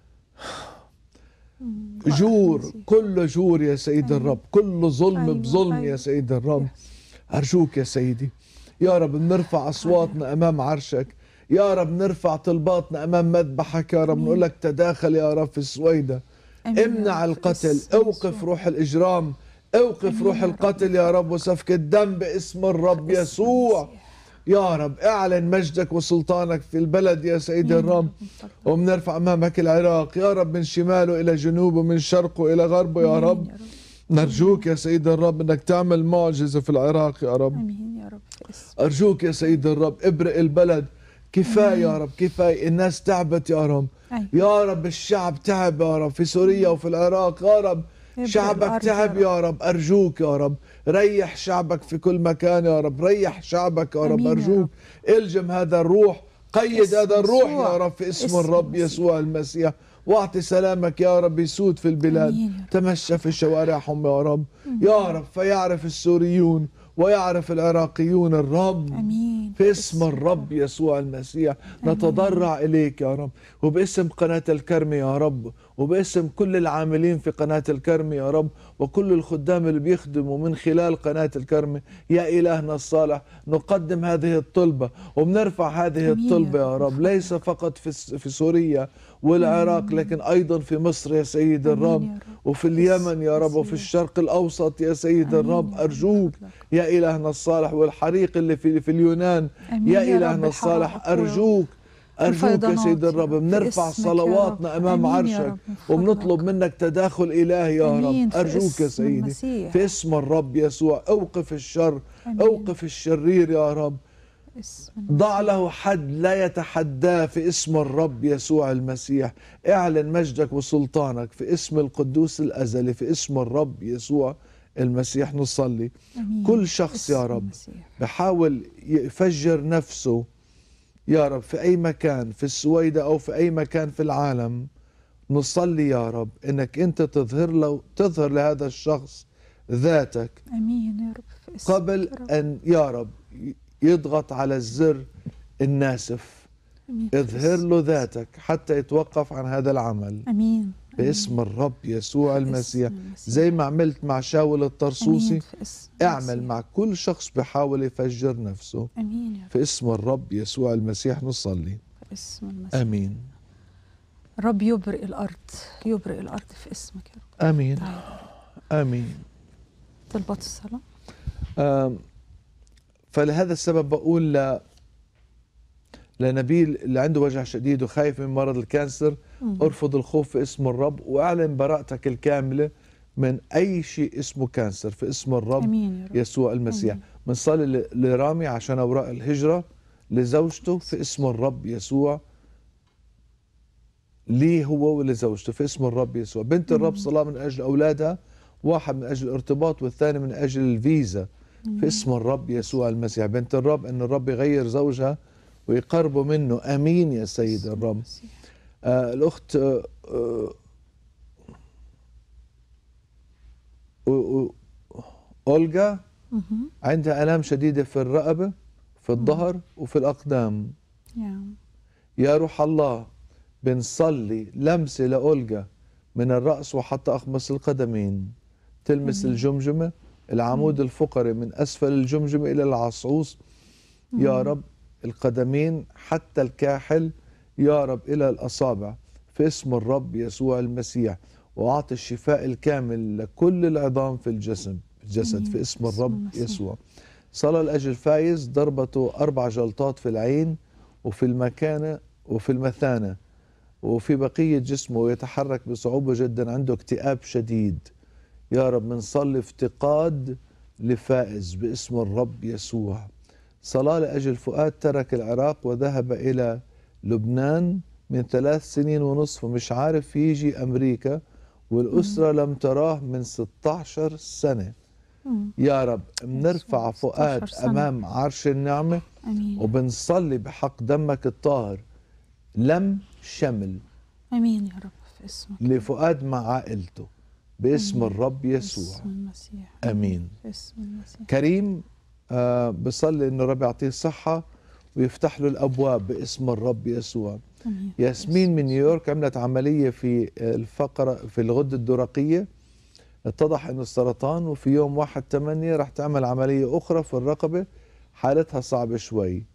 جور كل جور يا سيد الرب كل ظلم بظلم يا سيد الرب أرجوك يا سيدي يا رب نرفع أصواتنا أمام عرشك يا رب نرفع طلباتنا أمام مذبحك يا رب نقول لك تداخل يا رب في السويدة امنع القتل اوقف روح الإجرام اوقف روح القتل يا رب وسفك الدم باسم الرب يسوع يا رب اعلن مجدك وسلطانك في البلد يا سيدي الرب وبنرفع امامك العراق يا رب من شماله الى جنوبه من شرقه الى غربه يا رب نرجوك يا سيد الرب انك تعمل معجزه في العراق يا رب امين يا رب في اسم ارجوك يا سيد الرب ابرئ البلد كفايه يا رب كفايه الناس تعبت يا رب أيوة. يا رب الشعب تعب يا رب في سوريا وفي العراق يا رب ابرئ شعبك الأرض يا تعب رب. يا رب أرجوك يا رب ريح شعبك في كل مكان يا رب ريح شعبك يا رب أمين يا أرجوك الجم هذا الروح قيد اسم هذا الروح يسوع. يا رب في اسم اسم الرب يسوع المسيح واعطي سلامك يا رب يسود في البلاد أمين تمشى في شوارعهم يا رب يا رب فيعرف السوريون ويعرف العراقيون الرب امين في اسم الرب يسوع المسيح نتضرع إليك يا رب وباسم قناة الكرم يا رب وباسم كل العاملين في قناة الكرم يا رب وكل الخدام اللي بيخدموا من خلال قناة الكرم يا إلهنا الصالح نقدم هذه الطلبة وبنرفع هذه أمين يا الطلبة يا رب ليس فقط في الس- في سوريا والعراق لكن أيضا في مصر يا سيد الرب وفي اليمن يا رب وفي الشرق الأوسط يا سيد الرب أرجوك يا إلهنا الصالح والحريق اللي في في اليونان أمين يا يا رب إلهنا الصالح الحرائق أرجوك أرجوك يا والفيضانات سيد يا الرب رب، بنرفع باسمك يا رب. صلواتنا أمام أمين يا عرشك رب، من فضلك. وبنطلب منك تداخل إلهي يا أمين، رب في أرجوك يا اسم سيدي المسيح. في اسم الرب يسوع أوقف الشر أمين. أوقف الشرير يا رب اسم ضع له حد لا يتحداه في اسم الرب يسوع المسيح اعلن مجدك وسلطانك في اسم القدوس الأزلي في اسم الرب يسوع المسيح نصلي أمين. كل شخص يا اسم رب المسيح. بحاول يفجر نفسه يا رب في أي مكان في السويدة أو في أي مكان في العالم نصلي يا رب إنك أنت تظهر له تظهر لهذا الشخص ذاتك امين يا رب في اسم قبل أن يا رب يضغط على الزر الناسف أمين. اظهر له ذاتك حتى يتوقف عن هذا العمل امين باسم الرب يسوع المسيح المسيح. زي ما عملت مع شاول الطرسوسي امين في اسم اعمل مع كل شخص بحاول يفجر نفسه امين يا رب في اسم الرب يسوع المسيح نصلي في اسم المسيح امين رب يبرئ الارض يبرئ الارض في اسمك يا رب امين تعالى. امين طلبات الصلاه آم، فلهذا السبب بقول ل لنبيل اللي عنده وجع شديد وخايف من مرض الكانسر مم. ارفض الخوف في اسم الرب واعلن براءتك الكامله من اي شيء اسمه كانسر في اسم الرب امين يا رب يسوع المسيح بنصلي ل- لرامي عشان اوراق الهجره لزوجته في اسم الرب يسوع ليه هو ولزوجته في اسم الرب يسوع بنت الرب صلاة من أجل أولادها واحد من أجل الارتباط والثاني من أجل الفيزا في اسم الرب يسوع المسيح بنت الرب أن الرب يغير زوجها ويقربوا منه أمين يا سيد الرب آه الأخت آه آه أو- أو- أولغا مهم. عندها آلام شديدة في الرقبة في الظهر وفي الأقدام يا يا روح الله بنصلي لمسة لأولجا من الرأس وحتى أخمص القدمين تلمس الجمجمة العمود الفقري من أسفل الجمجمة إلى العصعوص يا رب القدمين حتى الكاحل يا رب إلى الأصابع في اسم الرب يسوع المسيح وأعطي الشفاء الكامل لكل العظام في الجسم الجسد في اسم الرب يسوع صلى لأجل فايز ضربته أربع جلطات في العين وفي المكانة وفي المثانة وفي بقية جسمه ويتحرك بصعوبة جدا عنده اكتئاب شديد يا رب بنصلي افتقاد لفائز باسم الرب يسوع صلاة لأجل فؤاد ترك العراق وذهب إلى لبنان من ثلاث سنين ونصف ومش عارف يجي أمريكا والأسرة لم تراه من 16 سنة يا رب بنرفع فؤاد 16 سنة. أمام عرش النعمة امين وبنصلي بحق دمك الطاهر لم شمل امين يا رب في اسمك لفؤاد مع عائلته باسم آمين. الرب يسوع باسم المسيح امين في اسم المسيح كريم آه بصلي انه الرب يعطيه صحه ويفتح له الابواب باسم الرب يسوع امين ياسمين من نيويورك عملت عمليه في الفقره في الغده الدرقيه اتضح انه السرطان وفي يوم 1 8 راح تعمل عمليه اخرى في الرقبه حالتها صعبه شوي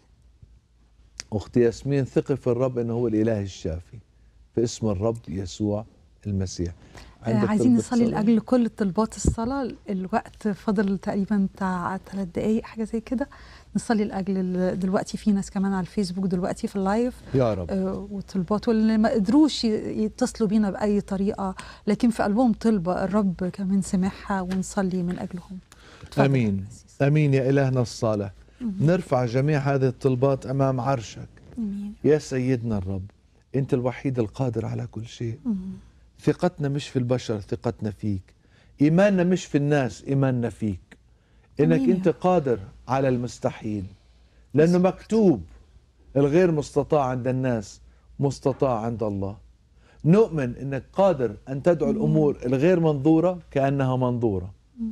اختي ياسمين ثقي في الرب انه هو الاله الشافي في اسم الرب يسوع المسيح آه، عندك عايزين طلبة نصلي صلاة؟ لاجل كل طلبات الصلاه الوقت فاضل تقريبا بتاع ثلاث دقائق حاجه زي كده نصلي لاجل ال- دلوقتي في ناس كمان على الفيسبوك دلوقتي في اللايف يا رب آه، وطلبات واللي ما قدروش ي- يتصلوا بينا باي طريقه لكن في قلبهم طلبه الرب كمان سمعها ونصلي من اجلهم اتفضل. امين امين يا الهنا الصالح نرفع جميع هذه الطلبات امام عرشك امين يا سيدنا الرب انت الوحيد القادر على كل شيء مم. ثقتنا مش في البشر ثقتنا فيك ايماننا مش في الناس ايماننا فيك انك أمين يا انت قادر على المستحيل لانه مكتوب الغير مستطاع عند الناس مستطاع عند الله نؤمن انك قادر ان تدعو الامور الغير منظوره كانها منظوره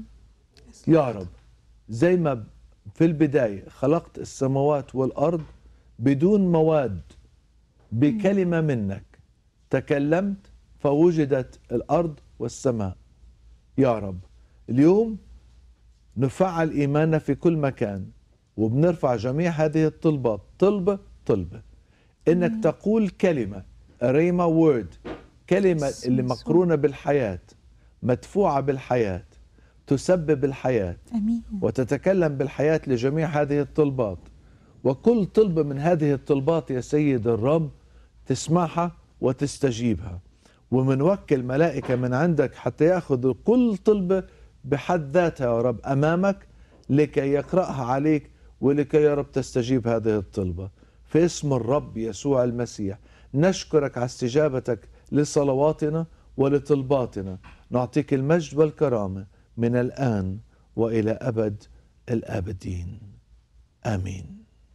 يا رب زي ما في البدايه خلقت السماوات والارض بدون مواد بكلمه منك تكلمت فوجدت الارض والسماء يا رب اليوم نفعل ايماننا في كل مكان وبنرفع جميع هذه الطلبات طلبه طلبه انك تقول كلمه ريما وورد كلمه اللي مقرونه بالحياه مدفوعه بالحياه تسبب الحياه امين وتتكلم بالحياة لجميع هذه الطلبات وكل طلبة من هذه الطلبات يا سيد الرب تسمعها وتستجيبها ومنوكل ملائكة من عندك حتى يأخذوا كل طلبة بحد ذاتها يا رب أمامك لكي يقرأها عليك ولكي يا رب تستجيب هذه الطلبة في اسم الرب يسوع المسيح نشكرك على استجابتك لصلواتنا ولطلباتنا نعطيك المجد والكرامة من الآن وإلى أبد الآبدين آمين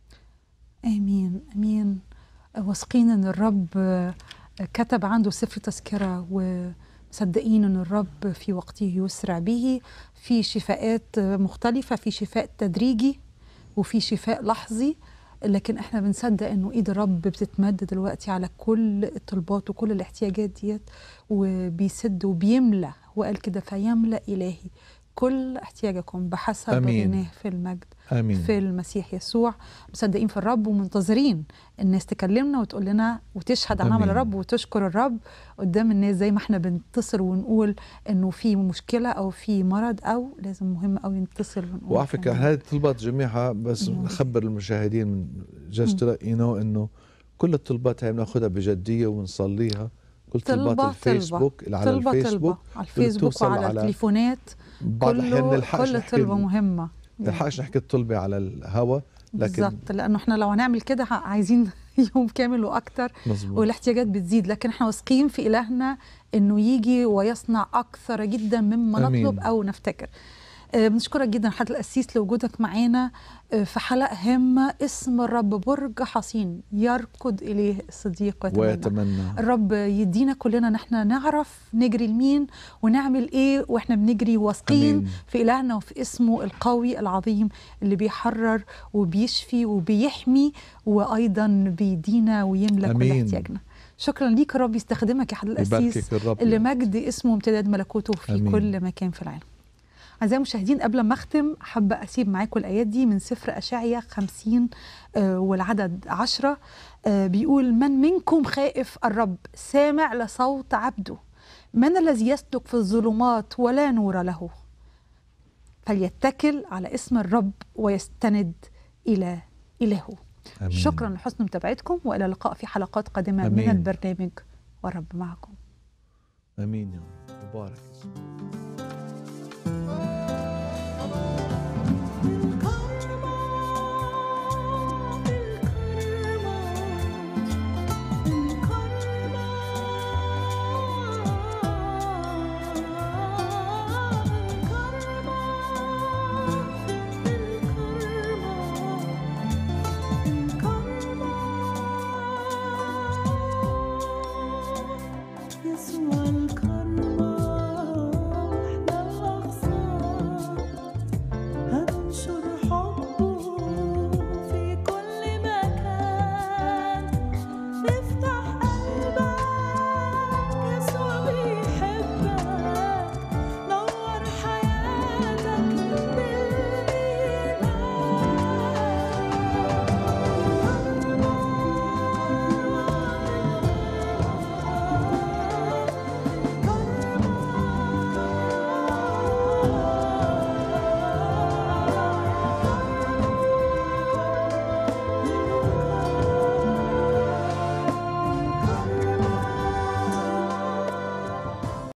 امين امين واثقين ان الرب آه، كتب عنده سفر تذكره ومصدقين ان الرب في وقته يسرع به في شفاءات آه، مختلفه في شفاء تدريجي وفي شفاء لحظي لكن احنا بنصدق انه ايد الرب بتتمد دلوقتي على كل الطلبات وكل الاحتياجات ديت وبيسد وبيملى وقال كده فيملأ الهي كل احتياجكم بحسب آمين. غناه في المجد آمين. في المسيح يسوع مصدقين في الرب ومنتظرين الناس تكلمنا وتقول لنا وتشهد عن عمل آمين. الرب وتشكر الرب قدام الناس زي ما احنا بنتصل ونقول انه في مشكله او في مرض او لازم مهم قوي نتصل ونقول وعلى فكرة هذه الطلبات جميعها بس نخبر المشاهدين من جست يو نو انه كل الطلبات هي بناخذها بجدية ونصليها كل طلبات طلبة الفيسبوك اللي على طلبة الفيسبوك طلبة على الفيسبوك بتوصل وعلى على التليفونات بعض الأحيان كله نلحقش كل نحكي طلبة مهمة نلحقش نحكي الطلبة على الهوا لكن بالظبط لانه احنا لو هنعمل كده ه- عايزين يوم كامل واكتر مظبوط. والاحتياجات بتزيد لكن احنا واثقين في الهنا انه يجي ويصنع اكثر جدا مما آمين. نطلب او نفتكر آه، بنشكرك جدا حضرتك القسيس لوجودك معانا آه، في حلقه هامه اسم الرب برج حصين يركض اليه الصديق ويتمنى ويتمنى الرب يدينا كلنا ان احنا نعرف نجري لمين ونعمل ايه واحنا بنجري واثقين آمين. في الهنا وفي اسمه القوي العظيم اللي بيحرر وبيشفي وبيحمي وايضا بيدينا ويملى كل آمين. احتياجنا شكرا ليك الرب يستخدمك يا حضرة القسيس يباركك الرب اللي يا مجد اسمه امتداد ملكوته في آمين. كل مكان في العالم أعزائي المشاهدين قبل ما أختم حابة أسيب معاكم الآيات دي من سفر أشعيا 50 آه، والعدد 10 آه، بيقول من منكم خائف الرب سامع لصوت عبده من الذي يسلك في الظلمات ولا نور له فليتكل على اسم الرب ويستند إلى إلهه آمين. شكرا لحسن متابعتكم وإلى اللقاء في حلقات قادمة من آمين. البرنامج والرب معكم امين يا رب مبارك اسمك